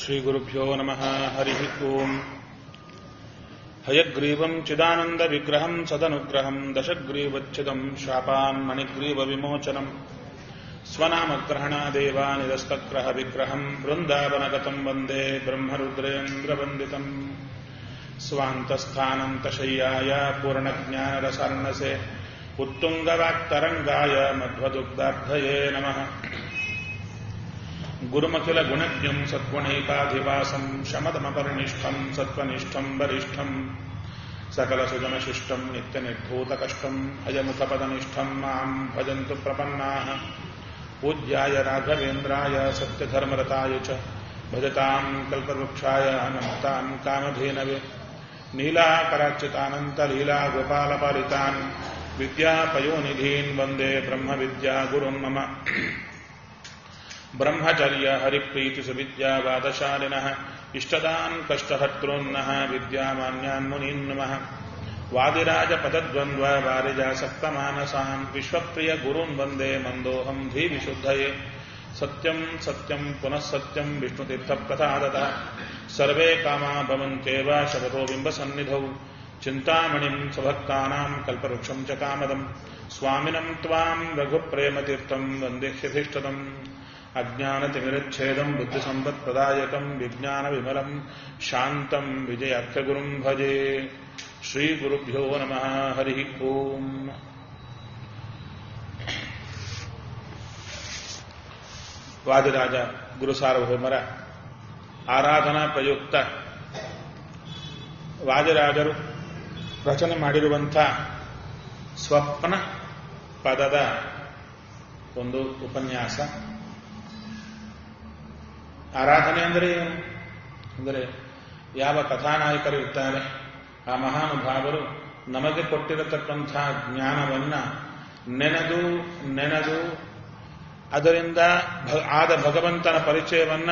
श्रीगुरुभ्यो नमः हरिः ओम् हयग्रीवम् चिदानन्दविग्रहम् सदनुग्रहम् दशग्रीवच्छिदम् शापान् मणिग्रीवविमोचनम् स्वनामग्रहणादेवानिदस्तग्रहविग्रहम् वृन्दावनगतम् वन्दे ब्रह्मरुद्रेन्द्रवन्दितम् स्वान्तस्थानन्तशय्याय पूर्णज्ञानरसार्णसे उत्तुङ्गवाक्तरङ्गाय मध्वदुग्धार्थये नमः गुरुमखिलगुणज्ञम् सद्गुणैकाधिवासम् शमदमपरिनिष्ठम् सत्त्वनिष्ठम् वरिष्ठम् सकलसुजनशिष्टम् नित्यनिर्धूतकष्टम् अयमुखपदनिष्ठम् माम् भजन्तु प्रपन्नाः पूज्याय राघवेन्द्राय सत्यधर्मरताय च भजताम् कल्पवृक्षाय नमताम् कामधेनवे नीलाकराच्युतानन्तलीलागोपालपालितान् विद्यापयोनिधीन् वन्दे ब्रह्मविद्यागुरुम् मम ब्रह्मचर्य हरिप्रीतिसुविद्यावादशालिनः इष्टदान् कष्टहर्तॄन्नः विद्यामान्यान् मुनीन् नमः वादिराजपदद्वन्द्ववारिजासक्तमानसान् विश्वप्रियगुरून् वन्दे मन्दोऽहम् धीविशुद्धये सत्यम् सत्यम् पुनः सत्यम् विष्णुतीर्थप्रसादतः सर्वे कामा भवन्त्येव शपथो बिम्बसन्निधौ चिन्तामणिम् स्वभक्तानाम् कल्पवृक्षम् च कामदम् स्वामिनम् त्वाम् रघुप्रेमतीर्थम् वन्देह्यधिष्ठतम् अज्ञानतिमिरच्छेदम् बुद्धिसम्पत्प्रदायकम् विज्ञानविमलम् शान्तम् विजयाख्यगुरुम् भजे श्रीगुरुभ्यो नमः हरिः ओम् ವಾದಿರಾಜ ಗುರುಸಾರ್ವಭೌಮರ ಆರಾಧನಾ ಪ್ರಯುಕ್ತ ವಾದಿರಾಜರು ರಚನೆ ಮಾಡಿರುವಂಥ ಸ್ವಪ್ನ ಪದದ ಒಂದು ಉಪನ್ಯಾಸ ಆರಾಧನೆ ಅಂದರೆ ಏನು ಅಂದರೆ ಯಾವ ಕಥಾನಾಯಕರು ಇರ್ತಾರೆ ಆ ಮಹಾನುಭಾವರು ನಮಗೆ ಕೊಟ್ಟಿರತಕ್ಕಂಥ ಜ್ಞಾನವನ್ನ ನೆನೆದು ನೆನೆದು ಅದರಿಂದ ಆದ ಭಗವಂತನ ಪರಿಚಯವನ್ನ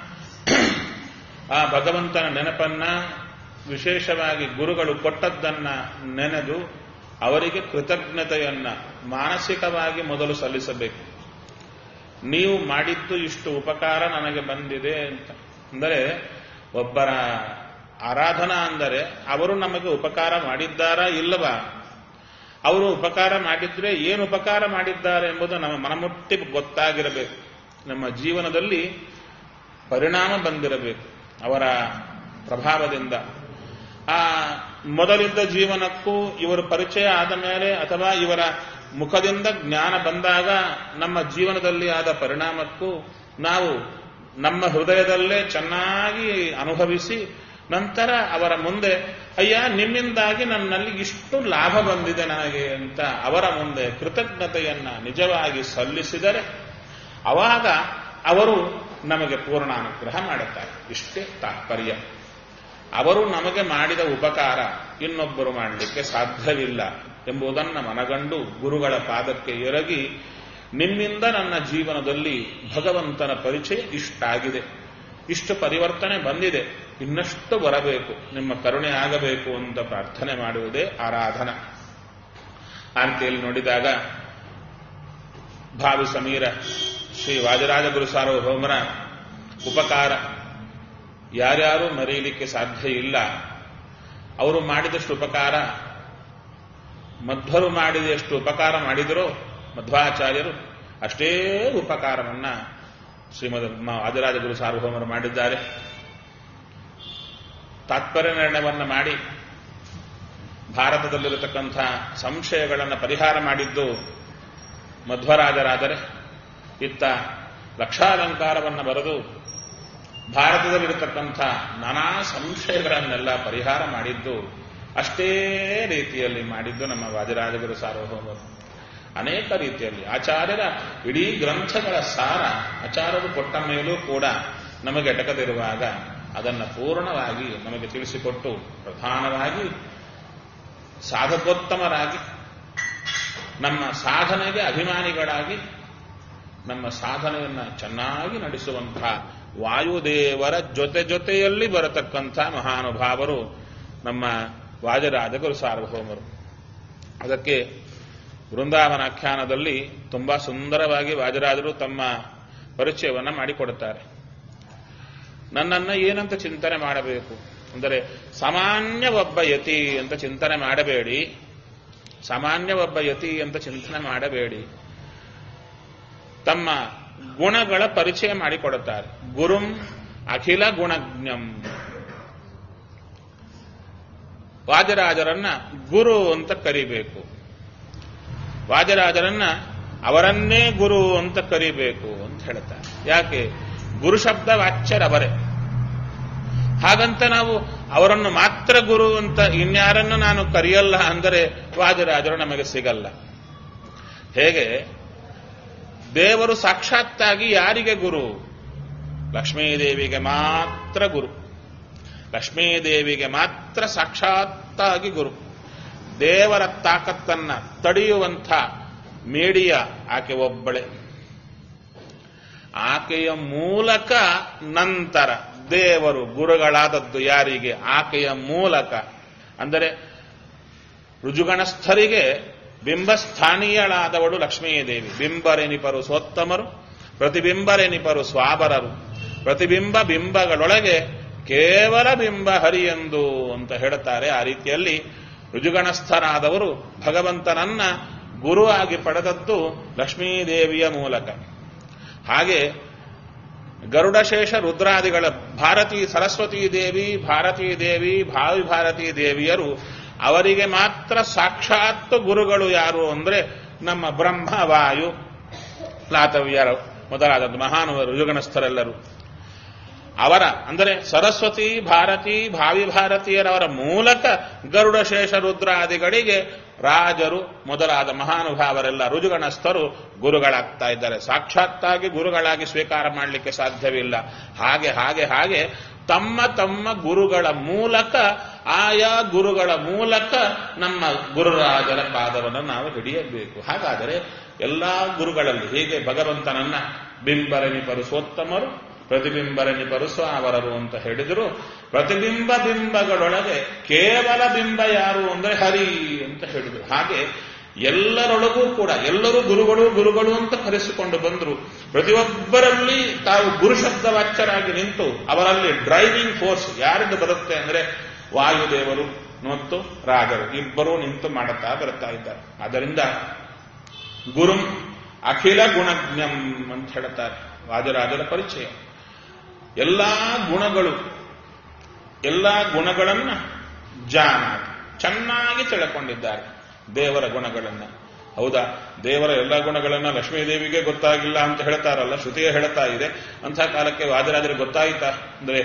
ಆ ಭಗವಂತನ ನೆನಪನ್ನ ವಿಶೇಷವಾಗಿ ಗುರುಗಳು ಕೊಟ್ಟದ್ದನ್ನ ನೆನೆದು ಅವರಿಗೆ ಕೃತಜ್ಞತೆಯನ್ನ ಮಾನಸಿಕವಾಗಿ ಮೊದಲು ಸಲ್ಲಿಸಬೇಕು ನೀವು ಮಾಡಿದ್ದು ಇಷ್ಟು ಉಪಕಾರ ನನಗೆ ಬಂದಿದೆ ಅಂತ ಅಂದರೆ ಒಬ್ಬರ ಆರಾಧನಾ ಅಂದರೆ ಅವರು ನಮಗೆ ಉಪಕಾರ ಮಾಡಿದ್ದಾರಾ ಇಲ್ಲವಾ ಅವರು ಉಪಕಾರ ಮಾಡಿದ್ರೆ ಏನು ಉಪಕಾರ ಮಾಡಿದ್ದಾರೆ ಎಂಬುದು ನಮ್ಮ ಮನಮುಟ್ಟಿ ಗೊತ್ತಾಗಿರಬೇಕು ನಮ್ಮ ಜೀವನದಲ್ಲಿ ಪರಿಣಾಮ ಬಂದಿರಬೇಕು ಅವರ ಪ್ರಭಾವದಿಂದ ಆ ಮೊದಲಿದ್ದ ಜೀವನಕ್ಕೂ ಇವರ ಪರಿಚಯ ಆದ ಮೇಲೆ ಅಥವಾ ಇವರ ಮುಖದಿಂದ ಜ್ಞಾನ ಬಂದಾಗ ನಮ್ಮ ಜೀವನದಲ್ಲಿ ಆದ ಪರಿಣಾಮಕ್ಕೂ ನಾವು ನಮ್ಮ ಹೃದಯದಲ್ಲೇ ಚೆನ್ನಾಗಿ ಅನುಭವಿಸಿ ನಂತರ ಅವರ ಮುಂದೆ ಅಯ್ಯ ನಿಮ್ಮಿಂದಾಗಿ ನನ್ನಲ್ಲಿ ಇಷ್ಟು ಲಾಭ ಬಂದಿದೆ ನನಗೆ ಅಂತ ಅವರ ಮುಂದೆ ಕೃತಜ್ಞತೆಯನ್ನ ನಿಜವಾಗಿ ಸಲ್ಲಿಸಿದರೆ ಅವಾಗ ಅವರು ನಮಗೆ ಪೂರ್ಣ ಅನುಗ್ರಹ ಮಾಡುತ್ತಾರೆ ಇಷ್ಟೇ ತಾತ್ಪರ್ಯ ಅವರು ನಮಗೆ ಮಾಡಿದ ಉಪಕಾರ ಇನ್ನೊಬ್ಬರು ಮಾಡಲಿಕ್ಕೆ ಸಾಧ್ಯವಿಲ್ಲ ಎಂಬುದನ್ನು ಮನಗಂಡು ಗುರುಗಳ ಪಾದಕ್ಕೆ ಎರಗಿ ನಿಮ್ಮಿಂದ ನನ್ನ ಜೀವನದಲ್ಲಿ ಭಗವಂತನ ಪರಿಚಯ ಇಷ್ಟಾಗಿದೆ ಇಷ್ಟು ಪರಿವರ್ತನೆ ಬಂದಿದೆ ಇನ್ನಷ್ಟು ಬರಬೇಕು ನಿಮ್ಮ ಕರುಣೆ ಆಗಬೇಕು ಅಂತ ಪ್ರಾರ್ಥನೆ ಮಾಡುವುದೇ ಆರಾಧನ ಆರ್ತಿಯಲ್ಲಿ ನೋಡಿದಾಗ ಭಾವಿ ಸಮೀರ ಶ್ರೀ ವಾಜರಾಜ ಗುರು ಸಾರ್ವಭೌಮರ ಉಪಕಾರ ಯಾರ್ಯಾರು ಮರೆಯಲಿಕ್ಕೆ ಸಾಧ್ಯ ಇಲ್ಲ ಅವರು ಮಾಡಿದಷ್ಟು ಉಪಕಾರ ಮಧ್ವರು ಮಾಡಿದಷ್ಟು ಉಪಕಾರ ಮಾಡಿದರೋ ಮಧ್ವಾಚಾರ್ಯರು ಅಷ್ಟೇ ಉಪಕಾರವನ್ನ ಶ್ರೀಮದ್ ವಾಜರಾಜ ಗುರು ಸಾರ್ವಭೌಮರು ಮಾಡಿದ್ದಾರೆ ತಾತ್ಪರ್ಯ ನಿರ್ಣಯವನ್ನು ಮಾಡಿ ಭಾರತದಲ್ಲಿರತಕ್ಕಂಥ ಸಂಶಯಗಳನ್ನು ಪರಿಹಾರ ಮಾಡಿದ್ದು ಮಧ್ವರಾಜರಾದರೆ ಇತ್ತ ಲಕ್ಷಾಲಂಕಾರವನ್ನು ಬರೆದು ಭಾರತದಲ್ಲಿರತಕ್ಕಂಥ ನಾನಾ ಸಂಶಯಗಳನ್ನೆಲ್ಲ ಪರಿಹಾರ ಮಾಡಿದ್ದು ಅಷ್ಟೇ ರೀತಿಯಲ್ಲಿ ಮಾಡಿದ್ದು ನಮ್ಮ ವಾದಿರಾಜಗುರು ಸಾರ್ವಭೌಮರು ಅನೇಕ ರೀತಿಯಲ್ಲಿ ಆಚಾರ್ಯರ ಇಡೀ ಗ್ರಂಥಗಳ ಸಾರ ಆಚಾರ್ಯರು ಕೊಟ್ಟ ಮೇಲೂ ಕೂಡ ನಮಗೆ ಎಟಕದಿರುವಾಗ ಅದನ್ನು ಪೂರ್ಣವಾಗಿ ನಮಗೆ ತಿಳಿಸಿಕೊಟ್ಟು ಪ್ರಧಾನವಾಗಿ ಸಾಧಕೋತ್ತಮರಾಗಿ ನಮ್ಮ ಸಾಧನೆಗೆ ಅಭಿಮಾನಿಗಳಾಗಿ ನಮ್ಮ ಸಾಧನೆಯನ್ನು ಚೆನ್ನಾಗಿ ನಡೆಸುವಂತಹ ವಾಯುದೇವರ ಜೊತೆ ಜೊತೆಯಲ್ಲಿ ಬರತಕ್ಕಂಥ ಮಹಾನುಭಾವರು ನಮ್ಮ ವಾಜರಾಜಗುರು ಸಾರ್ವಭೌಮರು ಅದಕ್ಕೆ ವೃಂದಾವನ ಆಖ್ಯಾನದಲ್ಲಿ ತುಂಬಾ ಸುಂದರವಾಗಿ ವಾಜರಾಜರು ತಮ್ಮ ಪರಿಚಯವನ್ನು ಮಾಡಿಕೊಡುತ್ತಾರೆ ನನ್ನನ್ನ ಏನಂತ ಚಿಂತನೆ ಮಾಡಬೇಕು ಅಂದರೆ ಸಾಮಾನ್ಯ ಒಬ್ಬ ಯತಿ ಅಂತ ಚಿಂತನೆ ಮಾಡಬೇಡಿ ಸಾಮಾನ್ಯ ಒಬ್ಬ ಯತಿ ಅಂತ ಚಿಂತನೆ ಮಾಡಬೇಡಿ ತಮ್ಮ ಗುಣಗಳ ಪರಿಚಯ ಮಾಡಿಕೊಡುತ್ತಾರೆ ಗುರುಂ ಅಖಿಲ ಗುಣಜ್ಞಂ ವಾಜರಾಜರನ್ನ ಗುರು ಅಂತ ಕರಿಬೇಕು ವಾಜರಾಜರನ್ನ ಅವರನ್ನೇ ಗುರು ಅಂತ ಕರಿಬೇಕು ಅಂತ ಹೇಳ್ತಾರೆ ಯಾಕೆ ಗುರು ಶಬ್ದ ವಾಚ್ಯರವರೇ ಹಾಗಂತ ನಾವು ಅವರನ್ನು ಮಾತ್ರ ಗುರು ಅಂತ ಇನ್ಯಾರನ್ನು ನಾನು ಕರೆಯಲ್ಲ ಅಂದರೆ ವಾಜರಾಜರು ನಮಗೆ ಸಿಗಲ್ಲ ಹೇಗೆ ದೇವರು ಸಾಕ್ಷಾತ್ತಾಗಿ ಯಾರಿಗೆ ಗುರು ಲಕ್ಷ್ಮೀದೇವಿಗೆ ಮಾತ್ರ ಗುರು ಲಕ್ಷ್ಮೀದೇವಿಗೆ ಮಾತ್ರ ಸಾಕ್ಷಾತ್ತಾಗಿ ಗುರು ದೇವರ ತಾಕತ್ತನ್ನ ತಡೆಯುವಂಥ ಮೇಡಿಯ ಆಕೆ ಒಬ್ಬಳೆ ಆಕೆಯ ಮೂಲಕ ನಂತರ ದೇವರು ಗುರುಗಳಾದದ್ದು ಯಾರಿಗೆ ಆಕೆಯ ಮೂಲಕ ಅಂದರೆ ರುಜುಗಣಸ್ಥರಿಗೆ ಬಿಂಬಸ್ಥಾನೀಯಳಾದವಳು ಲಕ್ಷ್ಮೀದೇವಿ ಬಿಂಬರೆನಿಪರು ಸೋತ್ತಮರು ಪ್ರತಿಬಿಂಬರೆನಿಪರು ಸ್ವಾಬರರು ಪ್ರತಿಬಿಂಬ ಬಿಂಬಗಳೊಳಗೆ ಕೇವಲ ಬಿಂಬ ಹರಿಯೆಂದು ಅಂತ ಹೇಳುತ್ತಾರೆ ಆ ರೀತಿಯಲ್ಲಿ ರುಜುಗಣಸ್ಥರಾದವರು ಭಗವಂತನನ್ನ ಗುರುವಾಗಿ ಪಡೆದದ್ದು ಲಕ್ಷ್ಮೀದೇವಿಯ ಮೂಲಕ ಹಾಗೆ ಗರುಡಶೇಷ ರುದ್ರಾದಿಗಳ ಭಾರತೀ ಸರಸ್ವತೀ ದೇವಿ ಭಾರತೀ ದೇವಿ ಭಾವಿ ಭಾರತೀ ದೇವಿಯರು ಅವರಿಗೆ ಮಾತ್ರ ಸಾಕ್ಷಾತ್ ಗುರುಗಳು ಯಾರು ಅಂದ್ರೆ ನಮ್ಮ ಬ್ರಹ್ಮ ವಾಯು ಲಾತವ್ಯರು ಮೊದಲಾದದ್ದು ಮಹಾನುವರು ಯುಗನಸ್ಥರೆಲ್ಲರು ಅವರ ಅಂದರೆ ಸರಸ್ವತಿ ಭಾರತಿ ಭಾವಿ ಭಾರತೀಯರವರ ಮೂಲಕ ಗರುಡಶೇಷ ರುದ್ರಾದಿಗಳಿಗೆ ರಾಜರು ಮೊದಲಾದ ಮಹಾನುಭಾವರೆಲ್ಲ ರುಜುಗಣಸ್ಥರು ಗುರುಗಳಾಗ್ತಾ ಇದ್ದಾರೆ ಸಾಕ್ಷಾತ್ತಾಗಿ ಗುರುಗಳಾಗಿ ಸ್ವೀಕಾರ ಮಾಡಲಿಕ್ಕೆ ಸಾಧ್ಯವಿಲ್ಲ ಹಾಗೆ ಹಾಗೆ ಹಾಗೆ ತಮ್ಮ ತಮ್ಮ ಗುರುಗಳ ಮೂಲಕ ಆಯಾ ಗುರುಗಳ ಮೂಲಕ ನಮ್ಮ ಗುರುರಾಜರ ಪಾದವನ್ನು ನಾವು ಹಿಡಿಯಬೇಕು ಹಾಗಾದರೆ ಎಲ್ಲಾ ಗುರುಗಳಲ್ಲಿ ಹೀಗೆ ಭಗವಂತನನ್ನ ಬಿಂಬರನಿಪರು ಸೋತ್ತಮರು ಪ್ರತಿಬಿಂಬರನಿಪರು ಸ್ವಾವರರು ಅಂತ ಹೇಳಿದರು ಪ್ರತಿಬಿಂಬ ಬಿಂಬಗಳೊಳಗೆ ಕೇವಲ ಬಿಂಬ ಯಾರು ಅಂದ್ರೆ ಹರಿ ಅಂತ ಹೇಳಿದರು ಹಾಗೆ ಎಲ್ಲರೊಳಗೂ ಕೂಡ ಎಲ್ಲರೂ ಗುರುಗಳು ಗುರುಗಳು ಅಂತ ಕರೆಸಿಕೊಂಡು ಬಂದರು ಪ್ರತಿಯೊಬ್ಬರಲ್ಲಿ ತಾವು ಗುರು ಶಬ್ದವಾಚ್ಯರಾಗಿ ನಿಂತು ಅವರಲ್ಲಿ ಡ್ರೈವಿಂಗ್ ಫೋರ್ಸ್ ಯಾರಿಂದ ಬರುತ್ತೆ ಅಂದ್ರೆ ವಾಯುದೇವರು ಮತ್ತು ರಾಜರು ಇಬ್ಬರೂ ನಿಂತು ಮಾಡುತ್ತಾ ಬರ್ತಾ ಇದ್ದಾರೆ ಆದ್ದರಿಂದ ಗುರುಂ ಅಖಿಲ ಗುಣಜ್ಞಂ ಅಂತ ಹೇಳ್ತಾರೆ ವಾಜರಾಜರ ಪರಿಚಯ ಎಲ್ಲಾ ಗುಣಗಳು ಎಲ್ಲಾ ಗುಣಗಳನ್ನ ಜಾನ ಚೆನ್ನಾಗಿ ತಿಳ್ಕೊಂಡಿದ್ದಾರೆ ದೇವರ ಗುಣಗಳನ್ನ ಹೌದಾ ದೇವರ ಎಲ್ಲ ಗುಣಗಳನ್ನ ಲಕ್ಷ್ಮೀದೇವಿಗೆ ಗೊತ್ತಾಗಿಲ್ಲ ಅಂತ ಹೇಳ್ತಾರಲ್ಲ ಶ್ರುತಿಯೇ ಹೇಳ್ತಾ ಇದೆ ಅಂಥ ಕಾಲಕ್ಕೆ ವಾದರಾಜರಿಗೆ ಗೊತ್ತಾಯಿತಾ ಅಂದ್ರೆ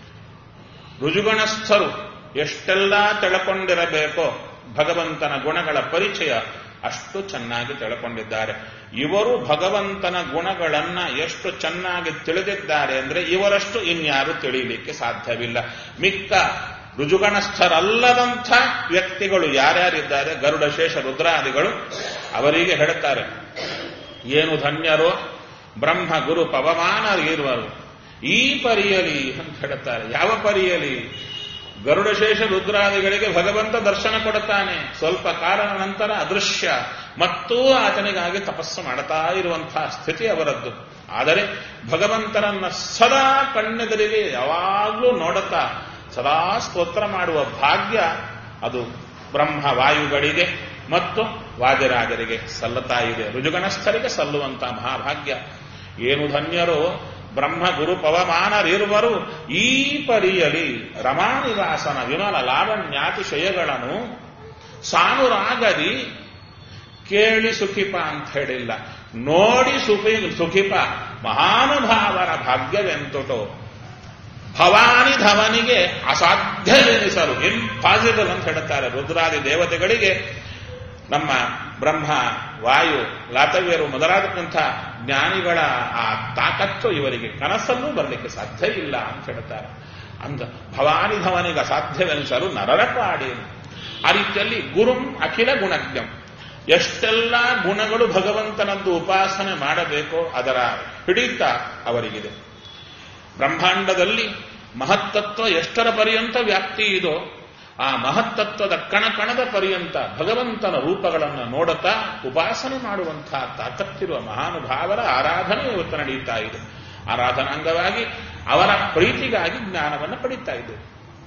ರುಜುಗಣಸ್ಥರು ಎಷ್ಟೆಲ್ಲ ತಿಳ್ಕೊಂಡಿರಬೇಕೋ ಭಗವಂತನ ಗುಣಗಳ ಪರಿಚಯ ಅಷ್ಟು ಚೆನ್ನಾಗಿ ತಿಳ್ಕೊಂಡಿದ್ದಾರೆ ಇವರು ಭಗವಂತನ ಗುಣಗಳನ್ನ ಎಷ್ಟು ಚೆನ್ನಾಗಿ ತಿಳಿದಿದ್ದಾರೆ ಅಂದ್ರೆ ಇವರಷ್ಟು ಇನ್ಯಾರು ತಿಳಿಯಲಿಕ್ಕೆ ಸಾಧ್ಯವಿಲ್ಲ ಮಿಕ್ಕ ರುಜುಗಣಸ್ಥರಲ್ಲದಂಥ ವ್ಯಕ್ತಿಗಳು ಯಾರ್ಯಾರಿದ್ದಾರೆ ಗರುಡ ಶೇಷ ರುದ್ರಾದಿಗಳು ಅವರಿಗೆ ಹೇಳುತ್ತಾರೆ ಏನು ಧನ್ಯರೋ ಬ್ರಹ್ಮ ಗುರು ಪವಮಾನ ಇರುವರು ಈ ಪರಿಯಲಿ ಅಂತ ಹೇಳುತ್ತಾರೆ ಯಾವ ಪರಿಯಲಿ ಗರುಡಶೇಷ ರುದ್ರಾದಿಗಳಿಗೆ ಭಗವಂತ ದರ್ಶನ ಕೊಡುತ್ತಾನೆ ಸ್ವಲ್ಪ ಕಾಲದ ನಂತರ ಅದೃಶ್ಯ ಮತ್ತೂ ಆತನಿಗಾಗಿ ತಪಸ್ಸು ಮಾಡುತ್ತಾ ಇರುವಂತಹ ಸ್ಥಿತಿ ಅವರದ್ದು ಆದರೆ ಭಗವಂತನನ್ನ ಸದಾ ಕಣ್ಣೆದುರಿಗೆ ಯಾವಾಗಲೂ ನೋಡುತ್ತಾ ಸದಾ ಸ್ತೋತ್ರ ಮಾಡುವ ಭಾಗ್ಯ ಅದು ಬ್ರಹ್ಮ ವಾಯುಗಳಿಗೆ ಮತ್ತು ವಾಜರಾಜರಿಗೆ ಸಲ್ಲುತ್ತಾ ಇದೆ ರುಜುಗಣಸ್ಥರಿಗೆ ಸಲ್ಲುವಂತಹ ಮಹಾಭಾಗ್ಯ ಏನು ಧನ್ಯರೋ ಬ್ರಹ್ಮ ಗುರು ಪವಮಾನರಿರುವರು ಈ ಪರಿಯಲಿ ರಮಾನಿವಾಸನ ವಿಮಲ ಲಾವಣ್ಯಾತಿಶಯಗಳನ್ನು ಸಾನುರಾಗದಿ ಕೇಳಿ ಸುಖಿಪ ಅಂತ ಹೇಳಿಲ್ಲ ನೋಡಿ ಸುಖಿ ಸುಖಿಪ ಮಹಾನುಭಾವರ ಭಾಗ್ಯವೆಂತುಟೋ ಭವಾನಿ ಧವನಿಗೆ ಅಸಾಧ್ಯವೆನಿಸಲು ಇಂಪಾಸಿಬಲ್ ಅಂತ ಹೇಳುತ್ತಾರೆ ರುದ್ರಾದಿ ದೇವತೆಗಳಿಗೆ ನಮ್ಮ ಬ್ರಹ್ಮ ವಾಯು ಲಾತವ್ಯರು ಮೊದಲಾದಂಥ ಜ್ಞಾನಿಗಳ ಆ ತಾಕತ್ತು ಇವರಿಗೆ ಕನಸಲ್ಲೂ ಬರಲಿಕ್ಕೆ ಸಾಧ್ಯ ಇಲ್ಲ ಅಂತ ಹೇಳ್ತಾರೆ ಅಂದ ಭವಾನಿ ಧವನಿಗೆ ಅಸಾಧ್ಯವೆನಿಸಲು ನರರ ಪಾಡಿ ಆ ರೀತಿಯಲ್ಲಿ ಗುರುಂ ಅಖಿಲ ಗುಣಜ್ಞಂ ಎಷ್ಟೆಲ್ಲ ಗುಣಗಳು ಭಗವಂತನದ್ದು ಉಪಾಸನೆ ಮಾಡಬೇಕೋ ಅದರ ಹಿಡಿತ ಅವರಿಗಿದೆ ಬ್ರಹ್ಮಾಂಡದಲ್ಲಿ ಮಹತ್ತತ್ವ ಎಷ್ಟರ ಪರ್ಯಂತ ವ್ಯಾಪ್ತಿ ಇದೋ ಆ ಮಹತ್ತತ್ವದ ಕಣಕಣದ ಪರ್ಯಂತ ಭಗವಂತನ ರೂಪಗಳನ್ನು ನೋಡುತ್ತಾ ಉಪಾಸನೆ ಮಾಡುವಂತಹ ತಾಕತ್ತಿರುವ ಮಹಾನುಭಾವರ ಆರಾಧನೆ ಇವತ್ತು ನಡೆಯುತ್ತಾ ಇದೆ ಆರಾಧನಾಂಗವಾಗಿ ಅವರ ಪ್ರೀತಿಗಾಗಿ ಜ್ಞಾನವನ್ನು ಪಡಿತಾ ಇದ್ದೇವೆ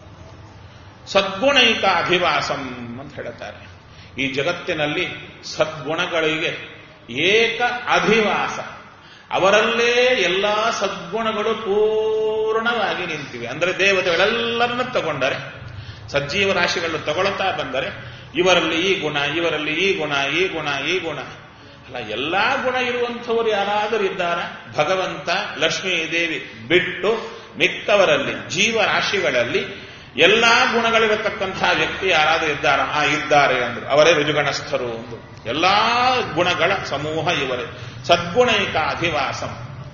ಸದ್ಗುಣೈಕ ಅಧಿವಾಸಂ ಅಂತ ಹೇಳ್ತಾರೆ ಈ ಜಗತ್ತಿನಲ್ಲಿ ಸದ್ಗುಣಗಳಿಗೆ ಏಕ ಅಧಿವಾಸ ಅವರಲ್ಲೇ ಎಲ್ಲಾ ಸದ್ಗುಣಗಳು ಪೂರ್ಣವಾಗಿ ನಿಂತಿವೆ ಅಂದರೆ ದೇವತೆಗಳೆಲ್ಲರನ್ನು ತಗೊಂಡರೆ ಸಜ್ಜೀವ ರಾಶಿಗಳನ್ನು ತಗೊಳ್ತಾ ಬಂದರೆ ಇವರಲ್ಲಿ ಈ ಗುಣ ಇವರಲ್ಲಿ ಈ ಗುಣ ಈ ಗುಣ ಈ ಗುಣ ಅಲ್ಲ ಎಲ್ಲಾ ಗುಣ ಇರುವಂಥವರು ಯಾರಾದರೂ ಇದ್ದಾರ ಭಗವಂತ ಲಕ್ಷ್ಮೀ ದೇವಿ ಬಿಟ್ಟು ಮಿಕ್ಕವರಲ್ಲಿ ಜೀವರಾಶಿಗಳಲ್ಲಿ ಎಲ್ಲಾ ಗುಣಗಳಿರತಕ್ಕಂತಹ ವ್ಯಕ್ತಿ ಯಾರಾದರೂ ಇದ್ದಾರ ಆ ಇದ್ದಾರೆ ಅಂದ್ರು ಅವರೇ ರುಜುಗಣಸ್ಥರು ಅಂದ್ರು ಎಲ್ಲಾ ಗುಣಗಳ ಸಮೂಹ ಇವರೇ ಸದ್ಗುಣೈಕ ಅಧಿವಾಸಂ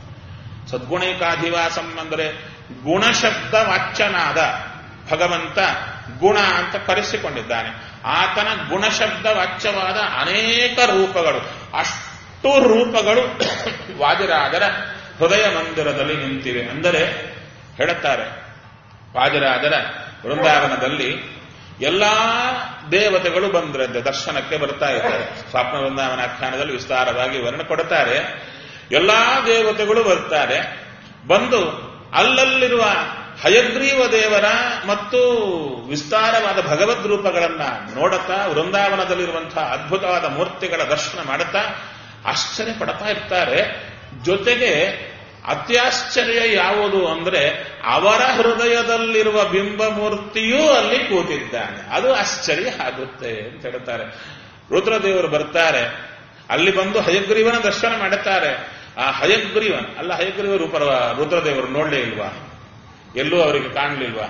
ಸದ್ಗುಣೈಕಾಧಿವಾಸಂ ಅಂದರೆ ಗುಣಶಬ್ದ ವಾಚ್ಯನಾದ ಭಗವಂತ ಗುಣ ಅಂತ ಕರೆಸಿಕೊಂಡಿದ್ದಾನೆ ಆತನ ಗುಣಶಬ್ದ ವಾಚ್ಯವಾದ ಅನೇಕ ರೂಪಗಳು ಅಷ್ಟು ರೂಪಗಳು ವಾದಿರಾಜರ ಹೃದಯ ಮಂದಿರದಲ್ಲಿ ನಿಂತಿವೆ ಅಂದರೆ ಹೇಳುತ್ತಾರೆ ವಾದಿರಾಜರ ವೃಂದಾವನದಲ್ಲಿ ಎಲ್ಲಾ ದೇವತೆಗಳು ಬಂದ್ರಂತೆ ದರ್ಶನಕ್ಕೆ ಬರ್ತಾ ಇದ್ದಾರೆ ಸ್ವಪ್ನ ವೃಂದಾವನ ಆಖ್ಯಾನದಲ್ಲಿ ವಿಸ್ತಾರವಾಗಿ ವರ್ಣ ಕೊಡುತ್ತಾರೆ ಎಲ್ಲಾ ದೇವತೆಗಳು ಬರ್ತಾರೆ ಬಂದು ಅಲ್ಲಲ್ಲಿರುವ ಹಯಗ್ರೀವ ದೇವರ ಮತ್ತು ವಿಸ್ತಾರವಾದ ಭಗವದ್ ರೂಪಗಳನ್ನ ನೋಡುತ್ತಾ ವೃಂದಾವನದಲ್ಲಿರುವಂತಹ ಅದ್ಭುತವಾದ ಮೂರ್ತಿಗಳ ದರ್ಶನ ಮಾಡುತ್ತಾ ಆಶ್ಚರ್ಯ ಪಡ್ತಾ ಇರ್ತಾರೆ ಜೊತೆಗೆ ಅತ್ಯಾಶ್ಚರ್ಯ ಯಾವುದು ಅಂದ್ರೆ ಅವರ ಹೃದಯದಲ್ಲಿರುವ ಬಿಂಬ ಮೂರ್ತಿಯೂ ಅಲ್ಲಿ ಕೂತಿದ್ದಾನೆ ಅದು ಆಶ್ಚರ್ಯ ಆಗುತ್ತೆ ಅಂತ ಹೇಳ್ತಾರೆ ರುದ್ರದೇವರು ಬರ್ತಾರೆ ಅಲ್ಲಿ ಬಂದು ಹಯಗ್ರೀವನ ದರ್ಶನ ಮಾಡುತ್ತಾರೆ ಆ ಹಯಗ್ರೀವನ್ ಅಲ್ಲ ಹಯಗ್ರೀವ ರೂಪ ರುದ್ರದೇವರು ನೋಡಲೇ ಇಲ್ವಾ ಎಲ್ಲೂ ಅವರಿಗೆ ಕಾಣಲಿಲ್ವಾ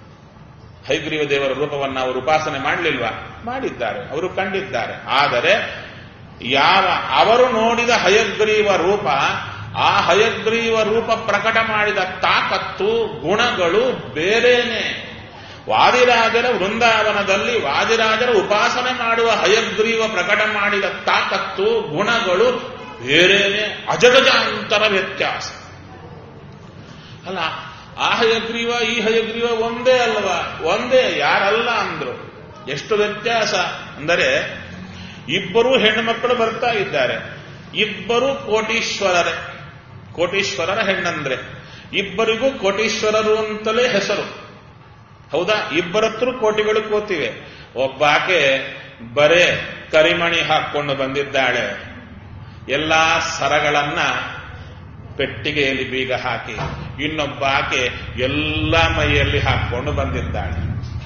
ಹೈಗ್ರೀವ ದೇವರ ರೂಪವನ್ನು ಅವರು ಉಪಾಸನೆ ಮಾಡಲಿಲ್ವಾ ಮಾಡಿದ್ದಾರೆ ಅವರು ಕಂಡಿದ್ದಾರೆ ಆದರೆ ಯಾವ ಅವರು ನೋಡಿದ ಹಯಗ್ರೀವ ರೂಪ ಆ ಹಯಗ್ರೀವ ರೂಪ ಪ್ರಕಟ ಮಾಡಿದ ತಾಕತ್ತು ಗುಣಗಳು ಬೇರೇನೆ ವಾದಿರಾಜರ ವೃಂದಾವನದಲ್ಲಿ ವಾದಿರಾಜರ ಉಪಾಸನೆ ಮಾಡುವ ಹಯಗ್ರೀವ ಪ್ರಕಟ ಮಾಡಿದ ತಾಕತ್ತು ಗುಣಗಳು ಬೇರೇನೆ ಅಜಗಜಾಂತರ ವ್ಯತ್ಯಾಸ ಅಲ್ಲ ಆ ಹಯಗ್ರೀವ ಈ ಹಯಗ್ರೀವ ಒಂದೇ ಅಲ್ವಾ ಒಂದೇ ಯಾರಲ್ಲ ಅಂದ್ರು ಎಷ್ಟು ವ್ಯತ್ಯಾಸ ಅಂದರೆ ಇಬ್ಬರು ಹೆಣ್ಣುಮಕ್ಕಳು ಬರ್ತಾ ಇದ್ದಾರೆ ಇಬ್ಬರು ಕೋಟೀಶ್ವರರೇ ಕೋಟೀಶ್ವರರ ಹೆಣ್ಣಂದ್ರೆ ಇಬ್ಬರಿಗೂ ಕೋಟೀಶ್ವರರು ಅಂತಲೇ ಹೆಸರು ಹೌದಾ ಇಬ್ಬರತ್ರ ಕೋಟಿಗಳು ಕೂತಿವೆ ಒಬ್ಬಾಕೆ ಬರೇ ಕರಿಮಣಿ ಹಾಕೊಂಡು ಬಂದಿದ್ದಾಳೆ ಎಲ್ಲಾ ಸರಗಳನ್ನ ಪೆಟ್ಟಿಗೆಯಲ್ಲಿ ಬೀಗ ಹಾಕಿ ಇನ್ನೊಬ್ಬ ಆಕೆ ಎಲ್ಲ ಮೈಯಲ್ಲಿ ಹಾಕೊಂಡು ಬಂದಿದ್ದಾಳೆ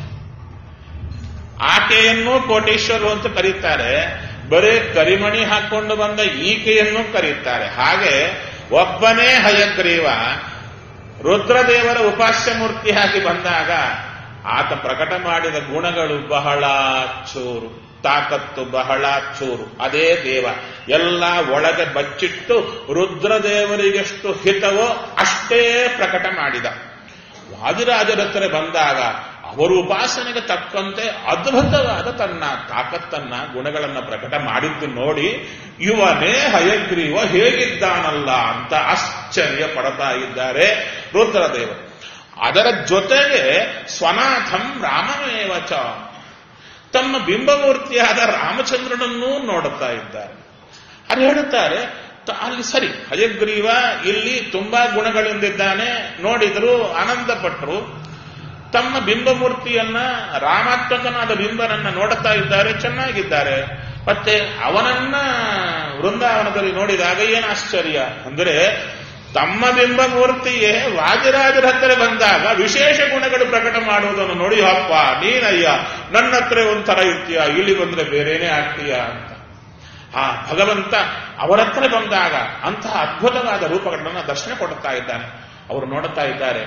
ಆಕೆಯನ್ನು ಕೋಟೇಶ್ವರು ಅಂತ ಕರೀತಾರೆ ಬರೇ ಕರಿಮಣಿ ಹಾಕೊಂಡು ಬಂದ ಈಕೆಯನ್ನು ಕರೀತಾರೆ ಹಾಗೆ ಒಬ್ಬನೇ ಹಯಗ್ರೀವ ರುದ್ರದೇವರ ಉಪಾಸ್ಯ ಮೂರ್ತಿ ಹಾಕಿ ಬಂದಾಗ ಆತ ಪ್ರಕಟ ಮಾಡಿದ ಗುಣಗಳು ಬಹಳ ಚೂರು ತಾಕತ್ತು ಬಹಳ ಚೂರು ಅದೇ ದೇವ ಎಲ್ಲ ಒಳಗೆ ಬಚ್ಚಿಟ್ಟು ರುದ್ರದೇವರಿಗೆಷ್ಟು ಹಿತವೋ ಅಷ್ಟೇ ಪ್ರಕಟ ಮಾಡಿದ ವಾದಿರಾಜರ ಹತ್ರ ಬಂದಾಗ ಅವರು ಉಪಾಸನೆಗೆ ತಕ್ಕಂತೆ ಅದ್ಭುತವಾದ ತನ್ನ ತಾಕತ್ತನ್ನ ಗುಣಗಳನ್ನ ಪ್ರಕಟ ಮಾಡಿದ್ದು ನೋಡಿ ಇವನೇ ಹಯಗ್ರೀವ ಹೇಗಿದ್ದಾನಲ್ಲ ಅಂತ ಆಶ್ಚರ್ಯ ಪಡ್ತಾ ಇದ್ದಾರೆ ರುದ್ರದೇವರು ಅದರ ಜೊತೆಗೆ ಸ್ವನಾಥಂ ರಾಮಮೇವಚ ತಮ್ಮ ಬಿಂಬಮೂರ್ತಿಯಾದ ರಾಮಚಂದ್ರನನ್ನೂ ನೋಡುತ್ತಾ ಇದ್ದಾರೆ ಅದು ಹೇಳುತ್ತಾರೆ ಅಲ್ಲಿ ಸರಿ ಹಯಗ್ರೀವ ಇಲ್ಲಿ ತುಂಬಾ ಗುಣಗಳಿಂದಿದ್ದಾನೆ ನೋಡಿದ್ರು ಆನಂದಪಟ್ಟರು ತಮ್ಮ ಬಿಂಬಮೂರ್ತಿಯನ್ನ ರಾಮಾತ್ಮಕನಾದ ಬಿಂಬನನ್ನ ನೋಡುತ್ತಾ ಇದ್ದಾರೆ ಚೆನ್ನಾಗಿದ್ದಾರೆ ಮತ್ತೆ ಅವನನ್ನ ವೃಂದಾವನದಲ್ಲಿ ನೋಡಿದಾಗ ಏನು ಆಶ್ಚರ್ಯ ಅಂದ್ರೆ ತಮ್ಮ ಬಿಂಬ ಮೂರ್ತಿಯೇ ವಾದಿರಾಜರ ಹತ್ತಿರ ಬಂದಾಗ ವಿಶೇಷ ಗುಣಗಳು ಪ್ರಕಟ ಮಾಡುವುದನ್ನು ನೋಡಿ ಅಪ್ಪ ನೀನಯ್ಯ ನನ್ನ ಹತ್ರ ಒಂಥರ ಇರ್ತೀಯ ಇಲ್ಲಿ ಬಂದ್ರೆ ಬೇರೇನೇ ಆಗ್ತೀಯ ಅಂತ ಆ ಭಗವಂತ ಅವರ ಹತ್ರ ಬಂದಾಗ ಅಂತಹ ಅದ್ಭುತವಾದ ರೂಪಗಳನ್ನು ದರ್ಶನ ಕೊಡುತ್ತಾ ಇದ್ದಾನೆ ಅವರು ನೋಡುತ್ತಾ ಇದ್ದಾರೆ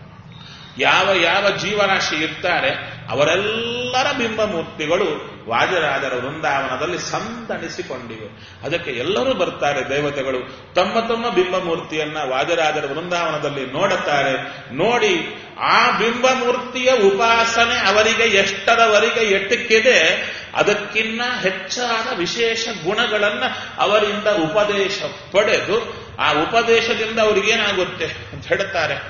ಯಾವ ಯಾವ ಜೀವರಾಶಿ ಇರ್ತಾರೆ ಅವರೆಲ್ಲರ ಬಿಂಬ ಮೂರ್ತಿಗಳು ವಾಜರಾಜರ ವೃಂದಾವನದಲ್ಲಿ ಸಂತಣಿಸಿಕೊಂಡಿವೆ ಅದಕ್ಕೆ ಎಲ್ಲರೂ ಬರ್ತಾರೆ ದೇವತೆಗಳು ತಮ್ಮ ತಮ್ಮ ಬಿಂಬ ಮೂರ್ತಿಯನ್ನ ವಾಜರಾಜರ ವೃಂದಾವನದಲ್ಲಿ ನೋಡುತ್ತಾರೆ ನೋಡಿ ಆ ಬಿಂಬ ಮೂರ್ತಿಯ ಉಪಾಸನೆ ಅವರಿಗೆ ಎಷ್ಟರವರೆಗೆ ಎಟ್ಟಕ್ಕಿದೆ ಅದಕ್ಕಿನ್ನ ಹೆಚ್ಚಾದ ವಿಶೇಷ ಗುಣಗಳನ್ನ ಅವರಿಂದ ಉಪದೇಶ ಪಡೆದು ಆ ಉಪದೇಶದಿಂದ ಅವರಿಗೇನಾಗುತ್ತೆ ಅಂತ ಹೇಳುತ್ತಾರೆ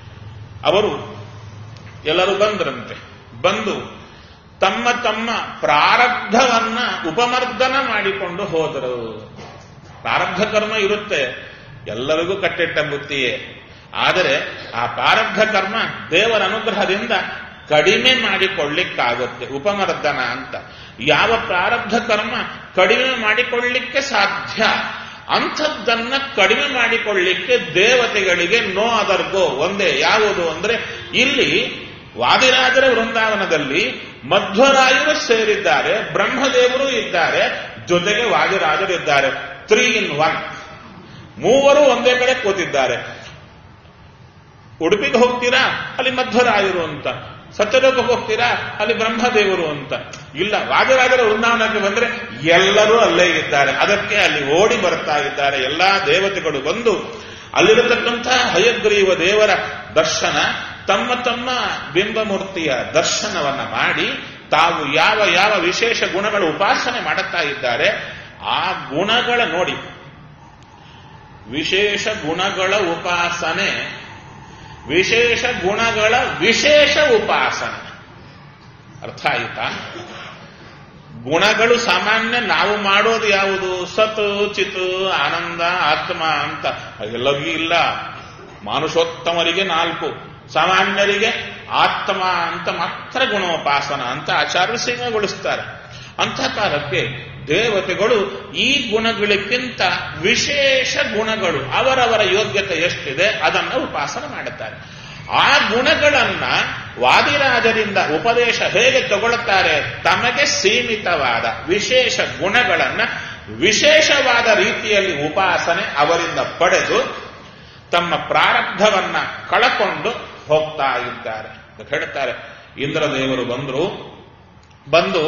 ಅವರು ಎಲ್ಲರೂ ಬಂದ್ರಂತೆ ಬಂದು ತಮ್ಮ ತಮ್ಮ ಪ್ರಾರಬ್ಧವನ್ನ ಉಪಮರ್ದನ ಮಾಡಿಕೊಂಡು ಹೋದರು ಪ್ರಾರಬ್ಧ ಕರ್ಮ ಇರುತ್ತೆ ಎಲ್ಲರಿಗೂ ಕಟ್ಟಿಟ್ಟ ಬುತ್ತಿಯೇ ಆದರೆ ಆ ಪ್ರಾರಬ್ಧ ಕರ್ಮ ದೇವರ ಅನುಗ್ರಹದಿಂದ ಕಡಿಮೆ ಮಾಡಿಕೊಳ್ಳಿಕ್ಕಾಗುತ್ತೆ ಉಪಮರ್ದನ ಅಂತ ಯಾವ ಪ್ರಾರಬ್ಧ ಕರ್ಮ ಕಡಿಮೆ ಮಾಡಿಕೊಳ್ಳಿಕ್ಕೆ ಸಾಧ್ಯ ಅಂಥದ್ದನ್ನ ಕಡಿಮೆ ಮಾಡಿಕೊಳ್ಳಿಕ್ಕೆ ದೇವತೆಗಳಿಗೆ ನೋ ಅದರ್ ಗೋ ಒಂದೇ ಯಾವುದು ಅಂದ್ರೆ ಇಲ್ಲಿ ವಾದಿರಾಜರ ವೃಂದಾವನದಲ್ಲಿ ಮಧ್ವರಾಯರು ಸೇರಿದ್ದಾರೆ ಬ್ರಹ್ಮದೇವರು ಇದ್ದಾರೆ ಜೊತೆಗೆ ವಾದಿರಾಜರು ಇದ್ದಾರೆ ತ್ರೀ ಇನ್ ಒನ್ ಮೂವರು ಒಂದೇ ಕಡೆ ಕೂತಿದ್ದಾರೆ ಉಡುಪಿಗೆ ಹೋಗ್ತೀರಾ ಅಲ್ಲಿ ಮಧ್ವರಾಯರು ಅಂತ ಸತ್ಯಲೋಕಕ್ಕೆ ಹೋಗ್ತೀರಾ ಅಲ್ಲಿ ಬ್ರಹ್ಮದೇವರು ಅಂತ ಇಲ್ಲ ವಾದಿರಾಜರ ವೃಂದಾವನಕ್ಕೆ ಬಂದ್ರೆ ಎಲ್ಲರೂ ಅಲ್ಲೇ ಇದ್ದಾರೆ ಅದಕ್ಕೆ ಅಲ್ಲಿ ಓಡಿ ಬರ್ತಾ ಇದ್ದಾರೆ ಎಲ್ಲಾ ದೇವತೆಗಳು ಬಂದು ಅಲ್ಲಿರತಕ್ಕಂಥ ಹಯಗ್ರೀವ ದೇವರ ದರ್ಶನ ತಮ್ಮ ತಮ್ಮ ಬಿಂಬಮೂರ್ತಿಯ ದರ್ಶನವನ್ನ ಮಾಡಿ ತಾವು ಯಾವ ಯಾವ ವಿಶೇಷ ಗುಣಗಳು ಉಪಾಸನೆ ಮಾಡುತ್ತಾ ಇದ್ದಾರೆ ಆ ಗುಣಗಳ ನೋಡಿ ವಿಶೇಷ ಗುಣಗಳ ಉಪಾಸನೆ ವಿಶೇಷ ಗುಣಗಳ ವಿಶೇಷ ಉಪಾಸನೆ ಅರ್ಥ ಆಯ್ತಾ ಗುಣಗಳು ಸಾಮಾನ್ಯ ನಾವು ಮಾಡೋದು ಯಾವುದು ಸತ್ ಚಿತ್ ಆನಂದ ಆತ್ಮ ಅಂತ ಎಲ್ಲರಿಗೂ ಇಲ್ಲ ಮಾನುಷೋತ್ತಮರಿಗೆ ನಾಲ್ಕು ಸಾಮಾನ್ಯರಿಗೆ ಆತ್ಮ ಅಂತ ಮಾತ್ರ ಗುಣೋಪಾಸನ ಅಂತ ಆಚಾರ್ಯ ಸೀಮೆಗೊಳಿಸ್ತಾರೆ ಅಂಥ ಕಾಲಕ್ಕೆ ದೇವತೆಗಳು ಈ ಗುಣಗಳಿಗಿಂತ ವಿಶೇಷ ಗುಣಗಳು ಅವರವರ ಯೋಗ್ಯತೆ ಎಷ್ಟಿದೆ ಅದನ್ನು ಉಪಾಸನೆ ಮಾಡುತ್ತಾರೆ ಆ ಗುಣಗಳನ್ನ ವಾದಿರಾಜರಿಂದ ಉಪದೇಶ ಹೇಗೆ ತಗೊಳ್ಳುತ್ತಾರೆ ತಮಗೆ ಸೀಮಿತವಾದ ವಿಶೇಷ ಗುಣಗಳನ್ನ ವಿಶೇಷವಾದ ರೀತಿಯಲ್ಲಿ ಉಪಾಸನೆ ಅವರಿಂದ ಪಡೆದು ತಮ್ಮ ಪ್ರಾರಬ್ಧವನ್ನ ಕಳಕೊಂಡು ಹೋಗ್ತಾ ಇದ್ದಾರೆ ಹೇಳ್ತಾರೆ ಇಂದ್ರದೇವರು ಬಂದರು ಬಂದು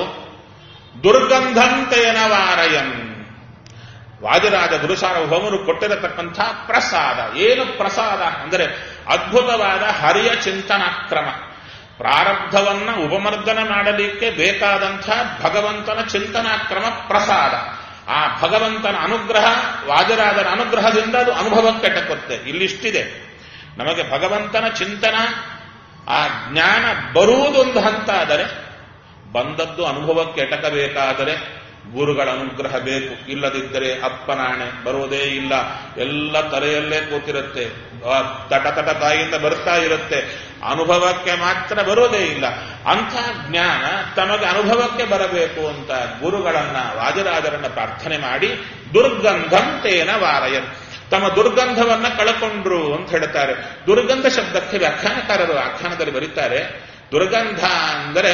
ದುರ್ಗಂಧಂತೆಯನವಾರಯನ್ ವಾದಿರಾಜ ಗುರುಸಾರ್ವಭೌಮರು ಕೊಟ್ಟಿರತಕ್ಕಂಥ ಪ್ರಸಾದ ಏನು ಪ್ರಸಾದ ಅಂದರೆ ಅದ್ಭುತವಾದ ಹರಿಯ ಚಿಂತನಾಕ್ರಮ ಪ್ರಾರಬ್ಧವನ್ನ ಉಪಮರ್ದನ ಮಾಡಲಿಕ್ಕೆ ಬೇಕಾದಂಥ ಭಗವಂತನ ಚಿಂತನಾಕ್ರಮ ಪ್ರಸಾದ ಆ ಭಗವಂತನ ಅನುಗ್ರಹ ವಾದಿರಾಜನ ಅನುಗ್ರಹದಿಂದ ಅದು ಅನುಭವಕ್ಕೆ ಟಕುತ್ತೆ ಇಲ್ಲಿಷ್ಟಿದೆ ನಮಗೆ ಭಗವಂತನ ಚಿಂತನ ಆ ಜ್ಞಾನ ಬರುವುದೊಂದು ಹಂತ ಆದರೆ ಬಂದದ್ದು ಅನುಭವಕ್ಕೆ ಎಟಕಬೇಕಾದರೆ ಗುರುಗಳ ಅನುಗ್ರಹ ಬೇಕು ಇಲ್ಲದಿದ್ದರೆ ಅಪ್ಪನಾಣೆ ಬರುವುದೇ ಇಲ್ಲ ಎಲ್ಲ ತಲೆಯಲ್ಲೇ ಕೂತಿರುತ್ತೆ ತಟ ತಟ ತಾಯಿಯಿಂದ ಬರ್ತಾ ಇರುತ್ತೆ ಅನುಭವಕ್ಕೆ ಮಾತ್ರ ಬರೋದೇ ಇಲ್ಲ ಅಂಥ ಜ್ಞಾನ ತಮಗೆ ಅನುಭವಕ್ಕೆ ಬರಬೇಕು ಅಂತ ಗುರುಗಳನ್ನ ವಾಜರಾಜರನ್ನ ಪ್ರಾರ್ಥನೆ ಮಾಡಿ ದುರ್ಗಂಧಂ ತೇನ ವಾರಯನ್ ತಮ್ಮ ದುರ್ಗಂಧವನ್ನ ಕಳಕೊಂಡ್ರು ಅಂತ ಹೇಳ್ತಾರೆ ದುರ್ಗಂಧ ಶಬ್ದಕ್ಕೆ ವ್ಯಾಖ್ಯಾನಕಾರರು ವ್ಯಾಖ್ಯಾನದಲ್ಲಿ ಬರೀತಾರೆ ದುರ್ಗಂಧ ಅಂದರೆ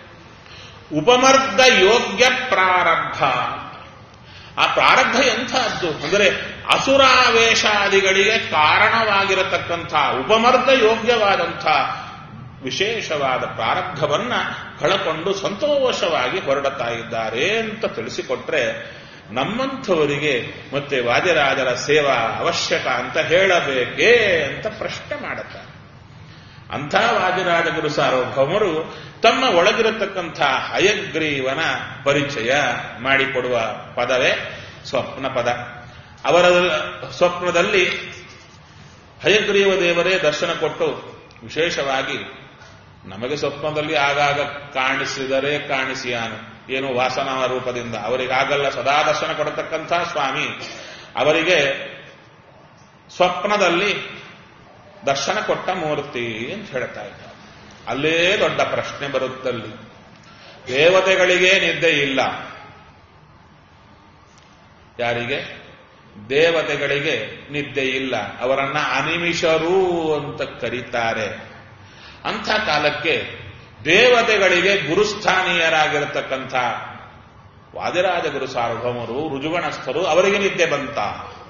ಉಪಮರ್ದ ಯೋಗ್ಯ ಪ್ರಾರಬ್ಧ ಆ ಪ್ರಾರಬ್ಧ ಎಂಥದ್ದು ಅಂದರೆ ಅಸುರಾವೇಶಾದಿಗಳಿಗೆ ಕಾರಣವಾಗಿರತಕ್ಕಂಥ ಉಪಮರ್ದ ಯೋಗ್ಯವಾದಂಥ ವಿಶೇಷವಾದ ಪ್ರಾರಬ್ಧವನ್ನ ಕಳಕೊಂಡು ಸಂತೋಷವಾಗಿ ಹೊರಡುತ್ತಾ ಇದ್ದಾರೆ ಅಂತ ತಿಳಿಸಿಕೊಟ್ರೆ ನಮ್ಮಂಥವರಿಗೆ ಮತ್ತೆ ವಾದಿರಾಜರ ಸೇವಾ ಅವಶ್ಯಕ ಅಂತ ಹೇಳಬೇಕೇ ಅಂತ ಪ್ರಶ್ನೆ ಮಾಡುತ್ತಾರೆ ಅಂಥ ವಾದಿರಾಜ ಗುರು ಸಾರ್ವಭೌಮರು ತಮ್ಮ ಒಳಗಿರತಕ್ಕಂಥ ಹಯಗ್ರೀವನ ಪರಿಚಯ ಮಾಡಿಕೊಡುವ ಪದವೇ ಸ್ವಪ್ನ ಪದ ಅವರ ಸ್ವಪ್ನದಲ್ಲಿ ಹಯಗ್ರೀವ ದೇವರೇ ದರ್ಶನ ಕೊಟ್ಟು ವಿಶೇಷವಾಗಿ ನಮಗೆ ಸ್ವಪ್ನದಲ್ಲಿ ಆಗಾಗ ಕಾಣಿಸಿದರೆ ಕಾಣಿಸಿಯಾನು ಏನು ವಾಸನಾ ರೂಪದಿಂದ ಅವರಿಗಾಗಲ್ಲ ಸದಾ ದರ್ಶನ ಕೊಡತಕ್ಕಂಥ ಸ್ವಾಮಿ ಅವರಿಗೆ ಸ್ವಪ್ನದಲ್ಲಿ ದರ್ಶನ ಕೊಟ್ಟ ಮೂರ್ತಿ ಅಂತ ಹೇಳ್ತಾ ಇದ್ದಾರೆ ಅಲ್ಲೇ ದೊಡ್ಡ ಪ್ರಶ್ನೆ ಬರುತ್ತಲ್ಲಿ ದೇವತೆಗಳಿಗೆ ನಿದ್ದೆ ಇಲ್ಲ ಯಾರಿಗೆ ದೇವತೆಗಳಿಗೆ ನಿದ್ದೆ ಇಲ್ಲ ಅವರನ್ನ ಅನಿಮಿಷರು ಅಂತ ಕರೀತಾರೆ ಅಂಥ ಕಾಲಕ್ಕೆ ದೇವತೆಗಳಿಗೆ ಗುರುಸ್ಥಾನೀಯರಾಗಿರತಕ್ಕಂಥ ವಾದಿರಾಜ ಗುರು ಸಾರ್ವಭೌಮರು ರುಜುಗಣಸ್ಥರು ಅವರಿಗೆ ನಿದ್ದೆ ಬಂತ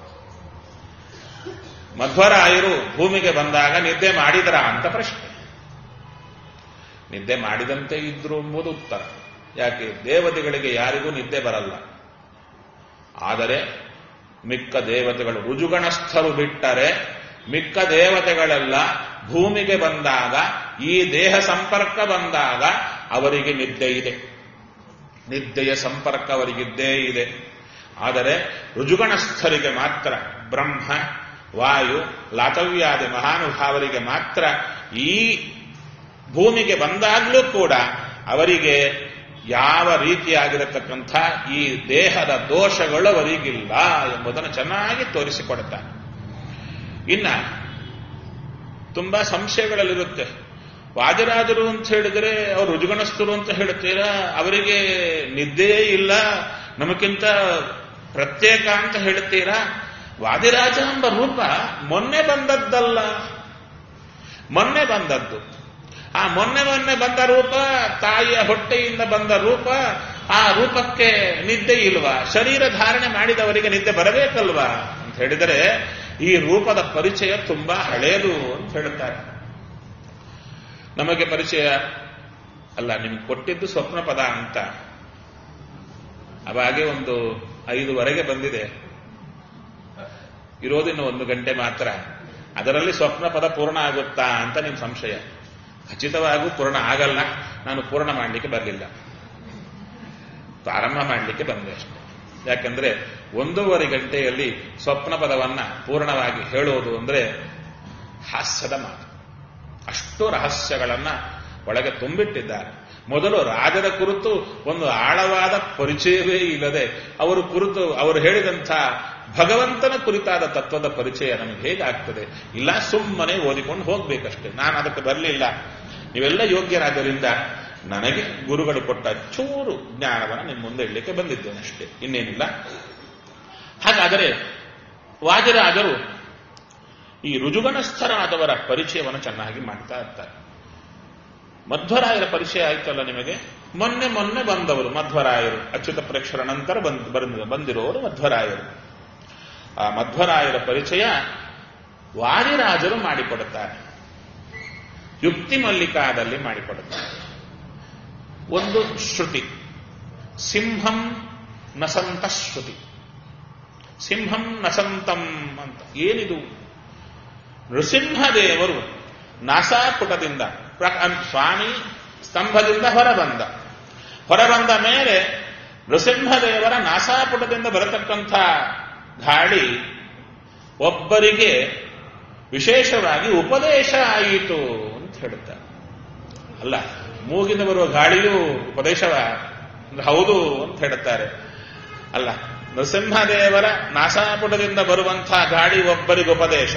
ಮಧ್ವರಾಯರು ಭೂಮಿಗೆ ಬಂದಾಗ ನಿದ್ದೆ ಮಾಡಿದರ ಅಂತ ಪ್ರಶ್ನೆ ನಿದ್ದೆ ಮಾಡಿದಂತೆ ಇದ್ರು ಎಂಬುದು ಉತ್ತರ ಯಾಕೆ ದೇವತೆಗಳಿಗೆ ಯಾರಿಗೂ ನಿದ್ದೆ ಬರಲ್ಲ ಆದರೆ ಮಿಕ್ಕ ದೇವತೆಗಳು ರುಜುಗಣಸ್ಥರು ಬಿಟ್ಟರೆ ಮಿಕ್ಕ ದೇವತೆಗಳೆಲ್ಲ ಭೂಮಿಗೆ ಬಂದಾಗ ಈ ದೇಹ ಸಂಪರ್ಕ ಬಂದಾಗ ಅವರಿಗೆ ನಿದ್ದೆ ಇದೆ ನಿದ್ದೆಯ ಸಂಪರ್ಕ ಅವರಿಗಿದ್ದೇ ಇದೆ ಆದರೆ ರುಜುಗಣಸ್ಥರಿಗೆ ಮಾತ್ರ ಬ್ರಹ್ಮ ವಾಯು ಲಾತವ್ಯಾದಿ ಮಹಾನುಭಾವರಿಗೆ ಮಾತ್ರ ಈ ಭೂಮಿಗೆ ಬಂದಾಗಲೂ ಕೂಡ ಅವರಿಗೆ ಯಾವ ರೀತಿಯಾಗಿರತಕ್ಕಂಥ ಈ ದೇಹದ ದೋಷಗಳು ಅವರಿಗಿಲ್ಲ ಎಂಬುದನ್ನು ಚೆನ್ನಾಗಿ ತೋರಿಸಿಕೊಡುತ್ತಾರೆ ಇನ್ನ ತುಂಬಾ ಸಂಶಯಗಳಲ್ಲಿರುತ್ತೆ ವಾದಿರಾಜರು ಅಂತ ಹೇಳಿದರೆ ಅವರು ರುಜುಗಣಸ್ಥರು ಅಂತ ಹೇಳ್ತೀರಾ ಅವರಿಗೆ ನಿದ್ದೆಯೇ ಇಲ್ಲ ನಮಗಿಂತ ಪ್ರತ್ಯೇಕ ಅಂತ ಹೇಳ್ತೀರಾ ವಾದಿರಾಜ ಎಂಬ ರೂಪ ಮೊನ್ನೆ ಬಂದದ್ದಲ್ಲ ಮೊನ್ನೆ ಬಂದದ್ದು ಆ ಮೊನ್ನೆ ಮೊನ್ನೆ ಬಂದ ರೂಪ ತಾಯಿಯ ಹೊಟ್ಟೆಯಿಂದ ಬಂದ ರೂಪ ಆ ರೂಪಕ್ಕೆ ನಿದ್ದೆ ಇಲ್ವಾ ಶರೀರ ಧಾರಣೆ ಮಾಡಿದವರಿಗೆ ನಿದ್ದೆ ಬರಬೇಕಲ್ವಾ ಅಂತ ಹೇಳಿದರೆ ಈ ರೂಪದ ಪರಿಚಯ ತುಂಬಾ ಹಳೆಯದು ಅಂತ ಹೇಳುತ್ತಾರೆ ನಮಗೆ ಪರಿಚಯ ಅಲ್ಲ ನಿಮ್ಗೆ ಕೊಟ್ಟಿದ್ದು ಸ್ವಪ್ನ ಪದ ಅಂತ ಅವಾಗೆ ಒಂದು ಐದುವರೆಗೆ ಬಂದಿದೆ ಇರೋದಿನ್ನು ಒಂದು ಗಂಟೆ ಮಾತ್ರ ಅದರಲ್ಲಿ ಸ್ವಪ್ನ ಪದ ಪೂರ್ಣ ಆಗುತ್ತಾ ಅಂತ ನಿಮ್ ಸಂಶಯ ಖಚಿತವಾಗೂ ಪೂರ್ಣ ಆಗಲ್ಲ ನಾನು ಪೂರ್ಣ ಮಾಡಲಿಕ್ಕೆ ಬರಲಿಲ್ಲ ಪ್ರಾರಂಭ ಮಾಡಲಿಕ್ಕೆ ಬಂದೆ ಅಷ್ಟೆ ಯಾಕಂದ್ರೆ ಒಂದೂವರೆ ಗಂಟೆಯಲ್ಲಿ ಸ್ವಪ್ನ ಪದವನ್ನ ಪೂರ್ಣವಾಗಿ ಹೇಳುವುದು ಅಂದ್ರೆ ಹಾಸ್ಯದ ಮಾತು ಅಷ್ಟು ರಹಸ್ಯಗಳನ್ನ ಒಳಗೆ ತುಂಬಿಟ್ಟಿದ್ದಾರೆ ಮೊದಲು ರಾಜರ ಕುರಿತು ಒಂದು ಆಳವಾದ ಪರಿಚಯವೇ ಇಲ್ಲದೆ ಅವರು ಕುರಿತು ಅವರು ಹೇಳಿದಂಥ ಭಗವಂತನ ಕುರಿತಾದ ತತ್ವದ ಪರಿಚಯ ನಮಗೆ ಹೇಗಾಗ್ತದೆ ಇಲ್ಲ ಸುಮ್ಮನೆ ಓದಿಕೊಂಡು ಹೋಗ್ಬೇಕಷ್ಟೇ ನಾನು ಅದಕ್ಕೆ ಬರಲಿಲ್ಲ ನೀವೆಲ್ಲ ಯೋಗ್ಯರಾದ್ದರಿಂದ ನನಗೆ ಗುರುಗಳು ಕೊಟ್ಟ ಚೂರು ಜ್ಞಾನವನ್ನು ನಿಮ್ಮ ಮುಂದೆ ಇಡಲಿಕ್ಕೆ ಬಂದಿದ್ದೇನೆ ಅಷ್ಟೇ ಇನ್ನೇನಿಲ್ಲ ಹಾಗಾದರೆ ವಾಜರಾಜರು ಈ ರುಜುಗಣಸ್ಥರಾದವರ ಪರಿಚಯವನ್ನು ಚೆನ್ನಾಗಿ ಮಾಡ್ತಾ ಇರ್ತಾರೆ ಮಧ್ವರಾಯರ ಪರಿಚಯ ಆಯ್ತಲ್ಲ ನಿಮಗೆ ಮೊನ್ನೆ ಮೊನ್ನೆ ಬಂದವರು ಮಧ್ವರಾಯರು ಅಚ್ಯುತ ಪ್ರೇಕ್ಷರ ನಂತರ ಬಂದ್ ಬಂದ್- ಬಂದಿರೋರು ಮಧ್ವರಾಯರು ಆ ಮಧ್ವರಾಯರ ಪರಿಚಯ ವಾದಿರಾಜರು ಮಾಡಿಕೊಡುತ್ತಾರೆ ಯುಕ್ತಿ ಮಲ್ಲಿಕಾದಲ್ಲಿ ಮಾಡಿಕೊಡುತ್ತಾರೆ ಒಂದು ಶ್ರುತಿ ಸಿಂಹಂ ನಸಂತ ಶ್ರುತಿ ಸಿಂಹಂ ನಸಂತಂ ಅಂತ ಏನಿದು ನೃಸಿಂಹದೇವರು ನಾಸಾಪುಟದಿಂದ ಪ್ರ- ಅನ್- ಸ್ವಾಮಿ ಸ್ತಂಭದಿಂದ ಹೊರಬಂದ ಹೊರಬಂದ ಮೇಲೆ ನೃಸಿಂಹದೇವರ ನಾಸಾಪುಟದಿಂದ ಬರತಕ್ಕಂಥ ಗಾಳಿ ಒಬ್ಬರಿಗೆ ವಿಶೇಷವಾಗಿ ಉಪದೇಶ ಆಯಿತು ಅಂತ ಹೇಳುತ್ತಾರೆ ಅಲ್ಲ ಮೂಗಿಂದ ಬರುವ ಗಾಳಿಯೂ ಉಪದೇಶವ ಅಂದ್ರೆ ಹೌದು ಅಂತ ಹೇಳುತ್ತಾರೆ ಅಲ್ಲ ನರಸಿಂಹದೇವರ ನಾಸಾಪುಟದಿಂದ ಬರುವಂತಹ ಗಾಳಿ ಒಬ್ಬರಿಗೆ ಉಪದೇಶ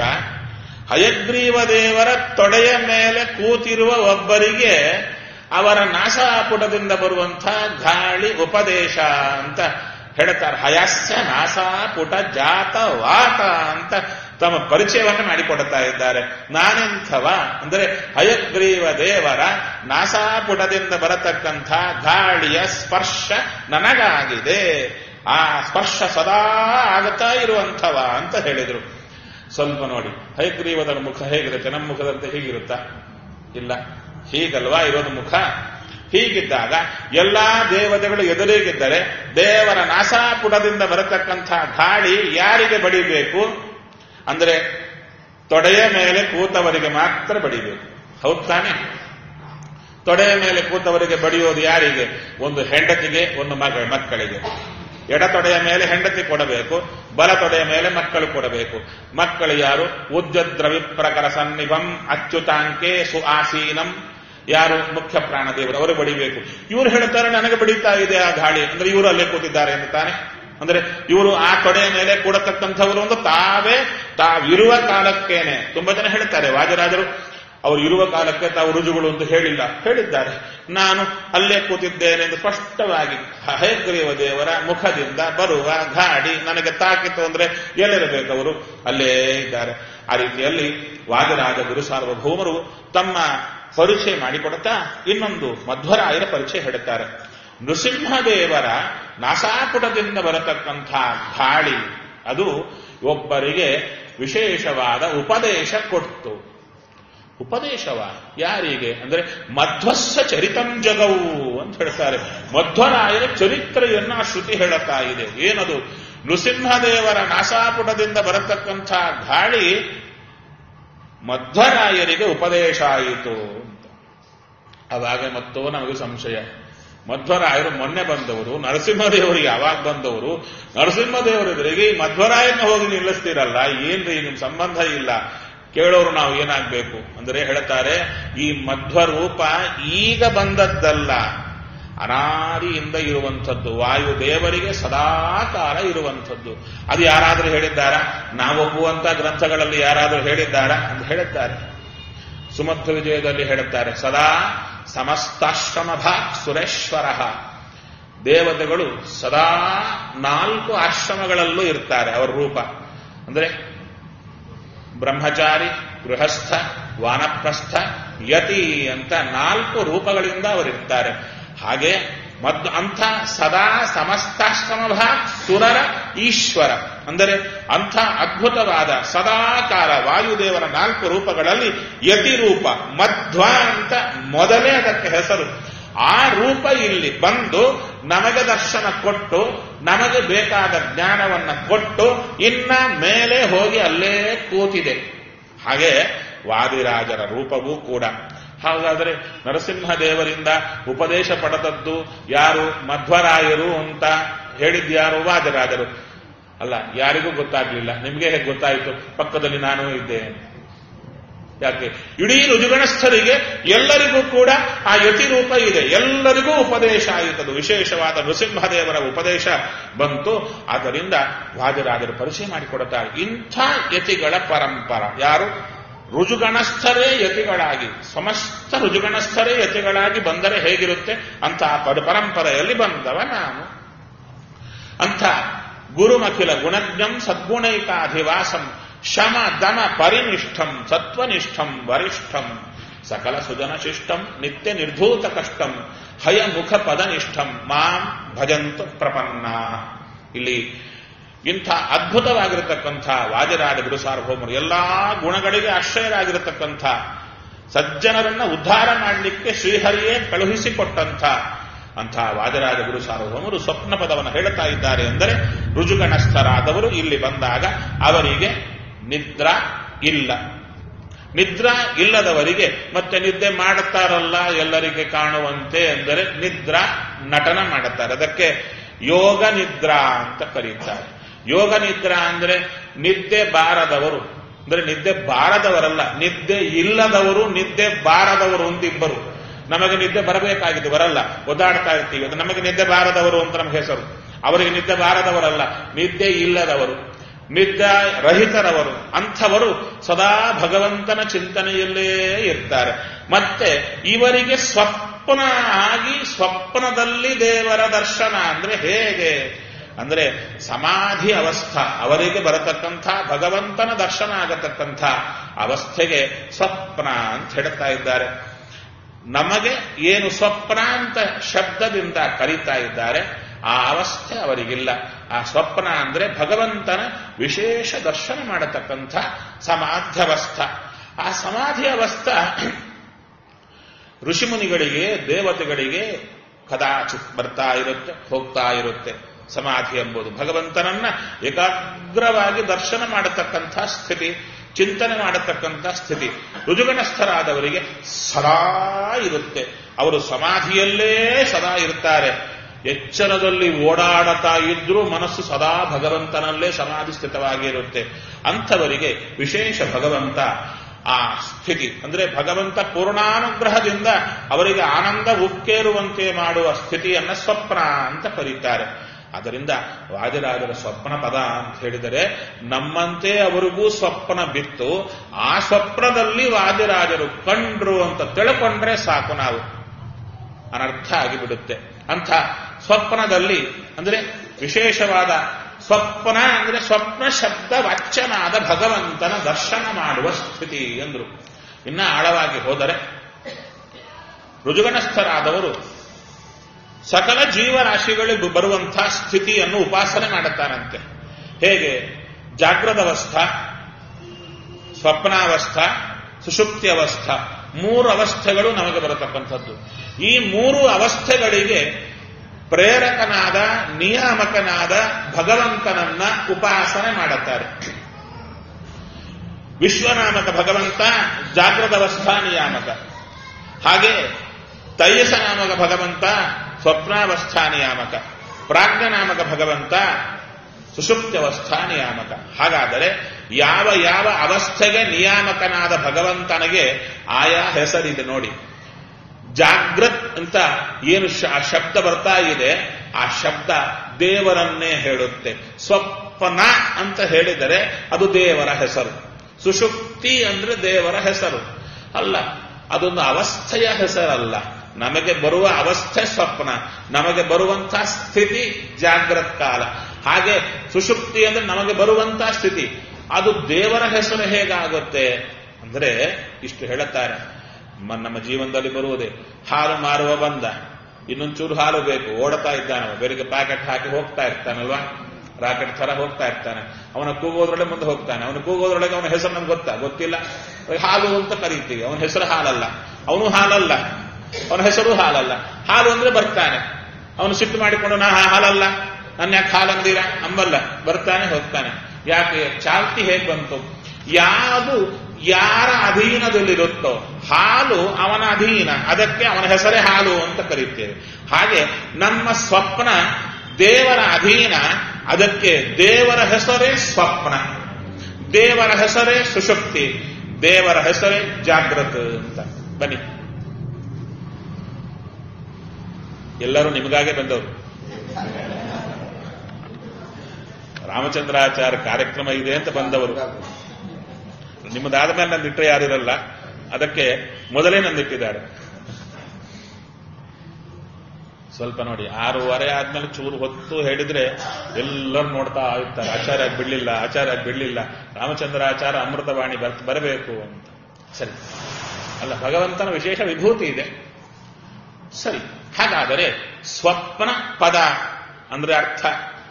ಹಯಗ್ರೀವ ದೇವರ ತೊಡೆಯ ಮೇಲೆ ಕೂತಿರುವ ಒಬ್ಬರಿಗೆ ಅವರ ನಾಸಾಪುಟದಿಂದ ಬರುವಂತಹ ಗಾಳಿ ಉಪದೇಶ ಅಂತ ಹೇಳ್ತಾರೆ ಹಯಸ್ಯ ನಾಸಾಪುಟ ಜಾತ ವಾತ ಅಂತ ತಮ್ಮ ಪರಿಚಯವನ್ನು ಮಾಡಿಕೊಡುತ್ತಾ ಇದ್ದಾರೆ ನಾನೆಂಥವ ಅಂದರೆ ಹಯಗ್ರೀವ ದೇವರ ನಾಸಾಪುಟದಿಂದ ಬರತಕ್ಕಂಥ ಗಾಳಿಯ ಸ್ಪರ್ಶ ನನಗಾಗಿದೆ ಆ ಸ್ಪರ್ಶ ಸದಾ ಆಗುತ್ತಾ ಇರುವಂಥವ ಅಂತ ಹೇಳಿದರು ಸ್ವಲ್ಪ ನೋಡಿ ಹಯಗ್ರೀವದರ ಮುಖ ಹೇಗಿರುತ್ತೆ ನಮ್ಮ ಮುಖದಂತೆ ಹೀಗಿರುತ್ತಾ ಇಲ್ಲ ಹೀಗಲ್ವಾ ಇರೋದು ಮುಖ ಹೀಗಿದ್ದಾಗ ಎಲ್ಲಾ ದೇವತೆಗಳು ಎದುರಿಗಿದ್ದರೆ ದೇವರ ನಾಸಾಪುಟದಿಂದ ಬರತಕ್ಕಂಥ ಗಾಳಿ ಯಾರಿಗೆ ಬಡಿಬೇಕು ಅಂದ್ರೆ ತೊಡೆಯ ಮೇಲೆ ಕೂತವರಿಗೆ ಮಾತ್ರ ಬಡಿಬೇಕು ಹೌದ್ ತಾನೆ ತೊಡೆಯ ಮೇಲೆ ಕೂತವರಿಗೆ ಬಡಿಯೋದು ಯಾರಿಗೆ ಒಂದು ಹೆಂಡತಿಗೆ ಒಂದು ಮಗ ಮಕ್ಕಳಿಗೆ ಎಡ ತೊಡೆಯ ಮೇಲೆ ಹೆಂಡತಿ ಕೊಡಬೇಕು ಬಲ ತೊಡೆಯ ಮೇಲೆ ಮಕ್ಕಳು ಕೊಡಬೇಕು ಮಕ್ಕಳು ಯಾರು ಉದ್ಯದ್ರವಿಪ್ರಕರ ಸನ್ನಿಭಂ ಅಚ್ಯುತಾಂಕೆ ಸುಆಸೀನಂ ಯಾರು ಮುಖ್ಯ ಪ್ರಾಣದೇವರು ಅವರು ಬಡಿಬೇಕು ಇವರು ಹೇಳ್ತಾರೆ ನನಗೆ ಬಡಿತಾ ಇದೆ ಆ ಗಾಳಿ ಅಂದ್ರೆ ಇವರು ಅಲ್ಲೇ ಕೂತಿದ್ದಾರೆ ಅಂತ ತಾನೆ ಅಂದ್ರೆ ಇವರು ಆ ತೊಡೆಯ ಮೇಲೆ ಕೂಡತಕ್ಕಂಥವರು ಒಂದು ತಾವೇ ತಾವಿರುವ ಕಾಲಕ್ಕೇನೆ ತುಂಬಾ ಜನ ಹೇಳ್ತಾರೆ ವಾಜರಾಜರು ಅವರು ಇರುವ ಕಾಲಕ್ಕೆ ತಾವು ರುಜುಗಳು ಅಂತ ಹೇಳಿಲ್ಲ ಹೇಳಿದ್ದಾರೆ ನಾನು ಅಲ್ಲೇ ಕೂತಿದ್ದೇನೆ ಎಂದು ಸ್ಪಷ್ಟವಾಗಿ ಹಯಗ್ರೀವ ದೇವರ ಮುಖದಿಂದ ಬರುವ ಗಾಡಿ ನನಗೆ ತಾಕಿತು ಅಂದ್ರೆ ಎಲ್ಲಿರಬೇಕು ಅವರು ಅಲ್ಲೇ ಇದ್ದಾರೆ ಆ ರೀತಿಯಲ್ಲಿ ವಾದರಾಜ ಗುರು ಸಾರ್ವಭೌಮರು ತಮ್ಮ ಪರಿಚಯ ಮಾಡಿಕೊಡುತ್ತಾ ಇನ್ನೊಂದು ಮಧ್ವರಾಯರ ಪರಿಚಯ ಹೇಳುತ್ತಾರೆ ನೃಸಿಂಹದೇವರ ನಾಸಾಪುಟದಿಂದ ಬರತಕ್ಕಂಥ ಗಾಳಿ ಅದು ಒಬ್ಬರಿಗೆ ವಿಶೇಷವಾದ ಉಪದೇಶ ಕೊಡ್ತು ಉಪದೇಶವ ಯಾರಿಗೆ ಅಂದ್ರೆ ಮಧ್ವಸ್ಸ ಚರಿತಂ ಜಗವು ಅಂತ ಹೇಳ್ತಾರೆ ಮಧ್ವರಾಯರ ಚರಿತ್ರೆಯನ್ನ ಆ ಶ್ರುತಿ ಹೇಳುತ್ತಾ ಇದೆ ಏನದು ನೃಸಿಂಹದೇವರ ನಾಸಾಪುಟದಿಂದ ಬರತಕ್ಕಂಥ ಗಾಳಿ ಮಧ್ವರಾಯರಿಗೆ ಉಪದೇಶ ಆಯಿತು ಅಂತ ಅವಾಗ ಮತ್ತೋ ನಮಗೆ ಸಂಶಯ ಮಧ್ವರಾಯರು ಮೊನ್ನೆ ಬಂದವರು ನರಸಿಂಹದೇವರು ಯಾವಾಗ ಬಂದವರು ನರಸಿಂಹದೇವರೆದುರಿಗೆ ಈ ಮಧ್ವರಾಯನ ಹೋಗಿ ನಿಲ್ಲಿಸ್ತೀರಲ್ಲ ಏನ್ರಿ ನಿಮ್ ಸಂಬಂಧ ಇಲ್ಲ ಕೇಳೋರು ನಾವು ಏನಾಗಬೇಕು ಅಂದರೆ ಹೇಳ್ತಾರೆ ಈ ಮಧ್ವರೂಪ ಈಗ ಬಂದದ್ದಲ್ಲ ಅನಾದಿಯಿಂದ ಇರುವಂಥದ್ದು ವಾಯುದೇವರಿಗೆ ಸದಾ ಕಾಲ ಇರುವಂಥದ್ದು ಅದು ಯಾರಾದರೂ ಹೇಳಿದ್ದಾರಾ ನಾವೊಪ್ಪುವಂತ ಗ್ರಂಥಗಳಲ್ಲಿ ಯಾರಾದರೂ ಹೇಳಿದ್ದಾರಾ ಅಂತ ಹೇಳಿದ್ದಾರೆ ಸುಮಧ್ವ ವಿಜಯದಲ್ಲಿ ಹೇಳುತ್ತಾರೆ ಸದಾ ಸಮಸ್ತಾಶ್ರಮ ಭಾಗ್ ಸುರೇಶ್ವರ ದೇವತೆಗಳು ಸದಾ ನಾಲ್ಕು ಆಶ್ರಮಗಳಲ್ಲೂ ಇರ್ತಾರೆ ಅವರ ರೂಪ ಅಂದ್ರೆ ಬ್ರಹ್ಮಚಾರಿ ಗೃಹಸ್ಥ ವಾನಪ್ರಸ್ಥ ಯತಿ ಅಂತ ನಾಲ್ಕು ರೂಪಗಳಿಂದ ಅವರಿರ್ತಾರೆ ಹಾಗೆ ಮತ್ತು ಅಂಥ ಸದಾ ಸಮಸ್ತಾಶ್ರಮ ಭಾಗ್ ಸುರರ ಈಶ್ವರ ಅಂದರೆ ಅಂಥ ಅದ್ಭುತವಾದ ಸದಾಕಾಲ ವಾಯುದೇವರ ನಾಲ್ಕು ರೂಪಗಳಲ್ಲಿ ಯತಿ ರೂಪ ಮಧ್ವ ಅಂತ ಮೊದಲೇ ಅದಕ್ಕೆ ಹೆಸರು ಆ ರೂಪ ಇಲ್ಲಿ ಬಂದು ನಮಗೆ ದರ್ಶನ ಕೊಟ್ಟು ನಮಗೆ ಬೇಕಾದ ಜ್ಞಾನವನ್ನ ಕೊಟ್ಟು ಇನ್ನ ಮೇಲೆ ಹೋಗಿ ಅಲ್ಲೇ ಕೂತಿದೆ ಹಾಗೆ ವಾದಿರಾಜರ ರೂಪವೂ ಕೂಡ ಹಾಗಾದರೆ ನರಸಿಂಹದೇವರಿಂದ ಉಪದೇಶ ಪಡೆದದ್ದು ಯಾರು ಮಧ್ವರಾಯರು ಅಂತ ಹೇಳಿದ್ಯಾರು ವಾದಿರಾಜರು ಅಲ್ಲ ಯಾರಿಗೂ ಗೊತ್ತಾಗ್ಲಿಲ್ಲ ನಿಮಗೆ ಹೇಗೆ ಗೊತ್ತಾಯಿತು ಪಕ್ಕದಲ್ಲಿ ನಾನು ಇದ್ದೆ ಯಾಕೆ ಇಡೀ ರುಜುಗಣಸ್ಥರಿಗೆ ಎಲ್ಲರಿಗೂ ಕೂಡ ಆ ಯತಿ ರೂಪ ಇದೆ ಎಲ್ಲರಿಗೂ ಉಪದೇಶ ಆಯಿತದು ವಿಶೇಷವಾದ ನೃಸಿಂಹದೇವರ ಉಪದೇಶ ಬಂತು ಆದ್ದರಿಂದ ವಾದಿರಾಜರು ಪರಿಚಯ ಮಾಡಿಕೊಡುತ್ತಾರೆ ಇಂಥ ಯತಿಗಳ ಪರಂಪರ ಯಾರು ರುಜುಗಣಸ್ಥರೇ ಯತಿಗಳಾಗಿ ಸಮಸ್ತ ರುಜುಗಣಸ್ಥರೇ ಯತಿಗಳಾಗಿ ಬಂದರೆ ಹೇಗಿರುತ್ತೆ ಅಂತ ಪರಂಪರೆಯಲ್ಲಿ ಬಂದವ ನಾನು ಅಂಥ ಗುರುಮಖಿಲ ಗುಣಜ್ಞಂ ಸದ್ಗುಣೈಕಾಧಿವಾಸಂ ಶಮ ದಮ ಪರಿನಿಷ್ಠಂ ಸತ್ವನಿಷ್ಠಂ ವರಿಷ್ಠಂ ಸಕಲ ಸುಜನ ಶಿಷ್ಟಂ ನಿತ್ಯ ನಿರ್ಧೂತ ಕಷ್ಟಂ ಹಯಮುಖ ಪದನಿಷ್ಠಂ ಮಾಂ ಭಜಂತು ಪ್ರಪನ್ನ ಇಲ್ಲಿ ಇಂಥ ಅದ್ಭುತವಾಗಿರತಕ್ಕಂಥ ವಾಜರಾಜ ಗುರು ಸಾರ್ವಭೌಮರು ಎಲ್ಲಾ ಗುಣಗಳಿಗೆ ಆಶ್ರಯರಾಗಿರತಕ್ಕಂಥ ಸಜ್ಜನರನ್ನ ಉದ್ಧಾರ ಮಾಡಲಿಕ್ಕೆ ಶ್ರೀಹರಿಯೇ ಕಳುಹಿಸಿಕೊಟ್ಟಂಥ ಅಂಥ ವಾಜರಾಜ ಗುರು ಸಾರ್ವಭೌಮರು ಸ್ವಪ್ನ ಪದವನ್ನು ಹೇಳುತ್ತಾ ಇದ್ದಾರೆ ಎಂದರೆ ರುಜುಗಣಸ್ಥರಾದವರು ಇಲ್ಲಿ ಬಂದಾಗ ಅವರಿಗೆ ನಿದ್ರಾ ಇಲ್ಲ ನಿದ್ರಾ ಇಲ್ಲದವರಿಗೆ ಮತ್ತೆ ನಿದ್ದೆ ಮಾಡುತ್ತಾರಲ್ಲ ಎಲ್ಲರಿಗೆ ಕಾಣುವಂತೆ ಎಂದರೆ ನಿದ್ರಾ ನಟನ ಮಾಡುತ್ತಾರೆ ಅದಕ್ಕೆ ಯೋಗ ನಿದ್ರಾ ಅಂತ ಕರೀತಾರೆ ಯೋಗ ನಿದ್ರಾ ಅಂದ್ರೆ ನಿದ್ದೆ ಬಾರದವರು ಅಂದ್ರೆ ನಿದ್ದೆ ಬಾರದವರಲ್ಲ ನಿದ್ದೆ ಇಲ್ಲದವರು ನಿದ್ದೆ ಬಾರದವರು ಒಂದಿಬ್ಬರು ನಮಗೆ ನಿದ್ದೆ ಬರಬೇಕಾಗಿದ್ದು ಬರಲ್ಲ ಒದ್ದಾಡ್ತಾ ಇರ್ತೀವಿ ಅದು ನಮಗೆ ನಿದ್ದೆ ಬಾರದವರು ಅಂತ ನಮಗೆ ಹೆಸರು ಅವರಿಗೆ ನಿದ್ದೆ ಬಾರದವರಲ್ಲ ನಿದ್ದೆ ಇಲ್ಲದವರು ನಿದ್ದೆ ರಹಿತರವರು ಅಂಥವರು ಸದಾ ಭಗವಂತನ ಚಿಂತನೆಯಲ್ಲೇ ಇರ್ತಾರೆ ಮತ್ತೆ ಇವರಿಗೆ ಸ್ವಪ್ನ ಆಗಿ ಸ್ವಪ್ನದಲ್ಲಿ ದೇವರ ದರ್ಶನ ಅಂದ್ರೆ ಹೇಗೆ ಅಂದ್ರೆ ಸಮಾಧಿ ಅವಸ್ಥಾ ಅವರಿಗೆ ಬರತಕ್ಕಂಥ ಭಗವಂತನ ದರ್ಶನ ಆಗತಕ್ಕಂಥ ಅವಸ್ಥೆಗೆ ಸ್ವಪ್ನ ಅಂತ ಹೇಳ್ತಾ ಇದ್ದಾರೆ ನಮಗೆ ಏನು ಸ್ವಪ್ನ ಅಂತ ಶಬ್ದದಿಂದ ಕರೀತಾ ಇದ್ದಾರೆ ಆ ಅವಸ್ಥೆ ಅವರಿಗಿಲ್ಲ ಆ ಸ್ವಪ್ನ ಅಂದ್ರೆ ಭಗವಂತನ ವಿಶೇಷ ದರ್ಶನ ಮಾಡತಕ್ಕಂಥ ಸಮಾಧ್ಯವಸ್ಥ ಆ ಸಮಾಧಿ ಅವಸ್ಥಾ ಋಷಿಮುನಿಗಳಿಗೆ ದೇವತೆಗಳಿಗೆ ಕದಾಚಿತ್ ಬರ್ತಾ ಇರುತ್ತೆ ಹೋಗ್ತಾ ಇರುತ್ತೆ ಸಮಾಧಿ ಎಂಬುದು ಭಗವಂತನನ್ನ ಏಕಾಗ್ರವಾಗಿ ದರ್ಶನ ಮಾಡತಕ್ಕಂಥ ಸ್ಥಿತಿ ಚಿಂತನೆ ಮಾಡತಕ್ಕಂಥ ಸ್ಥಿತಿ ರುಜುಗಣಸ್ಥರಾದವರಿಗೆ ಸದಾ ಇರುತ್ತೆ ಅವರು ಸಮಾಧಿಯಲ್ಲೇ ಸದಾ ಇರ್ತಾರೆ ಎಚ್ಚರದಲ್ಲಿ ಓಡಾಡತಾ ಇದ್ರೂ ಮನಸ್ಸು ಸದಾ ಭಗವಂತನಲ್ಲೇ ಸಮಾಧಿ ಸ್ಥಿತವಾಗಿರುತ್ತೆ ಅಂಥವರಿಗೆ ವಿಶೇಷ ಭಗವಂತ ಆ ಸ್ಥಿತಿ ಅಂದ್ರೆ ಭಗವಂತ ಪೂರ್ಣಾನುಗ್ರಹದಿಂದ ಅವರಿಗೆ ಆನಂದ ಉಕ್ಕೇರುವಂತೆ ಮಾಡುವ ಸ್ಥಿತಿಯನ್ನ ಸ್ವಪ್ನ ಅಂತ ಕರೀತಾರೆ ಅದರಿಂದ ವಾದಿರಾಜರ ಸ್ವಪ್ನ ಪದ ಅಂತ ಹೇಳಿದರೆ ನಮ್ಮಂತೆ ಅವರಿಗೂ ಸ್ವಪ್ನ ಬಿತ್ತು ಆ ಸ್ವಪ್ನದಲ್ಲಿ ವಾದಿರಾಜರು ಕಂಡ್ರು ಅಂತ ತಿಳ್ಕೊಂಡ್ರೆ ಸಾಕು ನಾವು ಅನರ್ಥ ಆಗಿಬಿಡುತ್ತೆ ಅಂಥ ಸ್ವಪ್ನದಲ್ಲಿ ಅಂದ್ರೆ ವಿಶೇಷವಾದ ಸ್ವಪ್ನ ಅಂದ್ರೆ ಸ್ವಪ್ನ ಶಬ್ದ ವಾಚ್ಯನಾದ ಭಗವಂತನ ದರ್ಶನ ಮಾಡುವ ಸ್ಥಿತಿ ಎಂದರು ಇನ್ನ ಆಳವಾಗಿ ಹೋದರೆ ರುಜುಗಣಸ್ಥರಾದವರು ಸಕಲ ಜೀವರಾಶಿಗಳಿಗೂ ಬರುವಂತಹ ಸ್ಥಿತಿಯನ್ನು ಉಪಾಸನೆ ಮಾಡುತ್ತಾರಂತೆ ಹೇಗೆ ಜಾಗೃತವಸ್ಥಾ ಸ್ವಪ್ನಾವಸ್ಥಾ ಸುಷುಪ್ತಿ ಅವಸ್ಥಾ ಮೂರು ಅವಸ್ಥೆಗಳು ನಮಗೆ ಬರತಕ್ಕಂಥದ್ದು ಈ ಮೂರು ಅವಸ್ಥೆಗಳಿಗೆ ಪ್ರೇರಕನಾದ ನಿಯಾಮಕನಾದ ಭಗವಂತನನ್ನ ಉಪಾಸನೆ ಮಾಡುತ್ತಾರೆ ವಿಶ್ವನಾಮಕ ಭಗವಂತ ಜಾಗೃತವಸ್ಥಾ ನಿಯಾಮಕ ಹಾಗೆ ತೈಯಸ ನಾಮಕ ಭಗವಂತ ಸ್ವಪ್ನಾವಸ್ಥಾ ನಿಯಾಮಕ ಪ್ರಾಜ್ಞನಾಮಕ ಭಗವಂತ ಸುಷುಪ್ತ್ಯವಸ್ಥಾ ನಿಯಾಮಕ ಹಾಗಾದರೆ ಯಾವ ಯಾವ ಅವಸ್ಥೆಗೆ ನಿಯಾಮಕನಾದ ಭಗವಂತನಿಗೆ ಆಯಾ ಹೆಸರಿದೆ ನೋಡಿ ಜಾಗೃತ್ ಅಂತ ಏನು ಆ ಶಬ್ದ ಬರ್ತಾ ಇದೆ ಆ ಶಬ್ದ ದೇವರನ್ನೇ ಹೇಳುತ್ತೆ ಸ್ವಪ್ನ ಅಂತ ಹೇಳಿದರೆ ಅದು ದೇವರ ಹೆಸರು ಸುಷುಪ್ತಿ ಅಂದ್ರೆ ದೇವರ ಹೆಸರು ಅಲ್ಲ ಅದೊಂದು ಅವಸ್ಥೆಯ ಹೆಸರಲ್ಲ ನಮಗೆ ಬರುವ ಅವಸ್ಥೆ ಸ್ವಪ್ನ ನಮಗೆ ಬರುವಂತಹ ಸ್ಥಿತಿ ಜಾಗ್ರತ್ ಕಾಲ ಹಾಗೆ ಸುಷುಪ್ತಿ ಅಂದ್ರೆ ನಮಗೆ ಬರುವಂತಹ ಸ್ಥಿತಿ ಅದು ದೇವರ ಹೆಸರು ಹೇಗಾಗುತ್ತೆ ಅಂದ್ರೆ ಇಷ್ಟು ಹೇಳುತ್ತಾರೆ ಮ- ನಮ್ಮ ಜೀವನದಲ್ಲಿ ಬರುವುದೇ ಹಾಲು ಮಾರುವ ಬಂದ ಇನ್ನೊಂಚೂರು ಹಾಲು ಬೇಕು ಓಡ್ತಾ ಇದ್ದಾನೆ ಅವ. ಬೆಳಿಗ್ಗೆ ಪ್ಯಾಕೆಟ್ ಹಾಕಿ ಹೋಗ್ತಾ ಇರ್ತಾನಲ್ವಾ ರಾಕೆಟ್ ತರ ಹೋಗ್ತಾ ಇರ್ತಾನೆ ಅವನ ಕೂಗೋದ್ರೊಳಗೆ ಮುಂದೆ ಹೋಗ್ತಾನೆ ಅವನ ಕೂಗೋದ್ರೊಳಗೆ ಅವನ ಹೆಸರು ನಮ್ಗೆ ಗೊತ್ತಾ ಗೊತ್ತಿಲ್ಲ ಹಾಲು ಅಂತ ಕರೀತೀವಿ ಅವನ ಹೆಸರು ಹಾಲಲ್ಲ ಅವನು ಹಾಲಲ್ಲ ಅವನ ಹೆಸರು ಹಾಲಲ್ಲ ಹಾಲು ಅಂದ್ರೆ ಬರ್ತಾನೆ ಅವನು ಸಿಟ್ಟು ಮಾಡಿಕೊಂಡು ನಾ ಹಾಲಲ್ಲ ನನ್ನ ಯಾಕೆ ಹಾಲಂದಿರ ಅಂಬಲ್ಲ ಬರ್ತಾನೆ ಹೋಗ್ತಾನೆ ಯಾಕೆ ಚಾಲ್ತಿ ಹೇಗೆ ಬಂತು ಯಾವುದು ಯಾರ ಅಧೀನದಲ್ಲಿರುತ್ತೋ ಹಾಲು ಅವನ ಅಧೀನ ಅದಕ್ಕೆ ಅವನ ಹೆಸರೇ ಹಾಲು ಅಂತ ಕರೀತೇವೆ ಹಾಗೆ ನಮ್ಮ ಸ್ವಪ್ನ ದೇವರ ಅಧೀನ ಅದಕ್ಕೆ ದೇವರ ಹೆಸರೇ ಸ್ವಪ್ನ ದೇವರ ಹೆಸರೇ ಸುಷುಪ್ತಿ ದೇವರ ಹೆಸರೇ ಜಾಗೃತ ಅಂತ ಬನ್ನಿ ಎಲ್ಲರೂ ನಿಮಗಾಗೆ ಬಂದವರು ರಾಮಚಂದ್ರಾಚಾರ್ಯ ಕಾರ್ಯಕ್ರಮ ಇದೆ ಅಂತ ಬಂದವರು ನಿಮ್ಮದಾದ ಮೇಲೆ ನಂದಿಟ್ಟರೆ ಯಾರಿರಲ್ಲ ಅದಕ್ಕೆ ಮೊದಲೇ ನಂದಿಟ್ಟಿದ್ದಾರೆ ಸ್ವಲ್ಪ ನೋಡಿ ಆರೂವರೆ ಆದ್ಮೇಲೆ ಚೂರು ಹೊತ್ತು ಹೇಳಿದ್ರೆ ಎಲ್ಲರೂ ನೋಡ್ತಾ ಇರ್ತಾರೆ ಆಚಾರ್ಯ ಬಿಡ್ಲಿಲ್ಲ ಆಚಾರ್ಯ ಬಿಡ್ಲಿಲ್ಲ ರಾಮಚಂದ್ರಾಚಾರ ಅಮೃತವಾಣಿ ಬರ್ತ ಬರಬೇಕು ಅಂತ ಸರಿ ಅಲ್ಲ ಭಗವಂತನ ವಿಶೇಷ ವಿಭೂತಿ ಇದೆ ಸರಿ ಹಾಗಾದರೆ ಸ್ವಪ್ನ ಪದ ಅಂದ್ರೆ ಅರ್ಥ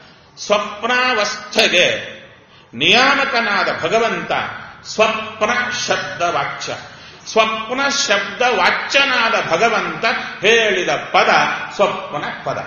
ಸ್ವಪ್ನಾವಸ್ಥೆಗೆ ನಿಯಾಮಕನಾದ ಭಗವಂತ ಸ್ವಪ್ನ ಶಬ್ದ ವಾಚ್ಯ ಸ್ವಪ್ನ ಶಬ್ದ ವಾಚ್ಯನಾದ ಭಗವಂತ ಹೇಳಿದ ಪದ ಸ್ವಪ್ನ ಪದ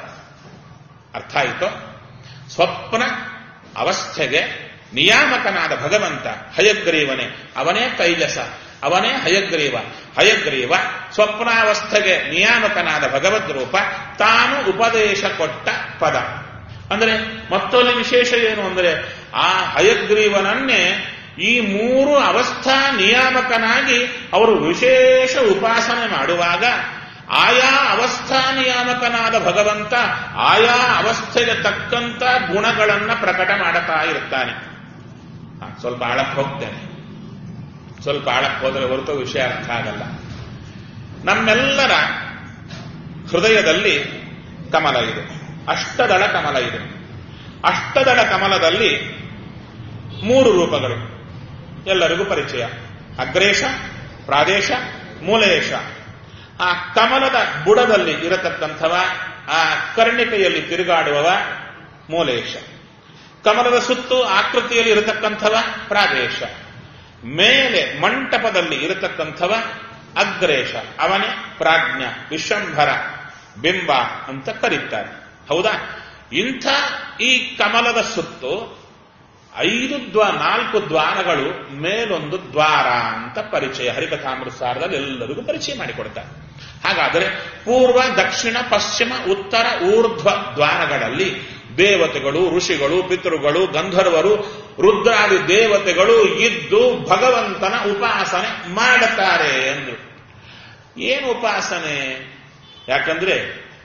ಅರ್ಥ ಆಯಿತು ಸ್ವಪ್ನ ಅವಸ್ಥೆಗೆ ನಿಯಾಮಕನಾದ ಭಗವಂತ ಹಯಗ್ರೀವನೇ ಅವನೇ ತೈಜಸ ಅವನೇ ಹಯಗ್ರೀವ ಹಯಗ್ರೀವ ಸ್ವಪ್ನಾವಸ್ಥೆಗೆ ನಿಯಾಮಕನಾದ ಭಗವದ್ ರೂಪ ತಾನು ಉಪದೇಶ ಕೊಟ್ಟ ಪದ ಅಂದ್ರೆ ಮತ್ತೊಂದು ವಿಶೇಷ ಏನು ಅಂದ್ರೆ ಆ ಹಯಗ್ರೀವನನ್ನೇ ಈ ಮೂರು ಅವಸ್ಥಾ ನಿಯಾಮಕನಾಗಿ ಅವರು ವಿಶೇಷ ಉಪಾಸನೆ ಮಾಡುವಾಗ ಆಯಾ ಅವಸ್ಥಾ ನಿಯಾಮಕನಾದ ಭಗವಂತ ಆಯಾ ಅವಸ್ಥೆಗೆ ತಕ್ಕಂತ ಗುಣಗಳನ್ನ ಪ್ರಕಟ ಮಾಡುತ್ತಾ ಇರ್ತಾನೆ ಹ, ಸ್ವಲ್ಪ ಆಳಕ್ಕೆ ಹೋಗ್ತೇನೆ ಸ್ವಲ್ಪ ಆಳಕ್ಕೆ ಹೋದರೆ ಹೊರತು ವಿಷಯ ಅರ್ಥ ಆಗಲ್ಲ ನಮ್ಮೆಲ್ಲರ ಹೃದಯದಲ್ಲಿ ಕಮಲ ಇದೆ ಅಷ್ಟದಳ ಕಮಲ ಇದೆ ಅಷ್ಟದಳ ಕಮಲದಲ್ಲಿ ಮೂರು ರೂಪಗಳು ಎಲ್ಲರಿಗೂ ಪರಿಚಯ ಅಗ್ರೇಶ ಪ್ರಾದೇಶ ಮೂಲೇಶ ಆ ಕಮಲದ ಬುಡದಲ್ಲಿ ಇರತಕ್ಕಂಥವ ಆ ಕರ್ಣಿಕೆಯಲ್ಲಿ ತಿರುಗಾಡುವವ ಮೂಲೇಶ ಕಮಲದ ಸುತ್ತು ಆಕೃತಿಯಲ್ಲಿ ಇರತಕ್ಕಂಥವ ಪ್ರಾದೇಶ ಮೇಲೆ ಮಂಟಪದಲ್ಲಿ ಇರತಕ್ಕಂಥವ ಅಗ್ರೇಶ ಅವನೇ ಪ್ರಾಜ್ಞ ವಿಶ್ವಂಭರ ಬಿಂಬ ಅಂತ ಕರೀತಾರೆ ಹೌದಾ ಇಂಥ ಈ ಕಮಲದ ಸುತ್ತು ಐದು ದ್ವಾ ನಾಲ್ಕು ದ್ವಾರಗಳು ಮೇಲೊಂದು ದ್ವಾರ ಅಂತ ಪರಿಚಯ ಹರಿಕಥಾಮೃತಸಾರದಲ್ಲಿ ಎಲ್ಲರಿಗೂ ಪರಿಚಯ ಮಾಡಿಕೊಡ್ತಾರೆ ಹಾಗಾದರೆ ಪೂರ್ವ ದಕ್ಷಿಣ ಪಶ್ಚಿಮ ಉತ್ತರ ಊರ್ಧ್ವ ದ್ವಾರಗಳಲ್ಲಿ ದೇವತೆಗಳು ಋಷಿಗಳು ಪಿತೃಗಳು ಗಂಧರ್ವರು ರುದ್ರಾದಿ ದೇವತೆಗಳು ಇದ್ದು ಭಗವಂತನ ಉಪಾಸನೆ ಮಾಡುತ್ತಾರೆ ಅಂದ್ರು ಏನು ಉಪಾಸನೆ ಯಾಕಂದ್ರೆ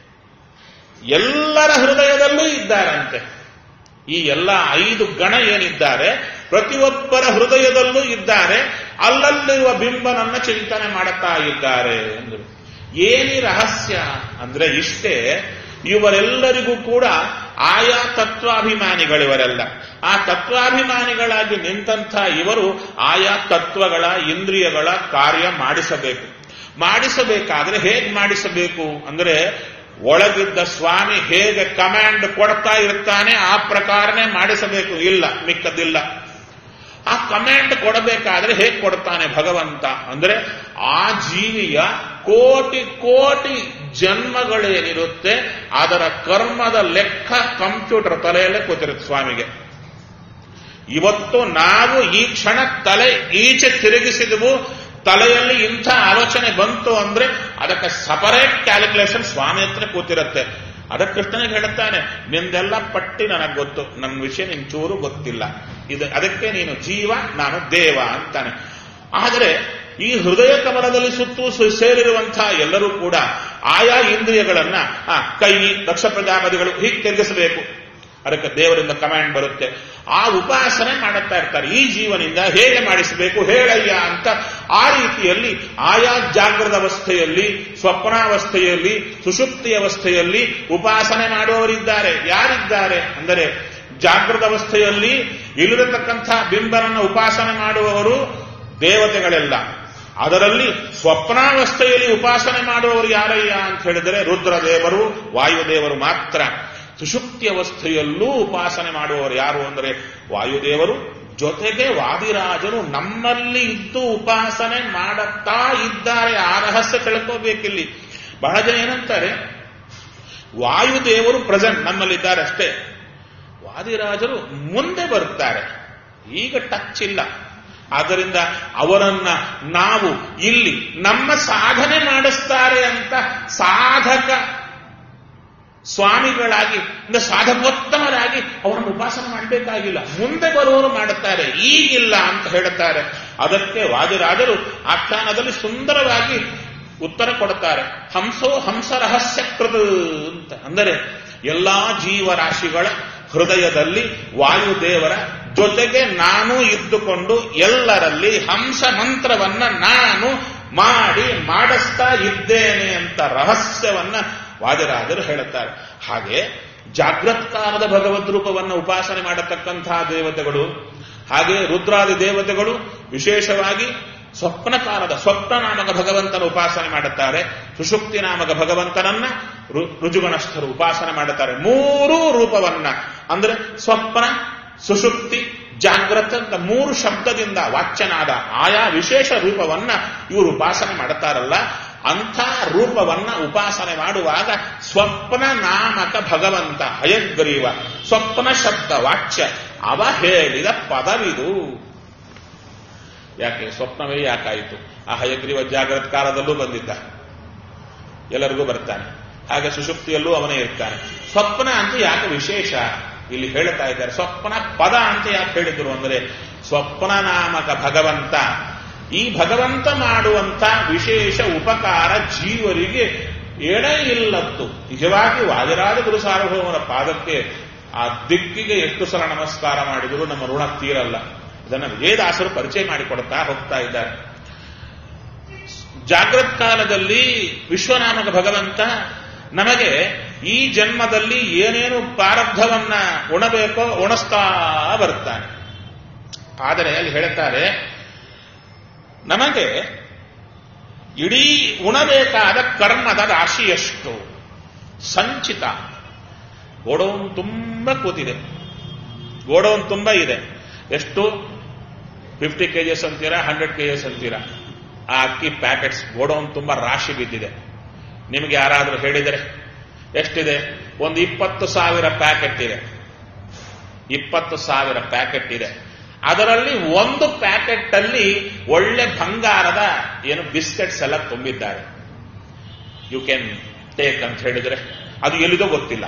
ಎಲ್ಲರ ಹೃದಯದಲ್ಲೂ ಇದ್ದಾರಂತೆ ಈ ಎಲ್ಲ ಐದು ಗಣ ಏನಿದ್ದಾರೆ ಪ್ರತಿಯೊಬ್ಬರ ಹೃದಯದಲ್ಲೂ ಇದ್ದಾರೆ ಅಲ್ಲಲ್ಲಿರುವ ಬಿಂಬನನ್ನ ಚಿಂತನೆ ಮಾಡುತ್ತಾ ಇದ್ದಾರೆ ಎಂದರು ಏನಿ ರಹಸ್ಯ ಅಂದ್ರೆ ಇಷ್ಟೇ ಇವರೆಲ್ಲರಿಗೂ ಕೂಡ ಆಯಾ ತತ್ವಾಭಿಮಾನಿಗಳಿವರೆಲ್ಲ ಆ ತತ್ವಾಭಿಮಾನಿಗಳಾಗಿ ನಿಂತಹ ಇವರು ಆಯಾ ತತ್ವಗಳ ಇಂದ್ರಿಯಗಳ ಕಾರ್ಯ ಮಾಡಿಸಬೇಕು ಮಾಡಿಸಬೇಕಾದ್ರೆ ಹೇಗೆ ಮಾಡಿಸಬೇಕು ಅಂದ್ರೆ ಒಳಗಿದ್ದ ಸ್ವಾಮಿ ಹೇಗೆ ಕಮಾಂಡ್ ಕೊಡ್ತಾ ಇರ್ತಾನೆ ಆ ಪ್ರಕಾರನೇ ಮಾಡಿಸಬೇಕು ಇಲ್ಲ ಮಿಕ್ಕದಿಲ್ಲ ಆ ಕಮಾಂಡ್ ಕೊಡಬೇಕಾದ್ರೆ ಹೇಗೆ ಕೊಡ್ತಾನೆ ಭಗವಂತ ಅಂದ್ರೆ ಆ ಜೀವಿಯ ಕೋಟಿ ಕೋಟಿ ಜನ್ಮಗಳೇನಿರುತ್ತೆ ಅದರ ಕರ್ಮದ ಲೆಕ್ಕ ಕಂಪ್ಯೂಟರ್ ತಲೆಯಲ್ಲೇ ಕೂತಿರುತ್ತೆ ಸ್ವಾಮಿಗೆ ಇವತ್ತು ನಾವು ಈ ಕ್ಷಣ ತಲೆ ಈಚೆ ತಿರುಗಿಸಿದವು ತಲೆಯಲ್ಲಿ ಇಂಥ ಆಲೋಚನೆ ಬಂತು ಅಂದ್ರೆ ಅದಕ್ಕೆ ಸಪರೇಟ್ ಕ್ಯಾಲ್ಕುಲೇಷನ್ ಸ್ವಾಮಿ ಹತ್ರ ಕೂತಿರುತ್ತೆ ಅದಕ್ಕೆ ಕೃಷ್ಣನಿಗೆ ಹೇಳುತ್ತಾನೆ ನಿಂದೆಲ್ಲ ಪಟ್ಟಿ ನನಗೆ ಗೊತ್ತು ನನ್ನ ವಿಷಯ ನಿನ್ ಚೂರು ಗೊತ್ತಿಲ್ಲ ಇದು ಅದಕ್ಕೆ ನೀನು ಜೀವ ನಾನು ದೇವ ಅಂತಾನೆ ಆದರೆ ಈ ಹೃದಯ ಕಮಲದಲ್ಲಿ ಸುತ್ತು ಸು- ಸೇರಿರುವಂತಹ ಎಲ್ಲರೂ ಕೂಡ ಆಯಾ ಇಂದ್ರಿಯಗಳನ್ನ ಆ, ಕೈ ದಕ್ಷ ಪ್ರಜಾಪತಿಗಳು ಹೀಗೆ ತಿರುಗಿಸಬೇಕು ಅದಕ್ಕೆ ದೇವರಿಂದ ಕಮಾಂಡ್ ಬರುತ್ತೆ ಆ ಉಪಾಸನೆ ಮಾಡುತ್ತಾ ಇರ್ತಾರೆ ಈ ಜೀವನಿಂದ ಹೇಗೆ ಮಾಡಿಸಬೇಕು ಹೇಳಯ್ಯ ಅಂತ ಆ ರೀತಿಯಲ್ಲಿ ಆಯಾ ಜಾಗೃತ ಅವಸ್ಥೆಯಲ್ಲಿ ಸ್ವಪ್ನಾವಸ್ಥೆಯಲ್ಲಿ ಸುಷುಪ್ತಿ ಅವಸ್ಥೆಯಲ್ಲಿ ಉಪಾಸನೆ ಮಾಡುವವರಿದ್ದಾರೆ ಯಾರಿದ್ದಾರೆ ಅಂದರೆ ಜಾಗೃತ ಅವಸ್ಥೆಯಲ್ಲಿ ಇಲ್ಲಿರತಕ್ಕಂಥ ಬಿಂಬನನ್ನು ಉಪಾಸನೆ ಮಾಡುವವರು ದೇವತೆಗಳೆಲ್ಲ ಅದರಲ್ಲಿ ಸ್ವಪ್ನಾವಸ್ಥೆಯಲ್ಲಿ ಉಪಾಸನೆ ಮಾಡುವವರು ಯಾರಯ್ಯ ಅಂತ ಹೇಳಿದರೆ ರುದ್ರದೇವರು ವಾಯುದೇವರು ಮಾತ್ರ ಸುಷುಪ್ತಿ ಅವಸ್ಥೆಯಲ್ಲೂ ಉಪಾಸನೆ ಮಾಡುವವರು ಯಾರು ಅಂದರೆ ವಾಯುದೇವರು ಜೊತೆಗೆ ವಾದಿರಾಜರು ನಮ್ಮಲ್ಲಿ ಇದ್ದು ಉಪಾಸನೆ ಮಾಡುತ್ತಾ ಇದ್ದಾರೆ ಆ ರಹಸ್ಯ ತಿಳ್ಕೋಬೇಕಿಲ್ಲಿ ಬಹಳ ಜನ ಏನಂತಾರೆ ವಾಯುದೇವರು ಪ್ರೆಸೆಂಟ್ ನಮ್ಮಲ್ಲಿದ್ದಾರೆ ಅಷ್ಟೇ ವಾದಿರಾಜರು ಮುಂದೆ ಬರ್ತಾರೆ ಈಗ ಟಚ್ ಇಲ್ಲ ಆದ್ದರಿಂದ ಅವರನ್ನ ನಾವು ಇಲ್ಲಿ ನಮ್ಮ ಸಾಧನೆ ಮಾಡಿಸ್ತಾರೆ ಅಂತ ಸಾಧಕ ಸ್ವಾಮಿಗಳಾಗಿ ಅಂದ್ರೆ ಸಾಧಕೋತ್ತಮರಾಗಿ ಅವರನ್ನು ಉಪಾಸನೆ ಮಾಡಬೇಕಾಗಿಲ್ಲ ಮುಂದೆ ಬರುವವರು ಮಾಡುತ್ತಾರೆ ಈಗಿಲ್ಲ ಅಂತ ಹೇಳುತ್ತಾರೆ ಅದಕ್ಕೆ ವಾದಿರಾಜರು ಆಖ್ಯಾನದಲ್ಲಿ ಸುಂದರವಾಗಿ ಉತ್ತರ ಕೊಡುತ್ತಾರೆ ಹಂಸೋ ಹಂಸ ರಹಸ್ಯಕೃತ ಅಂತ ಅಂದರೆ ಎಲ್ಲಾ ಜೀವರಾಶಿಗಳ ಹೃದಯದಲ್ಲಿ ವಾಯುದೇವರ ಜೊತೆಗೆ ನಾನು ಇದ್ದುಕೊಂಡು ಎಲ್ಲರಲ್ಲಿ ಹಂಸ ಮಂತ್ರವನ್ನ ನಾನು ಮಾಡಿ ಮಾಡಿಸ್ತಾ ಇದ್ದೇನೆ ಅಂತ ರಹಸ್ಯವನ್ನ ವಾದಿರಾಜರು ಹೇಳುತ್ತಾರೆ ಹಾಗೆ ಜಾಗೃತ್ಕಾರದ ಭಗವದ್ ರೂಪವನ್ನು ಉಪಾಸನೆ ಮಾಡತಕ್ಕಂತಹ ದೇವತೆಗಳು ಹಾಗೆ ರುದ್ರಾದಿ ದೇವತೆಗಳು ವಿಶೇಷವಾಗಿ ಸ್ವಪ್ನಕಾಲದ ಸ್ವಪ್ನ ನಾಮಕ ಭಗವಂತನ ಉಪಾಸನೆ ಮಾಡುತ್ತಾರೆ ಸುಷುಪ್ತಿ ನಾಮಕ ಭಗವಂತನನ್ನ ರುಜುಗಣಸ್ಥರು ಉಪಾಸನೆ ಮಾಡುತ್ತಾರೆ ಮೂರೂ ರೂಪವನ್ನ ಅಂದ್ರೆ ಸ್ವಪ್ನ ಸುಷುಪ್ತಿ ಜಾಗ್ರತ ಅಂತ ಮೂರು ಶಬ್ದದಿಂದ ವಾಚ್ಯನಾದ ಆಯಾ ವಿಶೇಷ ರೂಪವನ್ನ ಇವರು ಉಪಾಸನೆ ಮಾಡುತ್ತಾರಲ್ಲ ಅಂಥ ರೂಪವನ್ನ ಉಪಾಸನೆ ಮಾಡುವಾಗ ಸ್ವಪ್ನ ನಾಮಕ ಭಗವಂತ ಹಯಗ್ರೀವ ಸ್ವಪ್ನ ಶಬ್ದ ವಾಚ್ಯ ಅವ ಹೇಳಿದ ಪದವಿದು ಯಾಕೆ ಸ್ವಪ್ನವೇ ಯಾಕಾಯಿತು ಆ ಹಯಗ್ರೀವ ಜಾಗ್ರತ ಕಾಲದಲ್ಲೂ ಬಂದಿದ್ದ ಎಲ್ಲರಿಗೂ ಬರ್ತಾನೆ ಹಾಗೆ ಸುಷುಪ್ತಿಯಲ್ಲೂ ಅವನೇ ಇರ್ತಾನೆ ಸ್ವಪ್ನ ಅಂತ ಯಾಕೆ ವಿಶೇಷ ಇಲ್ಲಿ ಹೇಳ್ತಾ ಇದ್ದಾರೆ ಸ್ವಪ್ನ ಪದ ಅಂತ ಯಾಕೆ ಹೇಳಿದ್ರು ಅಂದರೆ ಸ್ವಪ್ನ ನಾಮಕ ಭಗವಂತ ಈ ಭಗವಂತ ಮಾಡುವಂತ ವಿಶೇಷ ಉಪಕಾರ ಜೀವರಿಗೆ ಎಡೆ ಇಲ್ಲದ್ದು ನಿಜವಾಗಿ ವಾದಿರಾಜ ಗುರು ಸಾರ್ವಭೌಮನ ಪಾದಕ್ಕೆ ಆ ದಿಕ್ಕಿಗೆ ಎಷ್ಟು ಸಲ ನಮಸ್ಕಾರ ಮಾಡಿದರೂ ನಮ್ಮ ಋಣ ತೀರಲ್ಲ ಇದನ್ನು ವಿಜಯದಾಸರು ಪರಿಚಯ ಮಾಡಿಕೊಡ್ತಾ ಹೋಗ್ತಾ ಇದ್ದಾರೆ ಜಾಗೃತ್ ಕಾಲದಲ್ಲಿ ವಿಶ್ವನಾಮಕ ಭಗವಂತ ನಮಗೆ ಈ ಜನ್ಮದಲ್ಲಿ ಏನೇನು ಪ್ರಾರಬ್ಧವನ್ನ ಉಣಬೇಕೋ ಉಣಿಸ್ತಾ ಬರ್ತಾನೆ ಆದರೆ ಅಲ್ಲಿ ಹೇಳುತ್ತಾರೆ ನಮಗೆ ಇಡೀ ಉಣಬೇಕಾದ ಕರ್ಮದ ರಾಶಿ ಎಷ್ಟು ಸಂಚಿತ ಗೋಡೌನ್ ತುಂಬ ಕೂತಿದೆ ಗೋಡೌನ್ ತುಂಬ ಇದೆ ಎಷ್ಟು ಫಿಫ್ಟಿ ಕೆಜಿಎಸ್ ಅಂತೀರಾ ಹಂಡ್ರೆಡ್ ಕೆಜಿಎಸ್ ಅಂತೀರಾ ಆ ಅಕ್ಕಿ ಪ್ಯಾಕೆಟ್ಸ್ ಗೋಡೌನ್ ತುಂಬ ರಾಶಿ ಬಿದ್ದಿದೆ ನಿಮಗೆ ಯಾರಾದರೂ ಹೇಳಿದರೆ ಎಷ್ಟಿದೆ ಒಂದು ಇಪ್ಪತ್ತು ಸಾವಿರ ಪ್ಯಾಕೆಟ್ ಇದೆ ಇಪ್ಪತ್ತು ಸಾವಿರ ಪ್ಯಾಕೆಟ್ ಇದೆ ಅದರಲ್ಲಿ ಒಂದು ಪ್ಯಾಕೆಟ್ ಅಲ್ಲಿ ಒಳ್ಳೆ ಬಂಗಾರದ ಏನು ಬಿಸ್ಕೆಟ್ಸ್ ಎಲ್ಲ ತುಂಬಿದ್ದಾರೆ ಯು ಕ್ಯಾನ್ ಟೇಕ್ ಅಂತ ಹೇಳಿದ್ರೆ ಅದು ಎಲ್ಲಿದೋ ಗೊತ್ತಿಲ್ಲ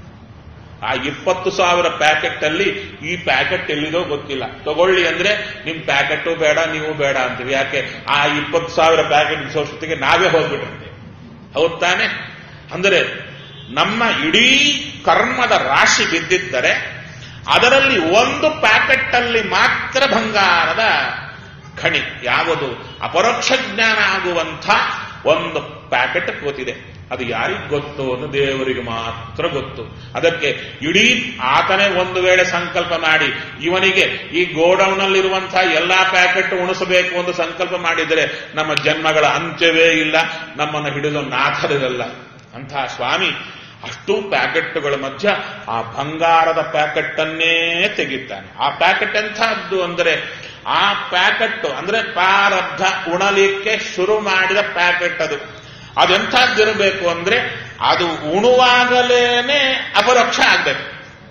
ಆ ಇಪ್ಪತ್ತು ಸಾವಿರ ಪ್ಯಾಕೆಟ್ ಅಲ್ಲಿ ಈ ಪ್ಯಾಕೆಟ್ ಎಲ್ಲಿದೋ ಗೊತ್ತಿಲ್ಲ ತಗೊಳ್ಳಿ ಅಂದ್ರೆ ನಿಮ್ ಪ್ಯಾಕೆಟು ಬೇಡ ನೀವು ಬೇಡ ಅಂತೀವಿ ಯಾಕೆ ಆ ಇಪ್ಪತ್ತು ಸಾವಿರ ಪ್ಯಾಕೆಟ್ ಸೋಷತೆಗೆ ನಾವೇ ಹೋಗ್ಬಿಟ್ಟಿರ್ತೀವಿ ಹೌದ್ ತಾನೆ ಅಂದರೆ ನಮ್ಮ ಇಡೀ ಕರ್ಮದ ರಾಶಿ ಬಿದ್ದಿದ್ದರೆ ಅದರಲ್ಲಿ ಒಂದು ಪ್ಯಾಕೆಟ್ ಅಲ್ಲಿ ಮಾತ್ರ ಬಂಗಾರದ ಖಣಿ ಯಾವುದು ಅಪರೋಕ್ಷ ಜ್ಞಾನ ಆಗುವಂಥ ಒಂದು ಪ್ಯಾಕೆಟ್ ಕೂತಿದೆ ಅದು ಯಾರಿಗೆ ಗೊತ್ತು ಅನ್ನೋ ದೇವರಿಗೆ ಮಾತ್ರ ಗೊತ್ತು ಅದಕ್ಕೆ ಇಡೀ ಆತನೇ ಒಂದು ವೇಳೆ ಸಂಕಲ್ಪ ಮಾಡಿ ಇವನಿಗೆ ಈ ಗೋಡೌನ್ ಅಲ್ಲಿರುವಂತಹ ಎಲ್ಲಾ ಪ್ಯಾಕೆಟ್ ಉಣಿಸಬೇಕು ಎಂದು ಸಂಕಲ್ಪ ಮಾಡಿದರೆ ನಮ್ಮ ಜನ್ಮಗಳ ಅಂತ್ಯವೇ ಇಲ್ಲ ನಮ್ಮನ್ನು ಹಿಡಿದು ನಾಥರಿರಲ್ಲ ಅಂತಹ ಸ್ವಾಮಿ ಅಷ್ಟು ಪ್ಯಾಕೆಟ್ಗಳ ಮಧ್ಯ ಆ ಬಂಗಾರದ ಪ್ಯಾಕೆಟ್ ಅನ್ನೇ ತೆಗಿತಾನೆ ಆ ಪ್ಯಾಕೆಟ್ ಎಂಥದ್ದು ಅಂದರೆ ಆ ಪ್ಯಾಕೆಟ್ ಅಂದ್ರೆ ಪ್ರಾರಬ್ಧ ಉಣಲಿಕ್ಕೆ ಶುರು ಮಾಡಿದ ಪ್ಯಾಕೆಟ್ ಅದು ಅದೆಂಥದ್ದಿರಬೇಕು ಅಂದ್ರೆ ಅದು ಉಣುವಾಗಲೇನೆ ಅಪರೋಕ್ಷ ಆಗ್ಬೇಕು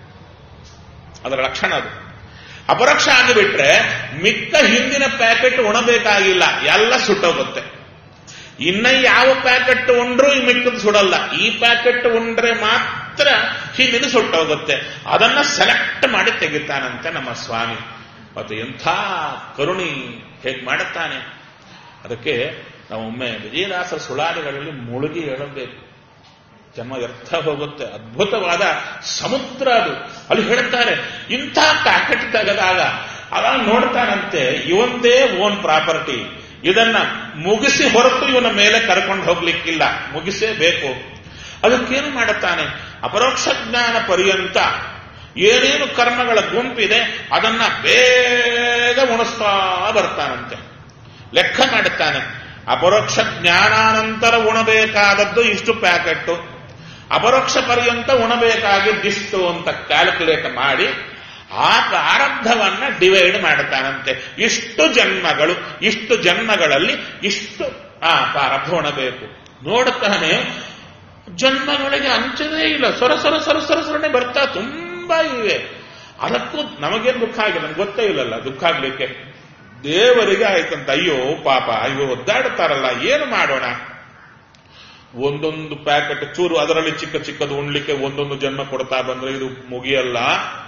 ಅದರ ಲಕ್ಷಣ ಅದು ಅಪರೋಕ್ಷ ಆಗಿಬಿಟ್ರೆ ಮಿಕ್ಕ ಹಿಂದಿನ ಪ್ಯಾಕೆಟ್ ಉಣಬೇಕಾಗಿಲ್ಲ ಎಲ್ಲ ಸುಟ್ಟೋಗುತ್ತೆ ಇನ್ನ ಯಾವ ಪ್ಯಾಕೆಟ್ ಉಂಡ್ರೂ ಈ ಮಿಕ್ಕದು ಸುಡಲ್ಲ ಈ ಪ್ಯಾಕೆಟ್ ಉಂಡ್ರೆ ಮಾತ್ರ ಹಿಂದಿನ ಸುಟ್ಟೋಗುತ್ತೆ ಅದನ್ನ ಸೆಲೆಕ್ಟ್ ಮಾಡಿ ತೆಗಿತಾನಂತೆ ನಮ್ಮ ಸ್ವಾಮಿ ಮತ್ತು ಎಂಥ ಕರುಣಿ ಹೇಗೆ ಮಾಡುತ್ತಾನೆ ಅದಕ್ಕೆ ನಾವು ಒಮ್ಮೆ ವಿಜಯದಾಸರ ಸುಳಾದಿಗಳಲ್ಲಿ ಮುಳುಗಿ ಹೇಳಬೇಕು ಜನ್ಮ ವ್ಯರ್ಥ ಹೋಗುತ್ತೆ ಅದ್ಭುತವಾದ ಸಮುದ್ರ ಅದು ಅಲ್ಲಿ ಹೇಳ್ತಾರೆ ಇಂಥ ಪ್ಯಾಕೆಟ್ ತೆಗೆದಾಗ ಅವಾಗ ನೋಡ್ತಾನಂತೆ ಇವಂದೇ ಓನ್ ಪ್ರಾಪರ್ಟಿ ಇದನ್ನ ಮುಗಿಸಿ ಹೊರತು ಇವನ ಮೇಲೆ ಕರ್ಕೊಂಡು ಹೋಗ್ಲಿಕ್ಕಿಲ್ಲ ಮುಗಿಸೇ ಬೇಕು ಅದಕ್ಕೇನು ಮಾಡುತ್ತಾನೆ ಅಪರೋಕ್ಷ ಜ್ಞಾನ ಪರ್ಯಂತ ಏನೇನು ಕರ್ಮಗಳ ಗುಂಪಿದೆ ಅದನ್ನ ಬೇಗ ಉಣಿಸ್ತಾ ಬರ್ತಾನಂತೆ ಲೆಕ್ಕ ಮಾಡುತ್ತಾನೆ ಅಪರೋಕ್ಷ ಜ್ಞಾನಾನಂತರ ಉಣಬೇಕಾದದ್ದು ಇಷ್ಟು ಪ್ಯಾಕೆಟ್ ಅಪರೋಕ್ಷ ಪರ್ಯಂತ ಉಣಬೇಕಾಗಿದ್ದಿಷ್ಟು ಅಂತ ಕ್ಯಾಲ್ಕುಲೇಟ್ ಮಾಡಿ ಆ ಪ್ರಾರಬ್ಧವನ್ನ ಡಿವೈಡ್ ಮಾಡುತ್ತಾನಂತೆ ಇಷ್ಟು ಜನ್ಮಗಳು ಇಷ್ಟು ಜನ್ಮಗಳಲ್ಲಿ ಇಷ್ಟು ಆ ಪ್ರಾರಬ್ಧ ಉಣಬೇಕು ನೋಡುತ್ತಾನೆ ಜನ್ಮಗಳಿಗೆ ಅಂಚದೇ ಇಲ್ಲ ಸೊರ ಸೊರ ಸೊರ ಸೊರ ಸೊರನೆ ಬರ್ತಾ ತುಂಬಾ ಇವೆ ಅದಕ್ಕೂ ನಮಗೇನು ದುಃಖ ಆಗಿಲ್ಲ ನಮ್ಗೆ ಗೊತ್ತೇ ಇಲ್ಲಲ್ಲ ದುಃಖ ಆಗ್ಲಿಕ್ಕೆ ದೇವರಿಗೆ ಆಯ್ತಂತ ಅಯ್ಯೋ ಪಾಪ ಅಯ್ಯೋ ಒದ್ದಾಡ್ತಾರಲ್ಲ ಏನು ಮಾಡೋಣ ಒಂದೊಂದು ಪ್ಯಾಕೆಟ್ ಚೂರು ಅದರಲ್ಲಿ ಚಿಕ್ಕ ಚಿಕ್ಕದು ಉಣ್ಲಿಕ್ಕೆ ಒಂದೊಂದು ಜನ್ಮ ಕೊಡ್ತಾ ಬಂದ್ರೆ ಇದು ಮುಗಿಯಲ್ಲ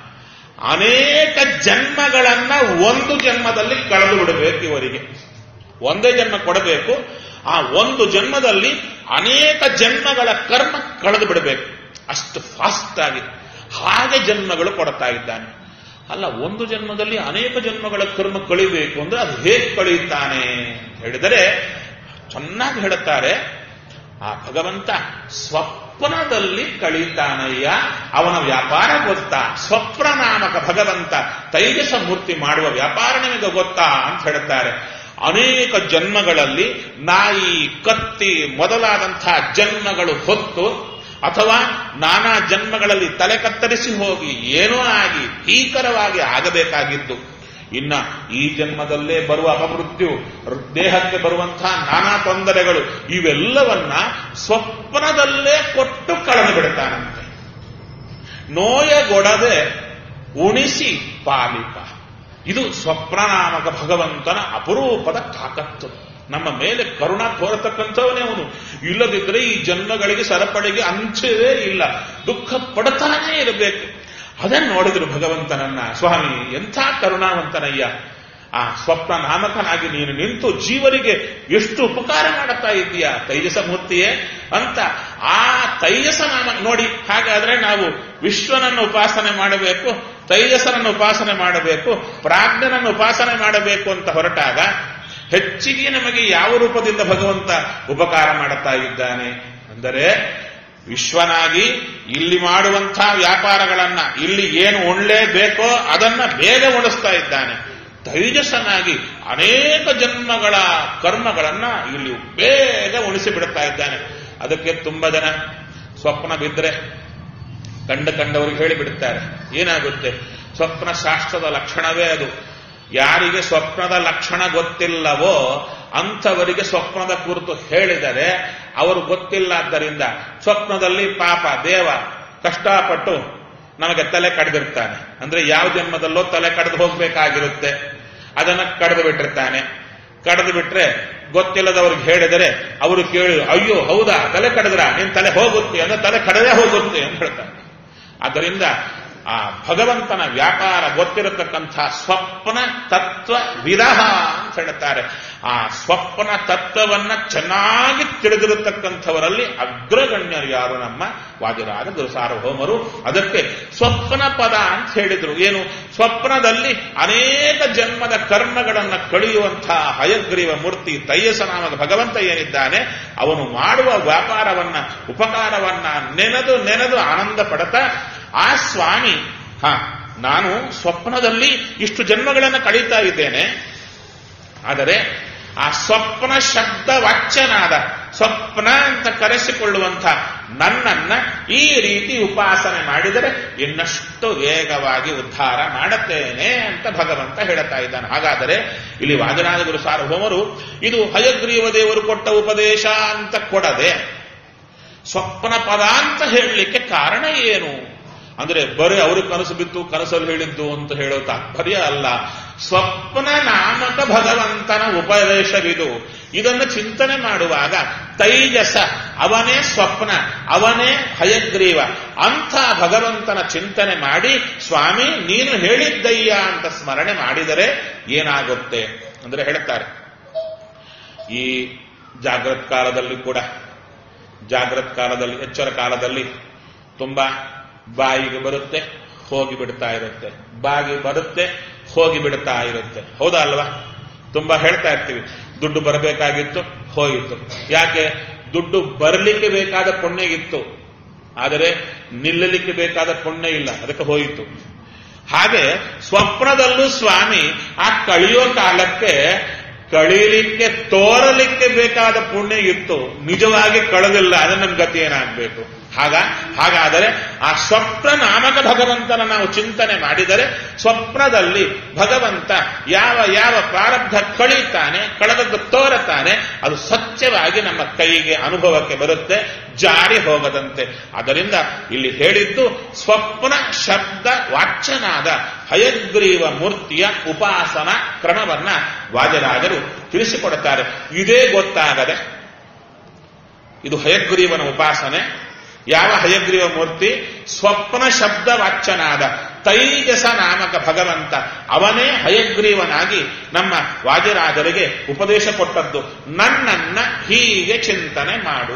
ಅನೇಕ ಜನ್ಮಗಳನ್ನ ಒಂದು ಜನ್ಮದಲ್ಲಿ ಕಳೆದು ಬಿಡಬೇಕು ಇವರಿಗೆ ಒಂದೇ ಜನ್ಮ ಕೊಡಬೇಕು ಆ ಒಂದು ಜನ್ಮದಲ್ಲಿ ಅನೇಕ ಜನ್ಮಗಳ ಕರ್ಮ ಕಳೆದು ಬಿಡಬೇಕು ಅಷ್ಟು ಫಾಸ್ಟ್ ಆಗಿ ಹಾಗೆ ಜನ್ಮಗಳು ಕೊಡ್ತಾ ಇದ್ದಾನೆ ಅಲ್ಲ ಒಂದು ಜನ್ಮದಲ್ಲಿ ಅನೇಕ ಜನ್ಮಗಳ ಕರ್ಮ ಕಳಿಬೇಕು ಅಂದ್ರೆ ಅದು ಹೇಗೆ ಕಳೆಯುತ್ತಾನೆ ಹೇಳಿದರೆ ಚೆನ್ನಾಗಿ ಹೇಳುತ್ತಾರೆ ಆ ಭಗವಂತ ಸ್ವಪ್ನದಲ್ಲಿ ಕಳೀತಾನಯ್ಯ ಅವನ ವ್ಯಾಪಾರ ಗೊತ್ತಾ ಸ್ವಪ್ನ ನಾಮಕ ಭಗವಂತ ತೈಜಸ ಮೂರ್ತಿ ಮಾಡುವ ವ್ಯಾಪಾರ ನಿಮಗೆ ಗೊತ್ತಾ ಅಂತ ಹೇಳುತ್ತಾರೆ ಅನೇಕ ಜನ್ಮಗಳಲ್ಲಿ ನಾಯಿ ಕತ್ತಿ ಮೊದಲಾದಂತಹ ಜನ್ಮಗಳು ಹೊತ್ತು ಅಥವಾ ನಾನಾ ಜನ್ಮಗಳಲ್ಲಿ ತಲೆ ಕತ್ತರಿಸಿ ಹೋಗಿ ಏನೋ ಆಗಿ ಭೀಕರವಾಗಿ ಆಗಬೇಕಾಗಿದ್ದು ಇನ್ನ ಈ ಜನ್ಮದಲ್ಲೇ ಬರುವ ಅಪಮೃತ್ಯು ದೇಹಕ್ಕೆ ಬರುವಂತಹ ನಾನಾ ತೊಂದರೆಗಳು ಇವೆಲ್ಲವನ್ನ ಸ್ವಪ್ನದಲ್ಲೇ ಕೊಟ್ಟು ಕಳೆದು ಬಿಡ್ತಾನಂತೆ ನೋಯಗೊಡದೆ ಉಣಿಸಿ ಪಾಲಿಪ ಇದು ಸ್ವಪ್ನನಾಮಕ ಭಗವಂತನ ಅಪರೂಪದ ತಾಕತ್ತು ನಮ್ಮ ಮೇಲೆ ಕರುಣ ತೋರತಕ್ಕಂಥವನೇ ಅವನು ಇಲ್ಲದಿದ್ದರೆ ಈ ಜನ್ಮಗಳಿಗೆ ಸರಪಳಿಗೆ ಅಂಚವೇ ಇಲ್ಲ ದುಃಖ ಪಡ್ತಾನೇ ಇರಬೇಕು ಅದನ್ನು ನೋಡಿದ್ರು ಭಗವಂತನನ್ನ ಸ್ವಾಮಿ ಎಂಥ ಕರುಣಾವಂತನಯ್ಯ ಆ ಸ್ವಪ್ನ ನಾಮಕನಾಗಿ ನೀನು ನಿಂತು ಜೀವರಿಗೆ ಎಷ್ಟು ಉಪಕಾರ ಮಾಡುತ್ತಾ ಇದ್ದೀಯ ತೈಜಸ ಮೂರ್ತಿಯೇ ಅಂತ ಆ ತೈಜಸ ನಾಮ ನೋಡಿ ಹಾಗಾದ್ರೆ ನಾವು ವಿಶ್ವನನ್ನು ಉಪಾಸನೆ ಮಾಡಬೇಕು ತೈಜಸನನ್ನು ಉಪಾಸನೆ ಮಾಡಬೇಕು ಪ್ರಾಜ್ಞನನ್ನು ಉಪಾಸನೆ ಮಾಡಬೇಕು ಅಂತ ಹೊರಟಾಗ ಹೆಚ್ಚಿಗೆ ನಮಗೆ ಯಾವ ರೂಪದಿಂದ ಭಗವಂತ ಉಪಕಾರ ಮಾಡುತ್ತಾ ಇದ್ದಾನೆ ಅಂದರೆ ವಿಶ್ವನಾಗಿ ಇಲ್ಲಿ ಮಾಡುವಂತಹ ವ್ಯಾಪಾರಗಳನ್ನ ಇಲ್ಲಿ ಏನು ಉಣ್ಲೇಬೇಕೋ ಅದನ್ನ ಬೇಗ ಉಣಿಸ್ತಾ ಇದ್ದಾನೆ ತೈಜಸ್ಸನಾಗಿ ಅನೇಕ ಜನ್ಮಗಳ ಕರ್ಮಗಳನ್ನ ಇಲ್ಲಿ ಬೇಗ ಉಣಿಸಿ ಬಿಡುತ್ತಾ ಇದ್ದಾನೆ ಅದಕ್ಕೆ ತುಂಬಾ ಜನ ಸ್ವಪ್ನ ಬಿದ್ದರೆ ಕಂಡ ಕಂಡವರಿಗೆ ಹೇಳಿಬಿಡುತ್ತಾರೆ ಏನಾಗುತ್ತೆ ಸ್ವಪ್ನ ಶಾಸ್ತ್ರದ ಲಕ್ಷಣವೇ ಅದು ಯಾರಿಗೆ ಸ್ವಪ್ನದ ಲಕ್ಷಣ ಗೊತ್ತಿಲ್ಲವೋ ಅಂಥವರಿಗೆ ಸ್ವಪ್ನದ ಕುರಿತು ಹೇಳಿದರೆ ಅವರು ಗೊತ್ತಿಲ್ಲಾದ್ದರಿಂದ ಸ್ವಪ್ನದಲ್ಲಿ ಪಾಪ ದೇವ ಕಷ್ಟಪಟ್ಟು ನಮಗೆ ತಲೆ ಕಡ್ದಿರ್ತಾನೆ ಅಂದ್ರೆ ಯಾವ ಜನ್ಮದಲ್ಲೋ ತಲೆ ಕಡ್ದು ಹೋಗ್ಬೇಕಾಗಿರುತ್ತೆ ಅದನ್ನ ಕಡ್ದು ಬಿಟ್ಟಿರ್ತಾನೆ ಕಡ್ದು ಬಿಟ್ರೆ ಗೊತ್ತಿಲ್ಲದವ್ರಿಗೆ ಹೇಳಿದರೆ ಅವರು ಕೇಳಿ ಅಯ್ಯೋ ಹೌದಾ ತಲೆ ಕಡದ್ರ ನಿನ್ ತಲೆ ಹೋಗುತ್ತೆ ಅಂದ್ರೆ ತಲೆ ಕಡದೇ ಹೋಗುತ್ತೆ ಅಂತ ಹೇಳ್ತಾನೆ ಆದ್ದರಿಂದ ಆ ಭಗವಂತನ ವ್ಯಾಪಾರ ಗೊತ್ತಿರತಕ್ಕಂಥ ಸ್ವಪ್ನ ತತ್ವ ವಿರಹ ಅಂತ ಹೇಳ್ತಾರೆ ಆ ಸ್ವಪ್ನ ತತ್ವವನ್ನ ಚೆನ್ನಾಗಿ ತಿಳಿದಿರತಕ್ಕಂಥವರಲ್ಲಿ ಅಗ್ರಗಣ್ಯರು ಯಾರು ನಮ್ಮ ವಾದಿರಾದ ಗುರುಸಾರ್ವಭೌಮರು ಅದಕ್ಕೆ ಸ್ವಪ್ನ ಪದ ಅಂತ ಹೇಳಿದ್ರು ಏನು ಸ್ವಪ್ನದಲ್ಲಿ ಅನೇಕ ಜನ್ಮದ ಕರ್ಮಗಳನ್ನು ಕಳೆಯುವಂತಹ ಹಯಗ್ರೀವ ಮೂರ್ತಿ ತೈಯಸನಾಮದ ಭಗವಂತ ಏನಿದ್ದಾನೆ ಅವನು ಮಾಡುವ ವ್ಯಾಪಾರವನ್ನ ಉಪಕಾರವನ್ನ ನೆನೆದು ನೆನೆದು ಆನಂದ ಪಡತಾ ಆ ಸ್ವಾಮಿ ಹ ನಾನು ಸ್ವಪ್ನದಲ್ಲಿ ಇಷ್ಟು ಜನ್ಮಗಳನ್ನು ಕಳೀತಾ ಇದ್ದೇನೆ ಆದರೆ ಆ ಸ್ವಪ್ನ ಶಬ್ದ ವಾಚ್ಯನಾದ ಸ್ವಪ್ನ ಅಂತ ಕರೆಸಿಕೊಳ್ಳುವಂಥ ನನ್ನನ್ನ ಈ ರೀತಿ ಉಪಾಸನೆ ಮಾಡಿದರೆ ಇನ್ನಷ್ಟು ವೇಗವಾಗಿ ಉದ್ಧಾರ ಮಾಡುತ್ತೇನೆ ಅಂತ ಭಗವಂತ ಹೇಳುತ್ತಾ ಇದ್ದಾನೆ ಹಾಗಾದರೆ ಇಲ್ಲಿ ವಾದರಾಜ ಗುರು ಸಾರ್ವಭೌಮರು ಇದು ಹಯಗ್ರೀವ ದೇವರು ಕೊಟ್ಟ ಉಪದೇಶ ಅಂತ ಕೊಡದೆ ಸ್ವಪ್ನ ಪದ ಅಂತ ಹೇಳಲಿಕ್ಕೆ ಕಾರಣ ಏನು ಅಂದ್ರೆ ಬರೀ ಅವ್ರಿಗೆ ಕನಸು ಬಿತ್ತು ಕನಸಲ್ಲಿ ಹೇಳಿದ್ದು ಅಂತ ಹೇಳೋ ತಾತ್ಪರ್ಯ ಅಲ್ಲ ಸ್ವಪ್ನ ನಾಮಕ ಭಗವಂತನ ಉಪದೇಶವಿದು ಇದನ್ನು ಚಿಂತನೆ ಮಾಡುವಾಗ ತೈಜಸ ಅವನೇ ಸ್ವಪ್ನ ಅವನೇ ಹಯಗ್ರೀವ ಅಂಥ ಭಗವಂತನ ಚಿಂತನೆ ಮಾಡಿ ಸ್ವಾಮಿ ನೀನು ಹೇಳಿದ್ದಯ್ಯ ಅಂತ ಸ್ಮರಣೆ ಮಾಡಿದರೆ ಏನಾಗುತ್ತೆ ಅಂದ್ರೆ ಹೇಳ್ತಾರೆ ಈ ಜಾಗೃತ್ ಕಾಲದಲ್ಲಿ ಕೂಡ ಜಾಗೃತ್ ಕಾಲದಲ್ಲಿ ಎಚ್ಚರ ಕಾಲದಲ್ಲಿ ತುಂಬಾ ಬಾಯಿಗೆ ಬರುತ್ತೆ ಹೋಗಿ ಬಿಡ್ತಾ ಇರುತ್ತೆ ಬಾಗಿ ಬರುತ್ತೆ ಹೋಗಿ ಬಿಡ್ತಾ ಇರುತ್ತೆ ಹೌದಾ ಅಲ್ವಾ ತುಂಬಾ ಹೇಳ್ತಾ ಇರ್ತೀವಿ ದುಡ್ಡು ಬರಬೇಕಾಗಿತ್ತು ಹೋಯಿತು ಯಾಕೆ ದುಡ್ಡು ಬರಲಿಕ್ಕೆ ಬೇಕಾದ ಪುಣ್ಯ ಇತ್ತು ಆದರೆ ನಿಲ್ಲಲಿಕ್ಕೆ ಬೇಕಾದ ಪುಣ್ಯ ಇಲ್ಲ ಅದಕ್ಕೆ ಹೋಯಿತು ಹಾಗೆ ಸ್ವಪ್ನದಲ್ಲೂ ಸ್ವಾಮಿ ಆ ಕಳಿಯೋ ಕಾಲಕ್ಕೆ ಕಳೀಲಿಕ್ಕೆ ತೋರಲಿಕ್ಕೆ ಬೇಕಾದ ಪುಣ್ಯ ಇತ್ತು ನಿಜವಾಗಿ ಕಳೆದಿಲ್ಲ ಅದು ನಮ್ಮ ಗತಿ ಏನಾಗಬೇಕು ಹಾಗ ಹಾಗಾದರೆ ಆ ಸ್ವಪ್ನ ನಾಮಕ ಭಗವಂತನ ನಾವು ಚಿಂತನೆ ಮಾಡಿದರೆ ಸ್ವಪ್ನದಲ್ಲಿ ಭಗವಂತ ಯಾವ ಯಾವ ಪ್ರಾರಬ್ಧ ಕಳೀತಾನೆ ಕಳೆದದ್ದು ತೋರತಾನೆ ಅದು ಸ್ವಚ್ಛವಾಗಿ ನಮ್ಮ ಕೈಗೆ ಅನುಭವಕ್ಕೆ ಬರುತ್ತೆ ಜಾರಿ ಹೋಗದಂತೆ ಅದರಿಂದ ಇಲ್ಲಿ ಹೇಳಿದ್ದು ಸ್ವಪ್ನ ಶಬ್ದ ವಾಚ್ಯನಾದ ಹಯಗ್ರೀವ ಮೂರ್ತಿಯ ಉಪಾಸನ ಕ್ರಮವನ್ನ ವಾಜರಾಜರು ತಿಳಿಸಿಕೊಡುತ್ತಾರೆ ಇದೇ ಗೊತ್ತಾಗದೆ ಇದು ಹಯಗ್ರೀವನ ಉಪಾಸನೆ ಯಾವ ಹಯಗ್ರೀವ ಮೂರ್ತಿ ಸ್ವಪ್ನ ಶಬ್ದ ವಾಚ್ಯನಾದ ತೈಜಸ ನಾಮಕ ಭಗವಂತ ಅವನೇ ಹಯಗ್ರೀವನಾಗಿ ನಮ್ಮ ವಾಜರಾಜರಿಗೆ ಉಪದೇಶ ಕೊಟ್ಟದ್ದು ನನ್ನನ್ನ ಹೀಗೆ ಚಿಂತನೆ ಮಾಡು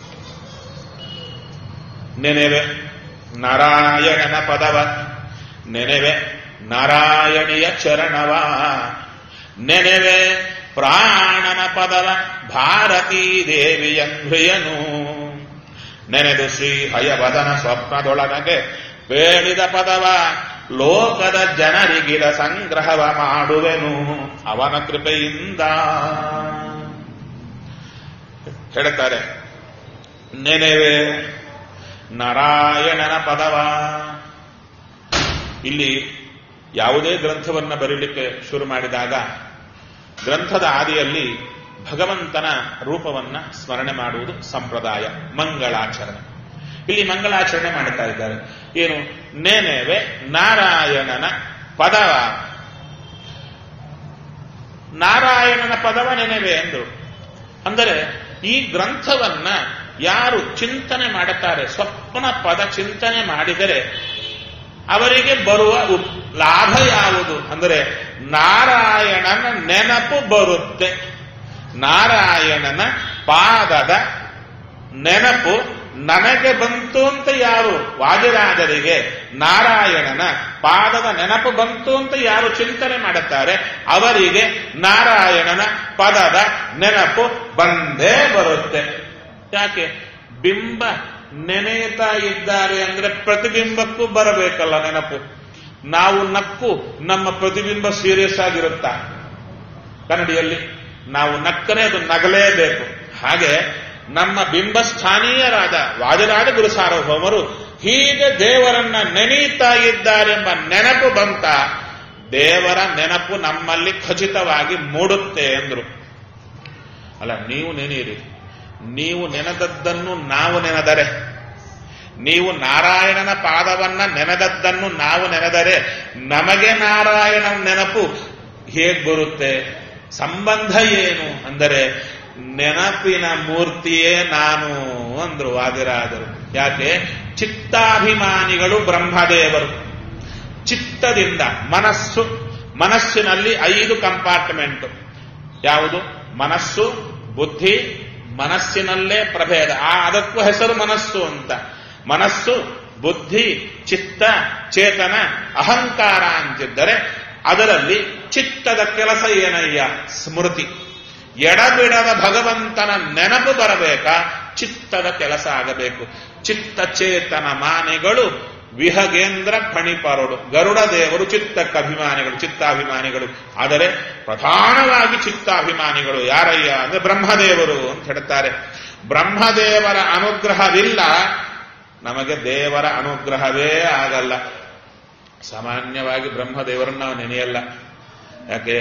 ನೆನೆವೆ ನಾರಾಯಣನ ಪದವ ನೆನೆವೆ ನಾರಾಯಣಿಯ ಚರಣವ ನೆನೆವೆ ಪ್ರಾಣನ ಪದವ ಭಾರತೀ ದೇವಿಯನ್ವಿಯನು ನೆನೆದು ಶ್ರೀ ಹಯವದನ ಸ್ವಪ್ನದೊಳಗೆ ಬೇಡಿದ ಪದವ ಲೋಕದ ಜನರಿಗಿರ ಸಂಗ್ರಹವ ಮಾಡುವೆನು ಅವನ ಕೃಪೆಯಿಂದ ಹೇಳ್ತಾರೆ ನೆನೆವೆ ನಾರಾಯಣನ ಪದವ ಇಲ್ಲಿ ಯಾವುದೇ ಗ್ರಂಥವನ್ನ ಬರೀಲಿಕ್ಕೆ ಶುರು ಮಾಡಿದಾಗ ಗ್ರಂಥದ ಆದಿಯಲ್ಲಿ ಭಗವಂತನ ರೂಪವನ್ನ ಸ್ಮರಣೆ ಮಾಡುವುದು ಸಂಪ್ರದಾಯ ಮಂಗಳಾಚರಣೆ ಇಲ್ಲಿ ಮಂಗಳಾಚರಣೆ ಮಾಡುತ್ತಾ ಇದ್ದಾರೆ ಏನು ನೆನೆವೆ ನಾರಾಯಣನ ಪದವ ನಾರಾಯಣನ ಪದವ ನೆನೆವೆ ಎಂದು ಅಂದರೆ ಈ ಗ್ರಂಥವನ್ನ ಯಾರು ಚಿಂತನೆ ಮಾಡುತ್ತಾರೆ ಸ್ವಪ್ನ ಪದ ಚಿಂತನೆ ಮಾಡಿದರೆ ಅವರಿಗೆ ಬರುವ ಉಪ್- ಲಾಭ ಯಾವುದು ಅಂದರೆ ನಾರಾಯಣನ ನೆನಪು ಬರುತ್ತೆ ನಾರಾಯಣನ ಪಾದದ ನೆನಪು ನನಗೆ ಬಂತು ಅಂತ ಯಾರು ವಾದಿರಾಜರಿಗೆ ನಾರಾಯಣನ ಪಾದದ ನೆನಪು ಬಂತು ಅಂತ ಯಾರು ಚಿಂತನೆ ಮಾಡುತ್ತಾರೆ ಅವರಿಗೆ ನಾರಾಯಣನ ಪದದ ನೆನಪು ಬಂದೇ ಬರುತ್ತೆ ಯಾಕೆ ಬಿಂಬ ನೆನೆಯುತ್ತಾ ಇದ್ದಾರೆ ಅಂದ್ರೆ ಪ್ರತಿಬಿಂಬಕ್ಕೂ ಬರಬೇಕಲ್ಲ ನೆನಪು ನಾವು ನಕ್ಕು ನಮ್ಮ ಪ್ರತಿಬಿಂಬ ಸೀರಿಯಸ್ ಆಗಿರುತ್ತಾ ಕನ್ನಡಿಯಲ್ಲಿ ನಾವು ನಕ್ಕರೆ ಅದು ನಗಲೇಬೇಕು ಹಾಗೆ ನಮ್ಮ ಬಿಂಬಸ್ಥಾನೀಯರಾದ ವಾಜರಾಜ ಗುರು ಸಾರ್ವಭೌಮರು ಹೀಗೆ ದೇವರನ್ನ ನೆನೆಯುತ್ತಾ ಇದ್ದಾರೆಂಬ ನೆನಪು ಬಂತ ದೇವರ ನೆನಪು ನಮ್ಮಲ್ಲಿ ಖಚಿತವಾಗಿ ಮೂಡುತ್ತೆ ಎಂದ್ರು ಅಲ್ಲ ನೀವು ನೆನೆಯಿರಿ ನೀವು ನೆನೆದದ್ದನ್ನು ನಾವು ನೆನೆದರೆ ನೀವು ನಾರಾಯಣನ ಪಾದವನ್ನ ನೆನೆದದ್ದನ್ನು ನಾವು ನೆನೆದರೆ ನಮಗೆ ನಾರಾಯಣನ ನೆನಪು ಹೇಗ್ ಬರುತ್ತೆ ಸಂಬಂಧ ಏನು ಅಂದರೆ ನೆನಪಿನ ಮೂರ್ತಿಯೇ ನಾನು ಅಂದ್ರು ವಾದಿರಾದರು ಯಾಕೆ ಚಿತ್ತಾಭಿಮಾನಿಗಳು ಬ್ರಹ್ಮದೇವರು ಚಿತ್ತದಿಂದ ಮನಸ್ಸು ಮನಸ್ಸಿನಲ್ಲಿ ಐದು ಕಂಪಾರ್ಟ್ಮೆಂಟ್ ಯಾವುದು ಮನಸ್ಸು ಬುದ್ಧಿ ಮನಸ್ಸಿನಲ್ಲೇ ಪ್ರಭೇದ ಆ ಅದಕ್ಕೂ ಹೆಸರು ಮನಸ್ಸು ಅಂತ ಮನಸ್ಸು ಬುದ್ಧಿ ಚಿತ್ತ ಚೇತನ ಅಹಂಕಾರ ಅಂತಿದ್ದರೆ ಅದರಲ್ಲಿ ಚಿತ್ತದ ಕೆಲಸ ಏನಯ್ಯ ಸ್ಮೃತಿ ಎಡಬಿಡದ ಭಗವಂತನ ನೆನಪು ಬರಬೇಕಾ ಚಿತ್ತದ ಕೆಲಸ ಆಗಬೇಕು ಚಿತ್ತ ಚೇತನ ಮಾನೆಗಳು ವಿಹಗೇಂದ್ರ ಫಣಿಪರಡು ಗರುಡ ದೇವರು ಚಿತ್ತಕ್ಕೆ ಅಭಿಮಾನಿಗಳು ಚಿತ್ತಾಭಿಮಾನಿಗಳು ಆದರೆ ಪ್ರಧಾನವಾಗಿ ಚಿತ್ತಾಭಿಮಾನಿಗಳು ಯಾರಯ್ಯ ಅಂದ್ರೆ ಬ್ರಹ್ಮದೇವರು ಅಂತ ಹೇಳ್ತಾರೆ ಬ್ರಹ್ಮದೇವರ ಅನುಗ್ರಹವಿಲ್ಲ ನಮಗೆ ದೇವರ ಅನುಗ್ರಹವೇ ಆಗಲ್ಲ ಸಾಮಾನ್ಯವಾಗಿ ಬ್ರಹ್ಮದೇವರನ್ನು ನಾವು ನೆನೆಯಲ್ಲ ಯಾಕೆ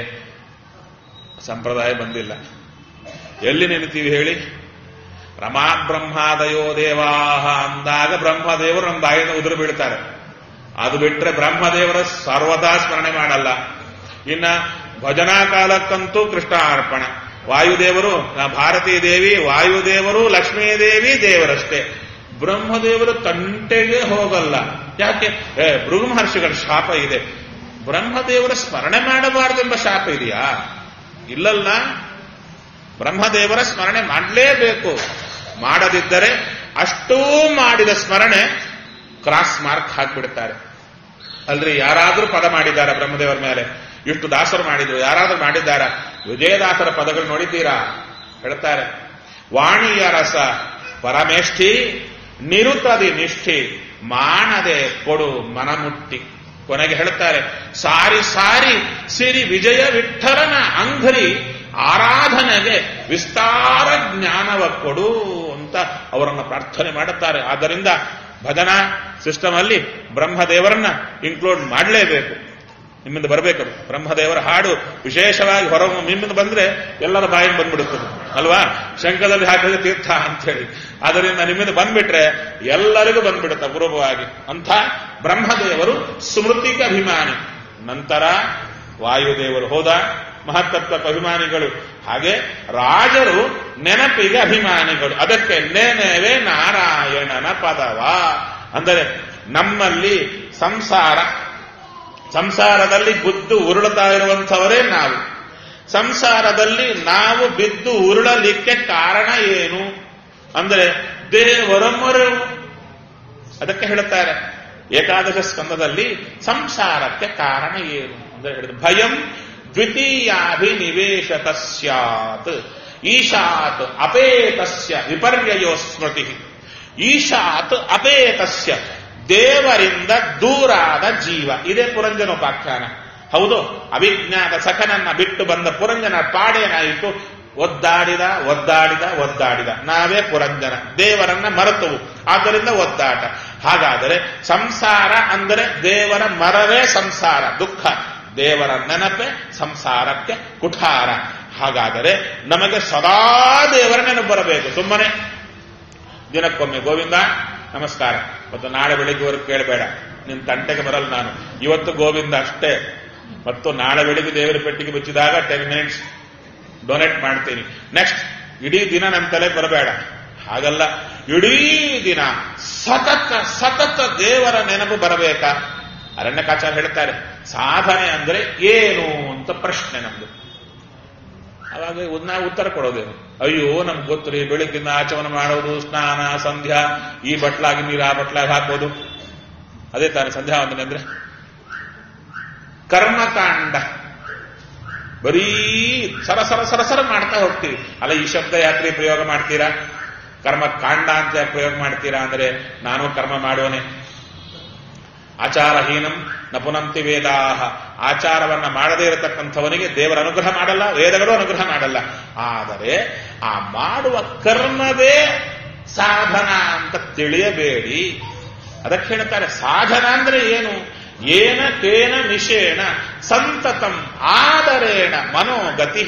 ಸಂಪ್ರದಾಯ ಬಂದಿಲ್ಲ ಎಲ್ಲಿ ನೆನೆತೀವಿ ಹೇಳಿ ರಮಾ ಬ್ರಹ್ಮಾದಯೋ ದೇವಾಹ ಅಂದಾಗ ಬ್ರಹ್ಮದೇವರು ನಮ್ಮ ಬಾಯಿಂದ ಉದುರು ಬೀಳ್ತಾರೆ ಅದು ಬಿಟ್ರೆ ಬ್ರಹ್ಮದೇವರ ಸರ್ವದಾ ಸ್ಮರಣೆ ಮಾಡಲ್ಲ ಇನ್ನ ಭಜನಾ ಕಾಲಕ್ಕಂತೂ ಕೃಷ್ಣ ಅರ್ಪಣ ವಾಯುದೇವರು ಆ ಭಾರತೀ ದೇವಿ ವಾಯುದೇವರು ಲಕ್ಷ್ಮೀದೇವಿ ದೇವರಷ್ಟೇ ಬ್ರಹ್ಮದೇವರು ತಂಟೆಗೆ ಹೋಗಲ್ಲ ಯಾಕೆ ಏ ಭೃಗು ಮಹರ್ಷಿಗಳ ಶಾಪ ಇದೆ ಬ್ರಹ್ಮದೇವರ ಸ್ಮರಣೆ ಮಾಡಬಾರದೆಂಬ ಶಾಪ ಇದೆಯಾ ಇಲ್ಲಲ್ಲ ಬ್ರಹ್ಮದೇವರ ಸ್ಮರಣೆ ಮಾಡಲೇಬೇಕು ಮಾಡದಿದ್ದರೆ ಅಷ್ಟೂ ಮಾಡಿದ ಸ್ಮರಣೆ ಕ್ರಾಸ್ ಮಾರ್ಕ್ ಹಾಕ್ಬಿಡ್ತಾರೆ ಅಲ್ರಿ ಯಾರಾದ್ರೂ ಪದ ಮಾಡಿದ್ದಾರ ಬ್ರಹ್ಮದೇವರ ಮೇಲೆ ಇಷ್ಟು ದಾಸರು ಮಾಡಿದ್ರು ಯಾರಾದ್ರೂ ಮಾಡಿದ್ದಾರ ವಿಜಯದಾಸರ ಪದಗಳು ನೋಡಿದ್ದೀರಾ ಹೇಳ್ತಾರೆ ವಾಣಿಯ ರಸ ಪರಮೇಷ್ಠಿ ನಿರುತದಿ ನಿಷ್ಠಿ ಮಾನದೆ ಕೊಡು ಮನಮುಟ್ಟಿ ಕೊನೆಗೆ ಹೇಳ್ತಾರೆ ಸಾರಿ ಸಾರಿ ಸಿರಿ ವಿಜಯ ವಿಠಲನ ಅಂಗರಿ ಆರಾಧನೆಗೆ ವಿಸ್ತಾರ ಜ್ಞಾನವ ಕೊಡು ಅಂತ ಅವರನ್ನು ಪ್ರಾರ್ಥನೆ ಮಾಡುತ್ತಾರೆ ಆದ್ದರಿಂದ ಭಜನಾ ಸಿಸ್ಟಮ್ ಅಲ್ಲಿ ಬ್ರಹ್ಮದೇವರನ್ನ ಇನ್ಕ್ಲೂಡ್ ಮಾಡಲೇಬೇಕು ನಿಮ್ಮಿಂದ ಬರಬೇಕದು ಬ್ರಹ್ಮದೇವರ ಹಾಡು ವಿಶೇಷವಾಗಿ ಹೊರ ನಿಮ್ಮಿಂದ ಬಂದ್ರೆ ಎಲ್ಲರ ಬಾಯಿಗೆ ಬಂದ್ಬಿಡುತ್ತದೆ ಅಲ್ವಾ ಶಂಕದಲ್ಲಿ ಹಾಕಿದ್ರೆ ತೀರ್ಥ ಅಂತೇಳಿ ಅದರಿಂದ ನಿಮ್ಮಿಂದ ಬಂದ್ಬಿಟ್ರೆ ಎಲ್ಲರಿಗೂ ಬಂದ್ಬಿಡುತ್ತೆ ಅಪರೂಪವಾಗಿ ಅಂತ ಬ್ರಹ್ಮದೇವರು ಸ್ಮೃತಿಗೆ ಅಭಿಮಾನಿ ನಂತರ ವಾಯುದೇವರು ಹೋದ ಮಹತ್ತತ್ವಕ್ಕೆ ಅಭಿಮಾನಿಗಳು ಹಾಗೆ ರಾಜರು ನೆನಪಿಗೆ ಅಭಿಮಾನಿಗಳು ಅದಕ್ಕೆ ನೆನವೇ ನಾರಾಯಣನ ಪದವ ಅಂದರೆ ನಮ್ಮಲ್ಲಿ ಸಂಸಾರ ಸಂಸಾರದಲ್ಲಿ ಬುದ್ದು ಉರುಳುತ್ತಾ ಇರುವಂಥವರೇ ನಾವು ಸಂಸಾರದಲ್ಲಿ ನಾವು ಬಿದ್ದು ಉರುಳಲಿಕ್ಕೆ ಕಾರಣ ಏನು ಅಂದರೆ ದೇವರ ಮೊರೆವು ಅದಕ್ಕೆ ಹೇಳುತ್ತಾರೆ ಏಕಾದಶ ಸ್ಕಂದದಲ್ಲಿ ಸಂಸಾರಕ್ಕೆ ಕಾರಣ ಏನು ಅಂದರೆ ಹೇಳಿದ್ರು ಭಯಂ ದ್ವಿತೀಯಾಭಿನಿವೇಶಕ ಸ್ಯಾತ್ ಈಶಾತ್ ಅಪೇತಸ್ಯ ವಿಪರ್ಯಯೋ ಸ್ಮೃತಿ ಈಶಾತ್ ಅಪೇತಸ್ಯ ದೇವರಿಂದ ದೂರಾದ ಜೀವ ಇದೇ ಪುರಂಜನೋಪಾಖ್ಯಾನ ಹೌದು ಅವಿಜ್ಞಾತ ಸಖನನ್ನ ಬಿಟ್ಟು ಬಂದ ಪುರಂಜನ ಪಾಡೇನಾಯಿತು ಒದ್ದಾಡಿದ ಒದ್ದಾಡಿದ ಒದ್ದಾಡಿದ ನಾವೇ ಪುರಂಜನ ದೇವರನ್ನ ಮರೆತವು ಆದ್ದರಿಂದ ಒದ್ದಾಟ ಹಾಗಾದರೆ ಸಂಸಾರ ಅಂದರೆ ದೇವರ ಮರವೇ ಸಂಸಾರ ದುಃಖ ದೇವರ ನೆನಪೆ ಸಂಸಾರಕ್ಕೆ ಕುಠಾರ ಹಾಗಾದರೆ ನಮಗೆ ಸದಾ ದೇವರ ನೆನಪು ಬರಬೇಕು ಸುಮ್ಮನೆ ದಿನಕ್ಕೊಮ್ಮೆ ಗೋವಿಂದ ನಮಸ್ಕಾರ ಮತ್ತು ನಾಳೆ ಬೆಳಿಗ್ಗೆವರೆಗೂ ಕೇಳಬೇಡ ನಿನ್ ತಂಟೆಗೆ ಬರಲ್ಲ ನಾನು ಇವತ್ತು ಗೋವಿಂದ ಅಷ್ಟೇ ಮತ್ತು ನಾಳೆ ಬೆಳಿಗ್ಗೆ ದೇವರ ಪೆಟ್ಟಿಗೆ ಬಿಚ್ಚಿದಾಗ ಟೆನ್ ಮಿನಿಟ್ಸ್ ಡೊನೇಟ್ ಮಾಡ್ತೀನಿ ನೆಕ್ಸ್ಟ್ ಇಡೀ ದಿನ ನನ್ನ ತಲೆ ಬರಬೇಡ ಹಾಗಲ್ಲ ಇಡೀ ದಿನ ಸತತ ಸತತ ದೇವರ ನೆನಪು ಬರಬೇಕಾ ಅರಣ್ಯಕಾಚಾರ ಹೇಳ್ತಾರೆ ಸಾಧನೆ ಅಂದ್ರೆ ಏನು ಅಂತ ಪ್ರಶ್ನೆ ನಮ್ದು ಅವಾಗ ನಾವು ಉತ್ತರ ಕೊಡೋದೇನು ಅಯ್ಯೋ ನಮ್ಗೆ ಗೊತ್ತರಿ ಬೆಳಗ್ಗಿಂದ ಆಚಮನ ಮಾಡೋದು ಸ್ನಾನ ಸಂಧ್ಯಾ ಈ ಬಟ್ಲಾಗಿ ನೀರು ಆ ಬಟ್ಲಾಗಿ ಹಾಕೋದು ಅದೇ ತಾನೆ ಸಂಧ್ಯಾ ವಂದನೆ ಅಂದ್ರೆ ಕರ್ಮಕಾಂಡ ಬರೀ ಸರ ಸರ ಸರ ಸರ ಮಾಡ್ತಾ ಹೋಗ್ತೀವಿ ಅಲ್ಲ ಈ ಶಬ್ದ ಯಾತ್ರೆ ಪ್ರಯೋಗ ಮಾಡ್ತೀರಾ ಕರ್ಮ ಕಾಂಡ ಅಂತ ಯಾಕೆ ಪ್ರಯೋಗ ಮಾಡ್ತೀರಾ ಅಂದ್ರೆ ನಾನು ಕರ್ಮ ಮಾಡೋನೆ ಆಚಾರಹೀನಂ ನಪುನಂತಿ ವೇದಾಹ ಆಚಾರವನ್ನ ಮಾಡದೇ ಇರತಕ್ಕಂಥವನಿಗೆ ದೇವರ ಅನುಗ್ರಹ ಮಾಡಲ್ಲ ವೇದಗಳು ಅನುಗ್ರಹ ಮಾಡಲ್ಲ ಆದರೆ ಆ ಮಾಡುವ ಕರ್ಮವೇ ಸಾಧನ ಅಂತ ತಿಳಿಯಬೇಡಿ ಅದಕ್ಕೆ ಹೇಳ್ತಾರೆ ಸಾಧನ ಅಂದ್ರೆ ಏನು ಏನ ಕೇನ ನಿಷೇಣ ಸಂತತಂ ಆದರೇಣ ಮನೋಗತಿ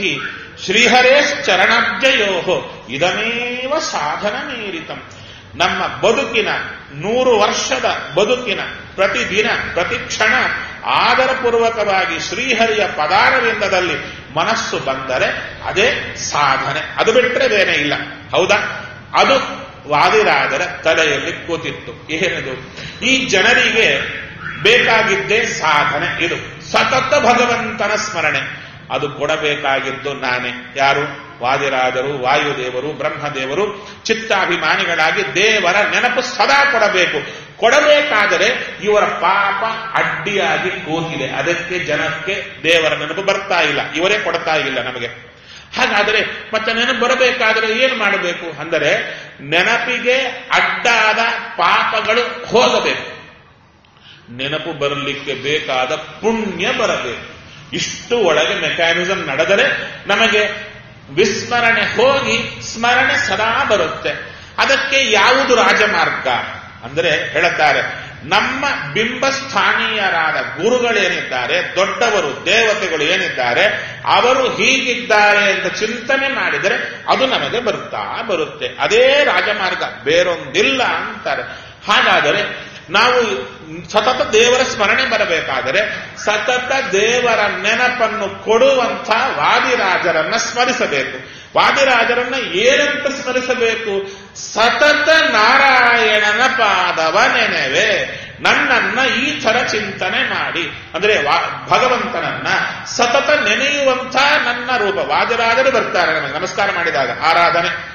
ಶ್ರೀಹರೇಶ್ಚರಣಬ್ಜಯೋ ಇದಮೇವ ಸಾಧನ ಮೀರಿತಂ ನಮ್ಮ ಬದುಕಿನ ನೂರು ವರ್ಷದ ಬದುಕಿನ ಪ್ರತಿದಿನ ಪ್ರತಿ ಕ್ಷಣ ಆದರಪೂರ್ವಕವಾಗಿ ಶ್ರೀಹರಿಯ ಪದಾರವಿಂದದಲ್ಲಿ ಮನಸ್ಸು ಬಂದರೆ ಅದೇ ಸಾಧನೆ ಅದು ಬಿಟ್ಟರೆ ಬೇರೆ ಇಲ್ಲ ಹೌದಾ ಅದು ವಾದಿರಾಜರ ತಲೆಯಲ್ಲಿ ಕೂತಿತ್ತು ಏನಿದು ಈ ಜನರಿಗೆ ಬೇಕಾಗಿದ್ದೇ ಸಾಧನೆ ಇದು ಸತತ ಭಗವಂತನ ಸ್ಮರಣೆ ಅದು ಕೊಡಬೇಕಾಗಿದ್ದು ನಾನೇ ಯಾರು ವಾದಿರಾಜರು ವಾಯುದೇವರು ಬ್ರಹ್ಮದೇವರು ಚಿತ್ತಾಭಿಮಾನಿಗಳಾಗಿ ದೇವರ ನೆನಪು ಸದಾ ಕೊಡಬೇಕು ಕೊಡಬೇಕಾದರೆ ಇವರ ಪಾಪ ಅಡ್ಡಿಯಾಗಿ ಕೂತಿದೆ ಅದಕ್ಕೆ ಜನಕ್ಕೆ ದೇವರ ನೆನಪು ಬರ್ತಾ ಇಲ್ಲ ಇವರೇ ಕೊಡ್ತಾ ಇಲ್ಲ ನಮಗೆ ಹಾಗಾದರೆ ಮತ್ತೆ ನೆನಪು ಬರಬೇಕಾದರೆ ಏನು ಮಾಡಬೇಕು ಅಂದರೆ ನೆನಪಿಗೆ ಅಡ್ಡಾದ ಪಾಪಗಳು ಹೋಗಬೇಕು ನೆನಪು ಬರಲಿಕ್ಕೆ ಬೇಕಾದ ಪುಣ್ಯ ಬರಬೇಕು ಇಷ್ಟು ಒಳಗೆ ಮೆಕ್ಯಾನಿಸಮ್ ನಡೆದರೆ ನಮಗೆ ವಿಸ್ಮರಣೆ ಹೋಗಿ ಸ್ಮರಣೆ ಸದಾ ಬರುತ್ತೆ ಅದಕ್ಕೆ ಯಾವುದು ರಾಜಮಾರ್ಗ ಅಂದರೆ ಹೇಳುತ್ತಾರೆ ನಮ್ಮ ಬಿಂಬಸ್ಥಾನೀಯರಾದ ಗುರುಗಳೇನಿದ್ದಾರೆ ದೊಡ್ಡವರು ದೇವತೆಗಳು ಏನಿದ್ದಾರೆ ಅವರು ಹೀಗಿದ್ದಾರೆ ಅಂತ ಚಿಂತನೆ ಮಾಡಿದರೆ ಅದು ನಮಗೆ ಬರ್ತಾ ಬರುತ್ತೆ ಅದೇ ರಾಜಮಾರ್ಗ ಬೇರೊಂದಿಲ್ಲ ಅಂತಾರೆ ಹಾಗಾದರೆ ನಾವು ಸತತ ದೇವರ ಸ್ಮರಣೆ ಬರಬೇಕಾದರೆ ಸತತ ದೇವರ ನೆನಪನ್ನು ಕೊಡುವಂಥ ವಾದಿರಾಜರನ್ನ ಸ್ಮರಿಸಬೇಕು ವಾದಿರಾಜರನ್ನ ಏನಂತ ಸ್ಮರಿಸಬೇಕು ಸತತ ನಾರಾಯಣನ ಪಾದವ ನೆನೆವೆ ನನ್ನನ್ನ ಈ ಥರ ಚಿಂತನೆ ಮಾಡಿ ಅಂದ್ರೆ ಭಗವಂತನನ್ನ ಸತತ ನೆನೆಯುವಂಥ ನನ್ನ ರೂಪ ವಾದಿರಾಜರು ಬರ್ತಾರೆ ನಮಗೆ ನಮಸ್ಕಾರ ಮಾಡಿದಾಗ ಆರಾಧನೆ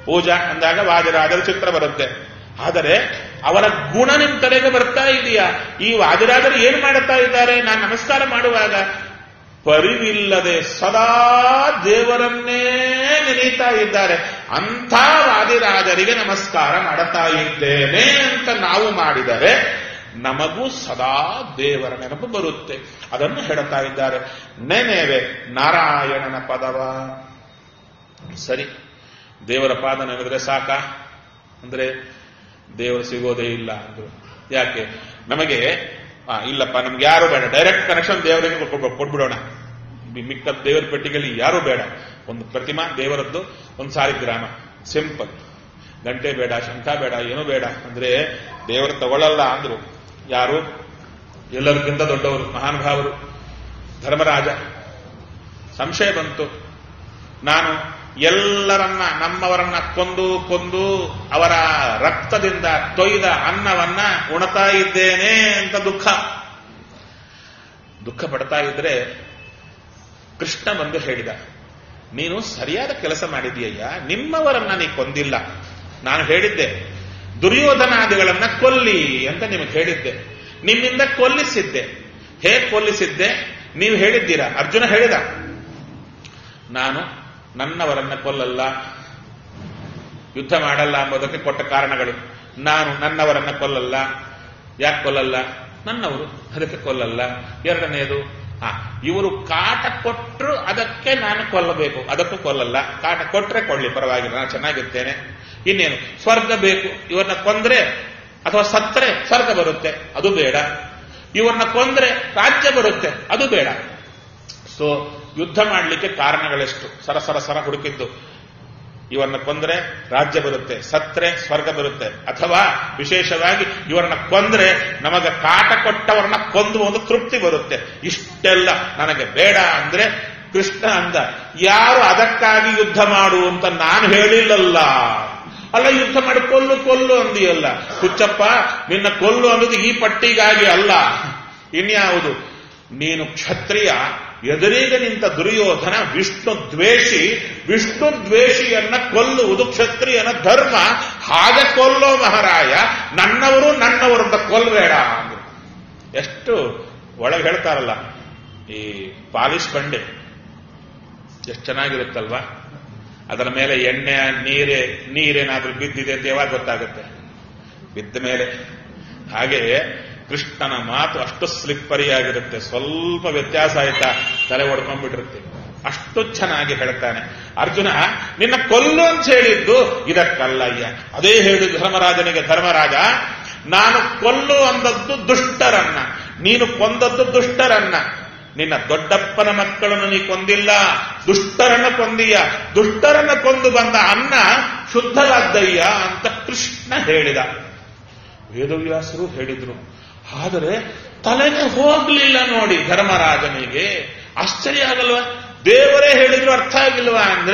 ಪೂಜಾ ಅಂದಾಗ ವಾದಿರಾಜರ ಚಿತ್ರ ಬರುತ್ತೆ ಆದರೆ ಅವರ ಗುಣ ನಿಮ್ ತಲೆಗೆ ಬರ್ತಾ ಇದೆಯಾ ಈ ವಾದಿರಾಜರು ಏನ್ ಮಾಡುತ್ತಾ ಇದ್ದಾರೆ ನಾನು ನಮಸ್ಕಾರ ಮಾಡುವಾಗ ಪರಿವಿಲ್ಲದೆ ಸದಾ ದೇವರನ್ನೇ ನೆನೀತಾ ಇದ್ದಾರೆ ಅಂಥ ವಾದಿರಾಜರಿಗೆ ನಮಸ್ಕಾರ ಮಾಡುತ್ತಾ ಇದ್ದೇನೆ ಅಂತ ನಾವು ಮಾಡಿದರೆ ನಮಗೂ ಸದಾ ದೇವರ ನೆನಪು ಬರುತ್ತೆ ಅದನ್ನು ಹೇಳುತ್ತಾ ಇದ್ದಾರೆ ನೆನೆವೆ ನಾರಾಯಣನ ಪದವ ಸರಿ ದೇವರ ಪಾದ ನೆನೆದ್ರೆ ಸಾಕ ಅಂದ್ರೆ ದೇವರು ಸಿಗೋದೇ ಇಲ್ಲ ಅಂದ್ರು ಯಾಕೆ ನಮಗೆ ಆ, ಇಲ್ಲಪ್ಪ ನಮ್ಗೆ ಯಾರು ಬೇಡ ಡೈರೆಕ್ಟ್ ಕನೆಕ್ಷನ್ ದೇವರಿಗೆ ಕೊಟ್ಬಿಡೋಣ ಕೊಟ್ಬಿಡೋಣ ಮಿ- ಮಿಕ್ಕ ದೇವರ ಪೆಟ್ಟಿಗೆಯಲ್ಲಿ ಯಾರು ಬೇಡ ಒಂದು ಪ್ರತಿಮಾ ದೇವರದ್ದು ಒಂದು ಸಾಲಿಗ್ರಾಮ ಸಿಂಪಲ್ ಗಂಟೆ ಬೇಡ ಶಂಖ ಬೇಡ ಏನೂ ಬೇಡ ಅಂದ್ರೆ ದೇವರು ತಗೊಳ್ಳಲ್ಲ ಅಂದ್ರು ಯಾರು ಎಲ್ಲರಿಗಿಂತ ದೊಡ್ಡವರು ಮಹಾನುಭಾವರು ಧರ್ಮರಾಜ ಸಂಶಯ ಬಂತು ನಾನು ಎಲ್ಲರನ್ನ ನಮ್ಮವರನ್ನ ಕೊಂದು ಕೊಂದು ಅವರ ರಕ್ತದಿಂದ ತೊಯ್ದ ಅನ್ನವನ್ನ ಉಣತಾ ಇದ್ದೇನೆ ಅಂತ ದುಃಖ ದುಃಖ ಪಡ್ತಾ ಇದ್ರೆ ಕೃಷ್ಣ ಬಂದು ಹೇಳಿದ ನೀನು ಸರಿಯಾದ ಕೆಲಸ ಮಾಡಿದೀಯಯ್ಯ ನಿಮ್ಮವರನ್ನ ನೀ ಕೊಂದಿಲ್ಲ ನಾನು ಹೇಳಿದ್ದೆ ದುರ್ಯೋಧನಾದಿಗಳನ್ನ ಕೊಲ್ಲಿ ಅಂತ ನಿಮಗೆ ಹೇಳಿದ್ದೆ ನಿಮ್ಮಿಂದ ಕೊಲ್ಲಿಸಿದ್ದೆ ಹೇಗೆ ಕೊಲ್ಲಿಸಿದ್ದೆ ನೀವು ಹೇಳಿದ್ದೀರಾ ಅರ್ಜುನ ಹೇಳಿದ ನಾನು ನನ್ನವರನ್ನ ಕೊಲ್ಲಲ್ಲ ಯುದ್ಧ ಮಾಡಲ್ಲ ಎಂಬುದಕ್ಕೆ ಕೊಟ್ಟ ಕಾರಣಗಳು ನಾನು ನನ್ನವರನ್ನ ಕೊಲ್ಲಲ್ಲ ಯಾಕೆ ಕೊಲ್ಲಲ್ಲ ನನ್ನವರು ಅದಕ್ಕೆ ಕೊಲ್ಲಲ್ಲ ಎರಡನೆಯದು ಆ ಇವರು ಕಾಟ ಕೊಟ್ಟರು ಅದಕ್ಕೆ ನಾನು ಕೊಲ್ಲಬೇಕು ಅದಕ್ಕೂ ಕೊಲ್ಲಲ್ಲ ಕಾಟ ಕೊಟ್ರೆ ಕೊಳ್ಳಿ ಪರವಾಗಿಲ್ಲ ನಾನು ಚೆನ್ನಾಗಿರ್ತೇನೆ ಇನ್ನೇನು ಸ್ವರ್ಗ ಬೇಕು ಇವ್ರನ್ನ ಕೊಂದ್ರೆ ಅಥವಾ ಸತ್ತರೆ ಸ್ವರ್ಗ ಬರುತ್ತೆ ಅದು ಬೇಡ ಇವ್ರನ್ನ ಕೊಂದ್ರೆ ರಾಜ್ಯ ಬರುತ್ತೆ ಅದು ಬೇಡ ಸೊ ಯುದ್ಧ ಮಾಡಲಿಕ್ಕೆ ಕಾರಣಗಳೆಷ್ಟು ಸರ ಸರ ಸರ ಹುಡುಕಿದ್ದು ಇವರನ್ನ ಕೊಂದ್ರೆ ರಾಜ್ಯ ಬರುತ್ತೆ ಸತ್ರೆ ಸ್ವರ್ಗ ಬರುತ್ತೆ ಅಥವಾ ವಿಶೇಷವಾಗಿ ಇವರನ್ನ ಕೊಂದ್ರೆ ನಮಗ ಕಾಟ ಕೊಟ್ಟವರನ್ನ ಕೊಂದು ಒಂದು ತೃಪ್ತಿ ಬರುತ್ತೆ ಇಷ್ಟೆಲ್ಲ ನನಗೆ ಬೇಡ ಅಂದ್ರೆ ಕೃಷ್ಣ ಅಂದ ಯಾರು ಅದಕ್ಕಾಗಿ ಯುದ್ಧ ಮಾಡು ಅಂತ ನಾನು ಹೇಳಿಲ್ಲಲ್ಲ ಅಲ್ಲ ಯುದ್ಧ ಮಾಡಿ ಕೊಲ್ಲು ಕೊಲ್ಲು ಅಂದಿಯಲ್ಲ ಹುಚ್ಚಪ್ಪ ನಿನ್ನ ಕೊಲ್ಲು ಅನ್ನೋದು ಈ ಪಟ್ಟಿಗಾಗಿ ಅಲ್ಲ ಇನ್ಯಾವುದು ನೀನು ಕ್ಷತ್ರಿಯ ಎದುರಿಗೆ ನಿಂತ ದುರ್ಯೋಧನ ವಿಷ್ಣು ದ್ವೇಷಿ ವಿಷ್ಣು ದ್ವೇಷಿಯನ್ನ ಕೊಲ್ಲುವುದು ಕ್ಷತ್ರಿಯನ ಧರ್ಮ ಹಾಗೆ ಕೊಲ್ಲೋ ಮಹಾರಾಯ ನನ್ನವರು ನನ್ನವರು ಅಂತ ಕೊಲ್ಲಬೇಡ ಅಂದ್ರು ಎಷ್ಟು ಒಳಗೆ ಹೇಳ್ತಾರಲ್ಲ ಈ ಪಾಲಿಶ್ ಬಂಡೆ ಎಷ್ಟು ಚೆನ್ನಾಗಿರುತ್ತಲ್ವಾ ಅದರ ಮೇಲೆ ಎಣ್ಣೆ ನೀರೇ ನೀರೇನಾದ್ರೂ ಬಿದ್ದಿದೆ ಅಂತ ಯಾವಾಗ ಗೊತ್ತಾಗುತ್ತೆ ಬಿದ್ದ ಮೇಲೆ ಹಾಗೆ ಕೃಷ್ಣನ ಮಾತು ಅಷ್ಟು ಸ್ಲಿಪ್ಪರಿ ಆಗಿರುತ್ತೆ ಸ್ವಲ್ಪ ವ್ಯತ್ಯಾಸ ಆಯ್ತಾ ತಲೆ ಹೊಡ್ಕೊಂಡ್ಬಿಟ್ಟಿರುತ್ತೆ ಅಷ್ಟು ಚೆನ್ನಾಗಿ ಹೇಳ್ತಾನೆ ಅರ್ಜುನ ನಿನ್ನ ಕೊಲ್ಲು ಅಂತ ಹೇಳಿದ್ದು ಇದಕ್ಕಲ್ಲಯ್ಯ ಅದೇ ಹೇಳಿ ಧರ್ಮರಾಜನಿಗೆ ಧರ್ಮರಾಜ ನಾನು ಕೊಲ್ಲು ಅಂದದ್ದು ದುಷ್ಟರನ್ನ ನೀನು ಕೊಂದದ್ದು ದುಷ್ಟರನ್ನ ನಿನ್ನ ದೊಡ್ಡಪ್ಪನ ಮಕ್ಕಳನ್ನು ನೀ ಕೊಂದಿಲ್ಲ ದುಷ್ಟರನ್ನ ಕೊಂದೀಯ ದುಷ್ಟರನ್ನ ಕೊಂದು ಬಂದ ಅನ್ನ ಶುದ್ಧವಾದ್ದಯ್ಯ ಅಂತ ಕೃಷ್ಣ ಹೇಳಿದ ವೇದವ್ಯಾಸರು ಹೇಳಿದ್ರು ಆದರೆ ತಲೆಗೆ ಹೋಗ್ಲಿಲ್ಲ ನೋಡಿ ಧರ್ಮರಾಜನಿಗೆ ಆಶ್ಚರ್ಯ ಆಗಲ್ವಾ ದೇವರೇ ಹೇಳಿದ್ರು ಅರ್ಥ ಆಗಿಲ್ವಾ ಅಂದ್ರೆ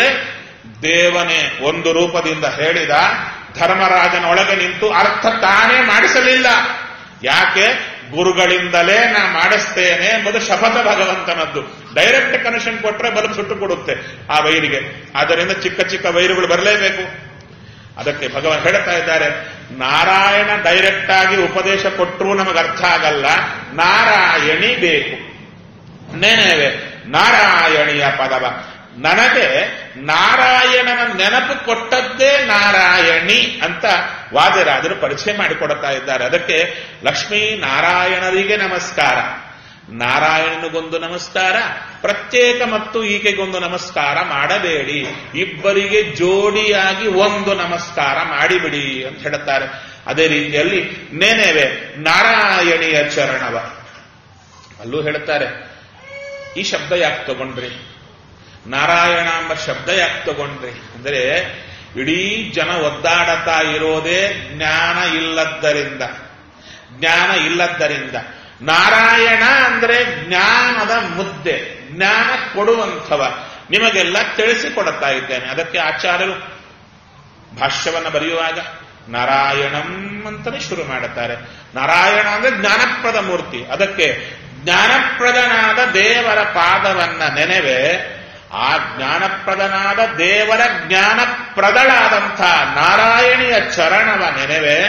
ದೇವನೇ ಒಂದು ರೂಪದಿಂದ ಹೇಳಿದ ಧರ್ಮರಾಜನ ಒಳಗೆ ನಿಂತು ಅರ್ಥ ತಾನೇ ಮಾಡಿಸಲಿಲ್ಲ ಯಾಕೆ ಗುರುಗಳಿಂದಲೇ ನಾ ಮಾಡಿಸ್ತೇನೆ ಎಂಬುದು ಶಪಥ ಭಗವಂತನದ್ದು ಡೈರೆಕ್ಟ್ ಕನೆಕ್ಷನ್ ಕೊಟ್ರೆ ಬಲ್ಬ್ ಸುಟ್ಟು ಕೊಡುತ್ತೆ ಆ ವೈರಿಗೆ ಆದ್ದರಿಂದ ಚಿಕ್ಕ ಚಿಕ್ಕ ವೈರುಗಳು ಬರಲೇಬೇಕು ಅದಕ್ಕೆ ಭಗವಾನ್ ಹೇಳ್ತಾ ಇದ್ದಾರೆ ನಾರಾಯಣ ಡೈರೆಕ್ಟ್ ಆಗಿ ಉಪದೇಶ ಕೊಟ್ಟರೂ ನಮಗೆ ಅರ್ಥ ಆಗಲ್ಲ ನಾರಾಯಣಿ ಬೇಕು ನೆನವೆ ನಾರಾಯಣಿಯ ಪದವ ನನಗೆ ನಾರಾಯಣನ ನೆನಪು ಕೊಟ್ಟದ್ದೇ ನಾರಾಯಣಿ ಅಂತ ವಾದಿರಾಜರು ಪರಿಚಯ ಮಾಡಿಕೊಡ್ತಾ ಇದ್ದಾರೆ ಅದಕ್ಕೆ ಲಕ್ಷ್ಮೀ ನಾರಾಯಣರಿಗೆ ನಮಸ್ಕಾರ ನಾರಾಯಣನಿಗೊಂದು ನಮಸ್ಕಾರ ಪ್ರತ್ಯೇಕ ಮತ್ತು ಈಕೆಗೊಂದು ನಮಸ್ಕಾರ ಮಾಡಬೇಡಿ ಇಬ್ಬರಿಗೆ ಜೋಡಿಯಾಗಿ ಒಂದು ನಮಸ್ಕಾರ ಮಾಡಿಬಿಡಿ ಅಂತ ಹೇಳುತ್ತಾರೆ ಅದೇ ರೀತಿಯಲ್ಲಿ ನೆನೆವೆ ನಾರಾಯಣಿಯ ಚರಣವ ಅಲ್ಲೂ ಹೇಳುತ್ತಾರೆ ಈ ಶಬ್ದ ಯಾಕೆ ತಗೊಂಡ್ರಿ ನಾರಾಯಣ ಎಂಬ ಶಬ್ದ ಯಾಕೆ ತಗೊಂಡ್ರಿ ಅಂದರೆ ಇಡೀ ಜನ ಒದ್ದಾಡತಾ ಇರೋದೇ ಜ್ಞಾನ ಇಲ್ಲದ್ದರಿಂದ ಜ್ಞಾನ ಇಲ್ಲದ್ದರಿಂದ ನಾರಾಯಣ ಅಂದ್ರೆ ಜ್ಞಾನದ ಮುದ್ದೆ ಜ್ಞಾನ ಕೊಡುವಂಥವ ನಿಮಗೆಲ್ಲ ತಿಳಿಸಿಕೊಡುತ್ತಾ ಇದ್ದೇನೆ ಅದಕ್ಕೆ ಆಚಾರ್ಯರು ಭಾಷ್ಯವನ್ನ ಬರೆಯುವಾಗ ನಾರಾಯಣಂ ಅಂತಲೇ ಶುರು ಮಾಡುತ್ತಾರೆ ನಾರಾಯಣ ಅಂದ್ರೆ ಜ್ಞಾನಪ್ರದ ಮೂರ್ತಿ ಅದಕ್ಕೆ ಜ್ಞಾನಪ್ರದನಾದ ದೇವರ ಪಾದವನ್ನ ನೆನೆವೆ ಆ ಜ್ಞಾನಪ್ರದನಾದ ದೇವರ ಜ್ಞಾನ ಪ್ರದಳಾದಂಥ ನಾರಾಯಣಿಯ ಚರಣವ ನೆನೆವೆ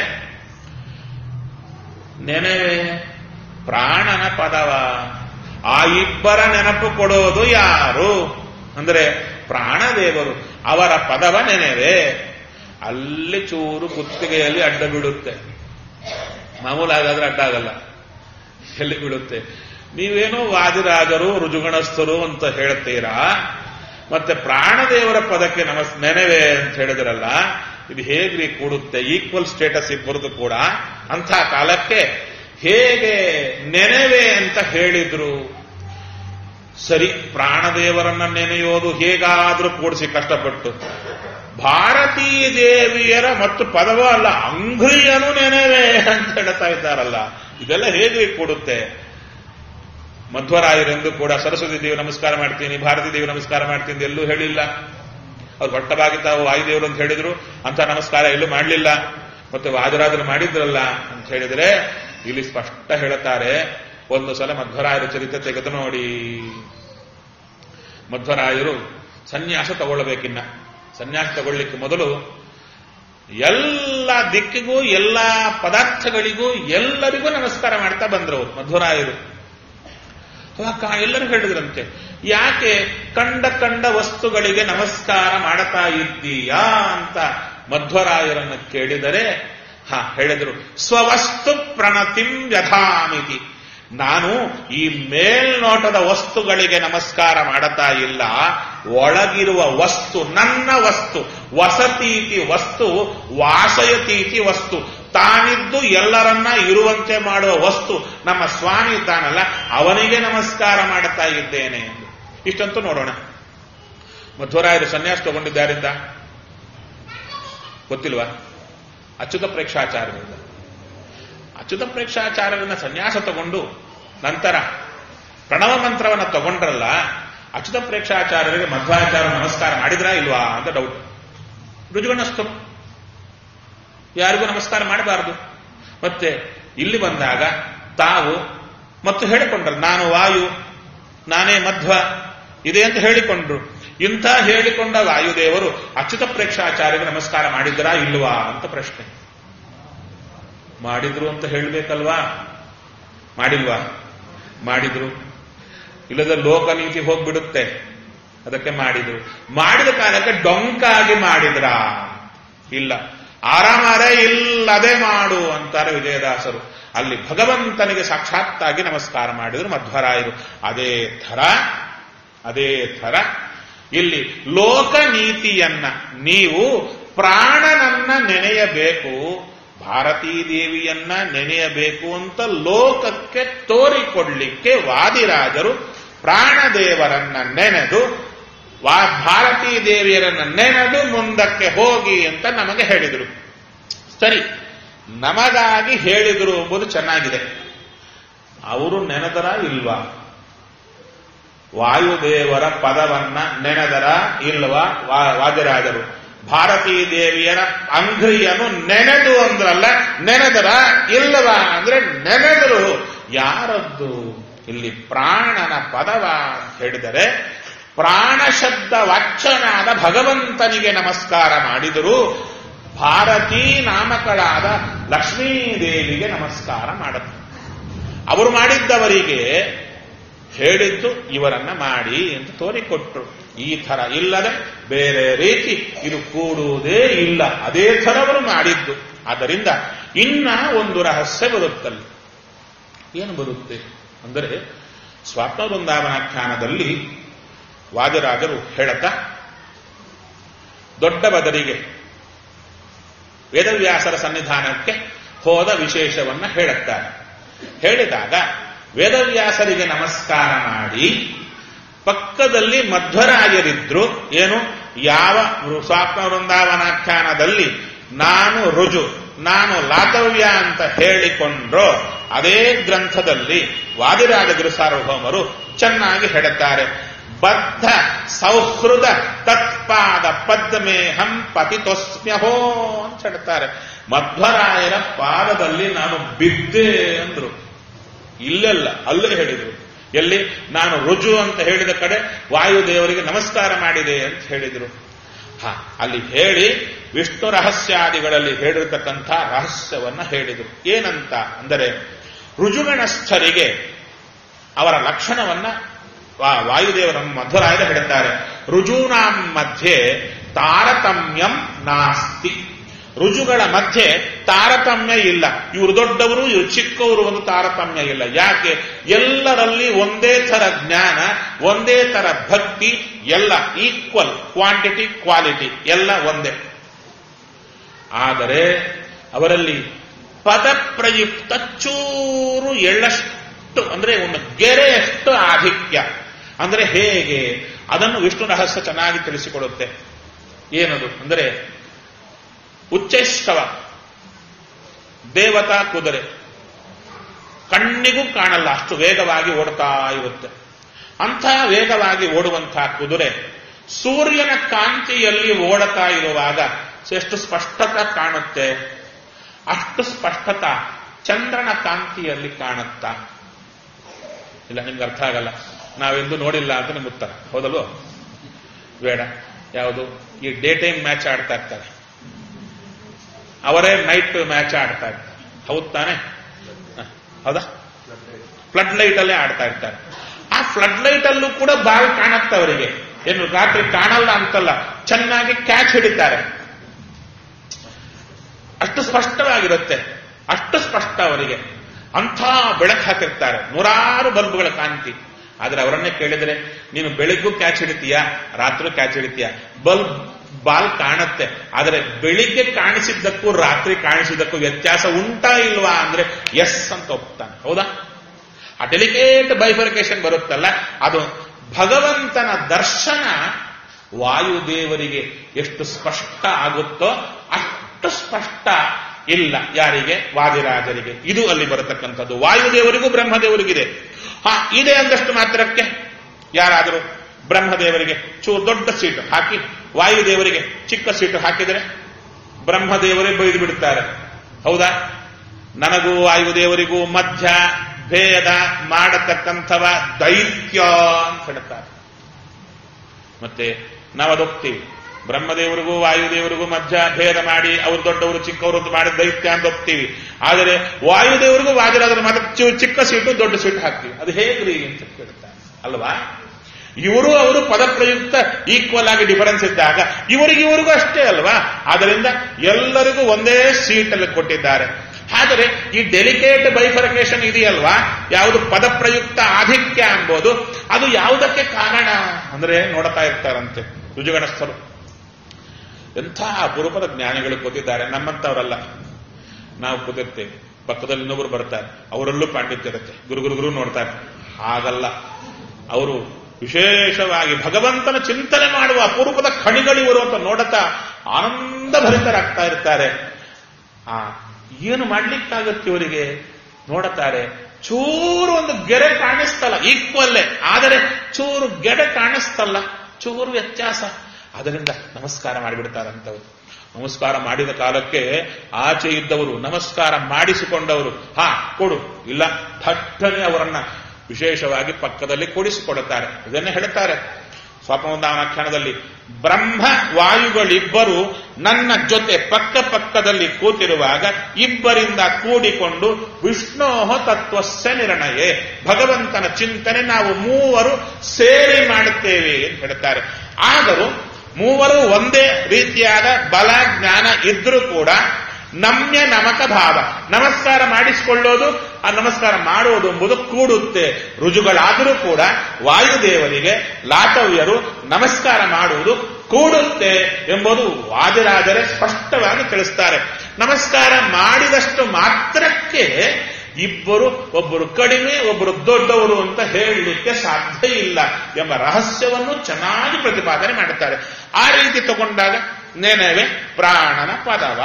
ನೆನೆವೆ ಪ್ರಾಣನ ಪದವ ಆ ಇಬ್ಬರ ನೆನಪು ಕೊಡೋದು ಯಾರು ಅಂದ್ರೆ ಪ್ರಾಣದೇವರು ಅವರ ಪದವ ನೆನೆವೆ ಅಲ್ಲಿ ಚೂರು ಕುತ್ತಿಗೆಯಲ್ಲಿ ಅಡ್ಡ ಬೀಳುತ್ತೆ ಮಾಮೂಲಾಗಾದ್ರೆ ಅಡ್ಡ ಆಗಲ್ಲ ಎಲ್ಲಿ ಬೀಳುತ್ತೆ ನೀವೇನೋ ವಾದಿರಾಜರು ರುಜುಗಣಸ್ಥರು ಅಂತ ಹೇಳ್ತೀರಾ ಮತ್ತೆ ಪ್ರಾಣದೇವರ ಪದಕ್ಕೆ ನಮಸ್ ನೆನೆವೆ ಅಂತ ಹೇಳಿದ್ರಲ್ಲ ಇದು ಹೇಗ್ರಿ ಕೂಡುತ್ತೆ ಈಕ್ವಲ್ ಸ್ಟೇಟಸ್ ಇಬ್ಬರದು ಕೂಡ ಅಂಥ ಕಾಲಕ್ಕೆ ಹೇಗೆ ನೆನೆವೆ ಅಂತ ಹೇಳಿದ್ರು ಸರಿ ಪ್ರಾಣದೇವರನ್ನ ನೆನೆಯೋದು ಹೇಗಾದ್ರೂ ಕೂಡಿಸಿ ಕಷ್ಟಪಟ್ಟು ಭಾರತೀ ದೇವಿಯರ ಮತ್ತು ಪದವ ಅಲ್ಲ ಅಂಗ್ರಿಯನು ನೆನೆವೆ ಅಂತ ಹೇಳ್ತಾ ಇದ್ದಾರಲ್ಲ ಇದೆಲ್ಲ ಹೇಗೆ ಕೂಡುತ್ತೆ ಮಧ್ವರಾಯರೆಂದು ಕೂಡ ಸರಸ್ವತಿ ದೇವಿ ನಮಸ್ಕಾರ ಮಾಡ್ತೀನಿ ಭಾರತೀ ದೇವಿ ನಮಸ್ಕಾರ ಮಾಡ್ತೀನಿ ಎಲ್ಲೂ ಹೇಳಿಲ್ಲ ಅವ್ರು ಹೊಟ್ಟವಾಗಿ ತಾವು ವಾಯುದೇವರು ಅಂತ ಹೇಳಿದ್ರು ಅಂತ ನಮಸ್ಕಾರ ಎಲ್ಲೂ ಮಾಡಲಿಲ್ಲ ಮತ್ತೆ ವಾದರಾದರು ಮಾಡಿದ್ರಲ್ಲ ಅಂತ ಹೇಳಿದ್ರೆ ಇಲ್ಲಿ ಸ್ಪಷ್ಟ ಹೇಳುತ್ತಾರೆ ಒಂದು ಸಲ ಮಧ್ವರಾಯರ ಚರಿತ್ರೆ ತೆಗೆದು ನೋಡಿ ಮಧ್ವರಾಯರು ಸನ್ಯಾಸ ತಗೊಳ್ಬೇಕಿನ್ನ ಸನ್ಯಾಸ ತಗೊಳ್ಳಿಕ್ಕೆ ಮೊದಲು ಎಲ್ಲ ದಿಕ್ಕಿಗೂ ಎಲ್ಲ ಪದಾರ್ಥಗಳಿಗೂ ಎಲ್ಲರಿಗೂ ನಮಸ್ಕಾರ ಮಾಡ್ತಾ ಬಂದ್ರು ಅವರು ಮಧ್ವರಾಯರು ಅವಾಗ ಎಲ್ಲರೂ ಹೇಳಿದ್ರಂತೆ ಯಾಕೆ ಕಂಡ ಕಂಡ ವಸ್ತುಗಳಿಗೆ ನಮಸ್ಕಾರ ಮಾಡ್ತಾ ಇದ್ದೀಯಾ ಅಂತ ಮಧ್ವರಾಯರನ್ನು ಕೇಳಿದರೆ ಹಾ ಹೇಳಿದರು ಸ್ವವಸ್ತು ಪ್ರಣತಿಂ ಯಥಾಮಿತಿ ನಾನು ಈ ಮೇಲ್ನೋಟದ ವಸ್ತುಗಳಿಗೆ ನಮಸ್ಕಾರ ಮಾಡತಾ ಇಲ್ಲ ಒಳಗಿರುವ ವಸ್ತು ನನ್ನ ವಸ್ತು ವಸತೀತಿ ವಸ್ತು ವಾಸಯತೀತಿ ವಸ್ತು ತಾನಿದ್ದು ಎಲ್ಲರನ್ನ ಇರುವಂತೆ ಮಾಡುವ ವಸ್ತು ನಮ್ಮ ಸ್ವಾಮಿ ತಾನಲ್ಲ ಅವನಿಗೆ ನಮಸ್ಕಾರ ಮಾಡುತ್ತಾ ಇದ್ದೇನೆ ಎಂದು ಇಷ್ಟಂತೂ ನೋಡೋಣ ಮಧ್ವರಾಯರು ಸನ್ಯಾಸ ತಗೊಂಡಿದ್ದಾರಿಂದ ಗೊತ್ತಿಲ್ವಾ ಅಚ್ಯುತ ಪ್ರೇಕ್ಷಾಚಾರ್ಯರಿಂದ ಅಚ್ಯುತ ಪ್ರೇಕ್ಷಾಚಾರ್ಯರನ್ನ ಸನ್ಯಾಸ ತಗೊಂಡು ನಂತರ ಪ್ರಣವ ಮಂತ್ರವನ್ನ ತಗೊಂಡ್ರಲ್ಲ ಅಚ್ಯುತ ಪ್ರೇಕ್ಷಾಚಾರ್ಯರಿಗೆ ಮಧ್ವಾಚಾರ್ಯ ನಮಸ್ಕಾರ ಮಾಡಿದ್ರಾ ಇಲ್ವಾ ಅಂತ ಡೌಟ್ ರುಜುಗಣಸ್ಥರು ಯಾರಿಗೂ ನಮಸ್ಕಾರ ಮಾಡಬಾರದು ಮತ್ತೆ ಇಲ್ಲಿ ಬಂದಾಗ ತಾವು ಮತ್ತು ಹೇಳಿಕೊಂಡ್ರು ನಾನು ವಾಯು ನಾನೇ ಮಧ್ವ ಇದೆ ಅಂತ ಹೇಳಿಕೊಂಡ್ರು ಇಂಥ ಹೇಳಿಕೊಂಡ ವಾಯುದೇವರು ಅಚ್ಯುತ ಪ್ರೇಕ್ಷಾಚಾರ್ಯರಿಗೆ ನಮಸ್ಕಾರ ಮಾಡಿದ್ರಾ ಇಲ್ವಾ ಅಂತ ಪ್ರಶ್ನೆ ಮಾಡಿದ್ರು ಅಂತ ಹೇಳಬೇಕಲ್ವಾ ಮಾಡಿಲ್ವಾ ಮಾಡಿದ್ರು ಇಲ್ಲದ ಲೋಕನೀತಿ ಹೋಗ್ಬಿಡುತ್ತೆ ಅದಕ್ಕೆ ಮಾಡಿದ್ರು ಮಾಡಿದ ಕಾಲಕ್ಕೆ ಡೊಂಕಾಗಿ ಮಾಡಿದ್ರ ಇಲ್ಲ ಆರಾಮಾರೇ ಇಲ್ಲದೆ ಮಾಡು ಅಂತಾರೆ ವಿಜಯದಾಸರು ಅಲ್ಲಿ ಭಗವಂತನಿಗೆ ಸಾಕ್ಷಾತ್ತಾಗಿ ನಮಸ್ಕಾರ ಮಾಡಿದ್ರು ಮಧ್ವರಾಯರು ಅದೇ ಥರ ಅದೇ ಥರ ಇಲ್ಲಿ ಲೋಕನೀತಿಯನ್ನ ನೀವು ಪ್ರಾಣನನ್ನ ನೆನೆಯಬೇಕು ಭಾರತೀ ದೇವಿಯನ್ನ ನೆನೆಯಬೇಕು ಅಂತ ಲೋಕಕ್ಕೆ ತೋರಿಕೊಡ್ಲಿಕ್ಕೆ ವಾದಿರಾಜರು ಪ್ರಾಣದೇವರನ್ನ ನೆನೆದು ವಾ ಭಾರತೀ ದೇವಿಯರನ್ನ ನೆನೆದು ಮುಂದಕ್ಕೆ ಹೋಗಿ ಅಂತ ನಮಗೆ ಹೇಳಿದರು ಸರಿ ನಮಗಾಗಿ ಹೇಳಿದರು ಎಂಬುದು ಚೆನ್ನಾಗಿದೆ ಅವರು ನೆನೆದರ ಇಲ್ವಾ ವಾಯುದೇವರ ಪದವನ್ನ ನೆನೆದರ ಇಲ್ವಾ ವಾದಿರಾಜರು ಭಾರತೀ ದೇವಿಯರ ಅಂಗ್ರಿಯನ್ನು ನೆನೆದು ಅಂದ್ರಲ್ಲ ನೆನೆದರ ಇಲ್ಲವಾ ಅಂದ್ರೆ ನೆನೆದರು ಯಾರದ್ದು ಇಲ್ಲಿ ಪ್ರಾಣನ ಪದವ ಅಂತ ಹೇಳಿದರೆ ಪ್ರಾಣ ಶಬ್ದ ವಾಚ್ಯನಾದ ಭಗವಂತನಿಗೆ ನಮಸ್ಕಾರ ಮಾಡಿದರು ಭಾರತೀ ನಾಮಕಳಾದ ಲಕ್ಷ್ಮೀದೇವಿಗೆ ನಮಸ್ಕಾರ ಮಾಡುತ್ತೆ ಅವರು ಮಾಡಿದ್ದವರಿಗೆ ಹೇಳಿದ್ದು ಇವರನ್ನ ಮಾಡಿ ಅಂತ ತೋರಿಕೊಟ್ರು ಈ ಥರ ಇಲ್ಲದೆ ಬೇರೆ ರೀತಿ ಇದು ಕೂಡುವುದೇ ಇಲ್ಲ ಅದೇ ಥರವರು ಮಾಡಿದ್ದು ಆದ್ದರಿಂದ ಇನ್ನ ಒಂದು ರಹಸ್ಯ ಬರುತ್ತಲ್ಲಿ ಏನು ಬರುತ್ತೆ ಅಂದರೆ ಸ್ವಪ್ನ ವೃಂದಾವನಾಖ್ಯಾನದಲ್ಲಿ ವಾದರಾಜರು ಹೇಳತಾ ದೊಡ್ಡ ಬದರಿಗೆ ವೇದವ್ಯಾಸರ ಸನ್ನಿಧಾನಕ್ಕೆ ಹೋದ ವಿಶೇಷವನ್ನ ಹೇಳುತ್ತಾರೆ ಹೇಳಿದಾಗ ವೇದವ್ಯಾಸರಿಗೆ ನಮಸ್ಕಾರ ಮಾಡಿ ಪಕ್ಕದಲ್ಲಿ ಮಧ್ವರಾಯರಿದ್ರು ಏನು ಯಾವ ಸ್ವಾತ್ಮ ವೃಂದಾವನಾಖ್ಯಾನದಲ್ಲಿ ನಾನು ರುಜು ನಾನು ಲಾತವ್ಯ ಅಂತ ಹೇಳಿಕೊಂಡ್ರೋ ಅದೇ ಗ್ರಂಥದಲ್ಲಿ ವಾದಿರಾಜ ಸಾರ್ವಭೌಮರು ಚೆನ್ನಾಗಿ ಹೇಳುತ್ತಾರೆ ಬದ್ಧ ಸೌಹೃದ ತತ್ಪಾದ ಪದ್ಮೇಹಂ ಪತಿತೋಸ್ಮ್ಯಹೋ ಅಂತ ಹೇಳ್ತಾರೆ ಮಧ್ವರಾಯರ ಪಾದದಲ್ಲಿ ನಾನು ಬಿದ್ದೆ ಅಂದ್ರು ಇಲ್ಲೆಲ್ಲ ಅಲ್ಲೇ ಹೇಳಿದ್ರು ಎಲ್ಲಿ ನಾನು ರುಜು ಅಂತ ಹೇಳಿದ ಕಡೆ ವಾಯುದೇವರಿಗೆ ನಮಸ್ಕಾರ ಮಾಡಿದೆ ಅಂತ ಹೇಳಿದರು ಹ ಅಲ್ಲಿ ಹೇಳಿ ವಿಷ್ಣು ರಹಸ್ಯಾದಿಗಳಲ್ಲಿ ಹೇಳಿರ್ತಕ್ಕಂಥ ರಹಸ್ಯವನ್ನ ಹೇಳಿದರು ಏನಂತ ಅಂದರೆ ರುಜುಗಣಸ್ಥರಿಗೆ ಅವರ ಲಕ್ಷಣವನ್ನ ವಾ- ವಾಯುದೇವರ ಮಧುರಾಯದ ಹೇಳ್ತಾರೆ ರುಜೂನಾಂ ಮಧ್ಯೆ ತಾರತಮ್ಯಂ ನಾಸ್ತಿ ರುಜುಗಳ ಮಧ್ಯೆ ತಾರತಮ್ಯ ಇಲ್ಲ ಇವರು ದೊಡ್ಡವರು ಇವರು ಚಿಕ್ಕವರು ಒಂದು ತಾರತಮ್ಯ ಇಲ್ಲ ಯಾಕೆ ಎಲ್ಲರಲ್ಲಿ ಒಂದೇ ತರ ಜ್ಞಾನ ಒಂದೇ ತರ ಭಕ್ತಿ ಎಲ್ಲ ಈಕ್ವಲ್ ಕ್ವಾಂಟಿಟಿ ಕ್ವಾಲಿಟಿ ಎಲ್ಲ ಒಂದೇ ಆದರೆ ಅವರಲ್ಲಿ ಪದಪ್ರಯುಕ್ತ ಚೂರು ಎಳ್ಳಷ್ಟು ಅಂದ್ರೆ ಒಂದು ಗೆರೆಯಷ್ಟು ಆಧಿಕ್ಯ ಅಂದ್ರೆ ಹೇಗೆ ಅದನ್ನು ವಿಷ್ಣು ರಹಸ್ಯ ಚೆನ್ನಾಗಿ ತಿಳಿಸಿಕೊಡುತ್ತೆ ಏನದು ಅಂದರೆ ಉಚ್ಚೈಷ್ಠವ ದೇವತಾ ಕುದುರೆ ಕಣ್ಣಿಗೂ ಕಾಣಲ್ಲ ಅಷ್ಟು ವೇಗವಾಗಿ ಓಡ್ತಾ ಇರುತ್ತೆ ಅಂಥ ವೇಗವಾಗಿ ಓಡುವಂತಹ ಕುದುರೆ ಸೂರ್ಯನ ಕಾಂತಿಯಲ್ಲಿ ಓಡತಾ ಇರುವಾಗ ಎಷ್ಟು ಸ್ಪಷ್ಟತ ಕಾಣುತ್ತೆ ಅಷ್ಟು ಸ್ಪಷ್ಟತ ಚಂದ್ರನ ಕಾಂತಿಯಲ್ಲಿ ಕಾಣುತ್ತಾ ಇಲ್ಲ ನಿಮ್ಗೆ ಅರ್ಥ ಆಗಲ್ಲ ನಾವೆಂದು ನೋಡಿಲ್ಲ ಅಂತ ನಿಮ್ಗೆ ಉತ್ತರ ಹೌದಲ್ವೋ ಬೇಡ ಯಾವುದು ಈ ಡೇ ಟೈಮ್ ಮ್ಯಾಚ್ ಆಡ್ತಾ ಇರ್ತಾರೆ ಅವರೇ ನೈಟ್ ಮ್ಯಾಚ್ ಆಡ್ತಾ ಇರ್ತಾರೆ ಹೌದ್ ತಾನೆ ಹ, ಹೌದಾ ಫ್ಲಡ್ ಲೈಟ್ ಅಲ್ಲೇ ಆಡ್ತಾ ಇರ್ತಾರೆ ಆ ಫ್ಲಡ್ ಲೈಟ್ ಅಲ್ಲೂ ಕೂಡ ಬಾಲ್ ಕಾಣುತ್ತೆ ಅವರಿಗೆ ಏನು ರಾತ್ರಿ ಕಾಣಲ್ಲ ಅಂತಲ್ಲ ಚೆನ್ನಾಗಿ ಕ್ಯಾಚ್ ಹಿಡಿತಾರೆ ಅಷ್ಟು ಸ್ಪಷ್ಟವಾಗಿರುತ್ತೆ ಅಷ್ಟು ಸ್ಪಷ್ಟ ಅವರಿಗೆ ಅಂಥ ಬೆಳಕು ಹಾಕಿರ್ತಾರೆ ನೂರಾರು ಬಲ್ಬ್ಗಳ ಕಾಂತಿ ಆದ್ರೆ ಅವರನ್ನೇ ಕೇಳಿದ್ರೆ ನೀನು ಬೆಳಿಗ್ಗೂ ಕ್ಯಾಚ್ ಹಿಡಿತೀಯಾ ರಾತ್ರಿ ಕ್ಯಾಚ್ ಹಿಡಿತೀಯಾ ಬಲ್ಬ್ ಬಾಲ್ ಕಾಣುತ್ತೆ ಆದರೆ ಬೆಳಿಗ್ಗೆ ಕಾಣಿಸಿದ್ದಕ್ಕೂ ರಾತ್ರಿ ಕಾಣಿಸಿದ್ದಕ್ಕೂ ವ್ಯತ್ಯಾಸ ಉಂಟಾ ಇಲ್ವಾ ಅಂದ್ರೆ ಎಸ್ ಅಂತ ಒಪ್ತಾನೆ ಹೌದಾ ಆ ಡೆಲಿಕೇಟ್ ಬೈಫರ್ಕೇಶನ್ ಬರುತ್ತಲ್ಲ ಅದು ಭಗವಂತನ ದರ್ಶನ ವಾಯುದೇವರಿಗೆ ಎಷ್ಟು ಸ್ಪಷ್ಟ ಆಗುತ್ತೋ ಅಷ್ಟು ಸ್ಪಷ್ಟ ಇಲ್ಲ ಯಾರಿಗೆ ವಾದಿರಾಜರಿಗೆ ಇದು ಅಲ್ಲಿ ಬರತಕ್ಕಂಥದ್ದು ವಾಯುದೇವರಿಗೂ ಬ್ರಹ್ಮದೇವರಿಗಿದೆ ಹಾ ಇದೆ ಅಂದಷ್ಟು ಮಾತ್ರಕ್ಕೆ ಯಾರಾದರೂ ಬ್ರಹ್ಮದೇವರಿಗೆ ಚೂರು ದೊಡ್ಡ ಸೀಟು ಹಾಕಿ ವಾಯುದೇವರಿಗೆ ಚಿಕ್ಕ ಸೀಟು ಹಾಕಿದರೆ ಬ್ರಹ್ಮದೇವರೇ ಬೈದು ಬಿಡುತ್ತಾರೆ ಹೌದಾ ನನಗೂ ವಾಯುದೇವರಿಗೂ ಮಧ್ಯ ಭೇದ ಮಾಡತಕ್ಕಂಥವ ದೈತ್ಯ ಅಂತ ಹೇಳ್ತಾರೆ ಮತ್ತೆ ನಾವು ಅದೊಪ್ತೀವಿ ಬ್ರಹ್ಮದೇವರಿಗೂ ವಾಯುದೇವರಿಗೂ ಮಧ್ಯ ಭೇದ ಮಾಡಿ ಅವ್ರು ದೊಡ್ಡವರು ಚಿಕ್ಕವರು ಅಂತ ಮಾಡಿದ ದೈತ್ಯ ಅಂತ ಒಪ್ತೀವಿ ಆದರೆ ವಾಯುದೇವರಿಗೂ ವಾದಿರಾದ್ರು ಮಾತ್ರ ಚಿ- ಚಿಕ್ಕ ಸೀಟು ದೊಡ್ಡ ಸೀಟು ಹಾಕ್ತೀವಿ ಅದು ಹೇಗ್ರಿ ಅಂತ ಕೇಳ್ತಾರೆ ಅಲ್ವಾ ಇವರು ಅವರು ಪದಪ್ರಯುಕ್ತ ಈಕ್ವಲ್ ಆಗಿ ಡಿಫರೆನ್ಸ್ ಇದ್ದಾಗ ಇವರಿಗೆ ಇವರಿಗೂ ಅಷ್ಟೇ ಅಲ್ವಾ ಆದ್ದರಿಂದ ಎಲ್ಲರಿಗೂ ಒಂದೇ ಸೀಟಲ್ಲಿ ಕೊಟ್ಟಿದ್ದಾರೆ ಆದರೆ ಈ ಡೆಲಿಕೇಟ್ ಬೈಫರ್ಕೇಶನ್ ಇದೆಯಲ್ವಾ ಯಾವುದು ಪದಪ್ರಯುಕ್ತ ಆಧಿಕ್ಯ ಅನ್ಬೋದು ಅದು ಯಾವುದಕ್ಕೆ ಕಾರಣ ಅಂದ್ರೆ ನೋಡ್ತಾ ಇರ್ತಾರಂತೆ ರುಜುಗಣಸ್ಥರು ಎಂಥ ಅಪರೂಪದ ಜ್ಞಾನಿಗಳು ಕೂತಿದ್ದಾರೆ ನಮ್ಮಂತವರಲ್ಲ ನಾವು ಕೂತಿರ್ತೇವೆ ಪಕ್ಕದಲ್ಲಿ ಇನ್ನೊಬ್ರು ಬರ್ತಾರೆ ಅವರಲ್ಲೂ ಪಾಂಡಿತ್ಯ ಇರುತ್ತೆ ಗುರು ಗುರು ಗುರು ನೋಡ್ತಾರೆ ಹಾಗಲ್ಲ ಅವರು ವಿಶೇಷವಾಗಿ ಭಗವಂತನ ಚಿಂತನೆ ಮಾಡುವ ಅಪರೂಪದ ಖಣಿಗಳಿವರು ಅಂತ ನೋಡುತ್ತಾ ಆನಂದ ಭರಿತರಾಗ್ತಾ ಇರ್ತಾರೆ ಆ ಏನು ಮಾಡ್ಲಿಕ್ಕಾಗತ್ತೆ ಇವರಿಗೆ ನೋಡುತ್ತಾರೆ ಚೂರು ಒಂದು ಗೆರೆ ಕಾಣಿಸ್ತಲ್ಲ ಈಕ್ವಲ್ಲೇ ಆದರೆ ಚೂರು ಗೆರೆ ಕಾಣಿಸ್ತಲ್ಲ ಚೂರು ವ್ಯತ್ಯಾಸ ಅದರಿಂದ ನಮಸ್ಕಾರ ಮಾಡಿಬಿಡ್ತಾರಂತವ್ರು ನಮಸ್ಕಾರ ಮಾಡಿದ ಕಾಲಕ್ಕೆ ಆಚೆ ಇದ್ದವರು ನಮಸ್ಕಾರ ಮಾಡಿಸಿಕೊಂಡವರು ಹಾ ಕೊಡು ಇಲ್ಲ ಥಟ್ಟನೆ ಅವರನ್ನ ವಿಶೇಷವಾಗಿ ಪಕ್ಕದಲ್ಲಿ ಕೊಡಿಸಿಕೊಡುತ್ತಾರೆ ಇದನ್ನೇ ಹೇಳುತ್ತಾರೆ ಸ್ವಪವೃಂದಾವನಾಖ್ಯಾನದಲ್ಲಿ ಬ್ರಹ್ಮ ವಾಯುಗಳಿಬ್ಬರು ನನ್ನ ಜೊತೆ ಪಕ್ಕ ಪಕ್ಕದಲ್ಲಿ ಕೂತಿರುವಾಗ ಇಬ್ಬರಿಂದ ಕೂಡಿಕೊಂಡು ವಿಷ್ಣೋಹ ತತ್ವಸ್ಯ ನಿರ್ಣಯ ಭಗವಂತನ ಚಿಂತನೆ ನಾವು ಮೂವರು ಸೇರಿ ಮಾಡುತ್ತೇವೆ ಅಂತ ಹೇಳ್ತಾರೆ ಆದರೂ ಮೂವರು ಒಂದೇ ರೀತಿಯಾದ ಬಲ ಜ್ಞಾನ ಇದ್ರೂ ಕೂಡ ನಮ್ಯ ನಮಕ ಭಾವ ನಮಸ್ಕಾರ ಮಾಡಿಸಿಕೊಳ್ಳೋದು ಆ ನಮಸ್ಕಾರ ಮಾಡುವುದು ಎಂಬುದು ಕೂಡುತ್ತೆ ರುಜುಗಳಾದರೂ ಕೂಡ ವಾಯುದೇವರಿಗೆ ಲಾಟವ್ಯರು ನಮಸ್ಕಾರ ಮಾಡುವುದು ಕೂಡುತ್ತೆ ಎಂಬುದು ವಾದಿರಾಜರೇ ಸ್ಪಷ್ಟವಾಗಿ ತಿಳಿಸ್ತಾರೆ ನಮಸ್ಕಾರ ಮಾಡಿದಷ್ಟು ಮಾತ್ರಕ್ಕೆ ಇಬ್ಬರು ಒಬ್ಬರು ಕಡಿಮೆ ಒಬ್ಬರು ದೊಡ್ಡವರು ಅಂತ ಹೇಳಲಿಕ್ಕೆ ಸಾಧ್ಯ ಇಲ್ಲ ಎಂಬ ರಹಸ್ಯವನ್ನು ಚೆನ್ನಾಗಿ ಪ್ರತಿಪಾದನೆ ಮಾಡುತ್ತಾರೆ ಆ ರೀತಿ ತಗೊಂಡಾಗ ನೆನವೆ ಪ್ರಾಣನ ಪದವ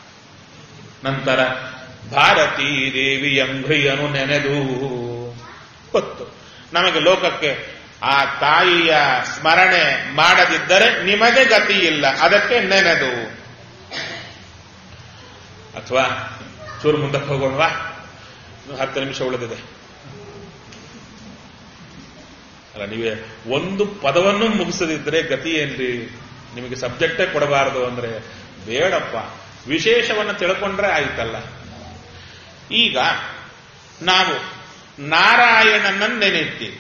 ನಂತರ ಭಾರತೀ ದೇವಿ ಅಂಘ್ರಿಯನು ನೆನೆದು ಗೊತ್ತು ನಮಗೆ ಲೋಕಕ್ಕೆ ಆ ತಾಯಿಯ ಸ್ಮರಣೆ ಮಾಡದಿದ್ದರೆ ನಿಮಗೆ ಗತಿ ಇಲ್ಲ ಅದಕ್ಕೆ ನೆನೆದು ಅಥವಾ ಚೂರು ಮುಂದಕ್ಕೆ ಹೋಗೋಣವಾ ಇನ್ನು ಹತ್ತು ನಿಮಿಷ ಉಳಿದಿದೆ ಅಲ್ಲ ನೀವೇ ಒಂದು ಪದವನ್ನು ಮುಗಿಸದಿದ್ರೆ ಗತಿ ಏನ್ರಿ ನಿಮಗೆ ಸಬ್ಜೆಕ್ಟೇ ಕೊಡಬಾರದು ಅಂದ್ರೆ ಬೇಡಪ್ಪ ವಿಶೇಷವನ್ನು ತಿಳ್ಕೊಂಡ್ರೆ ಆಯ್ತಲ್ಲ ಈಗ ನಾವು ನಾರಾಯಣನ ನೆನೆಯುತ್ತೀವಿ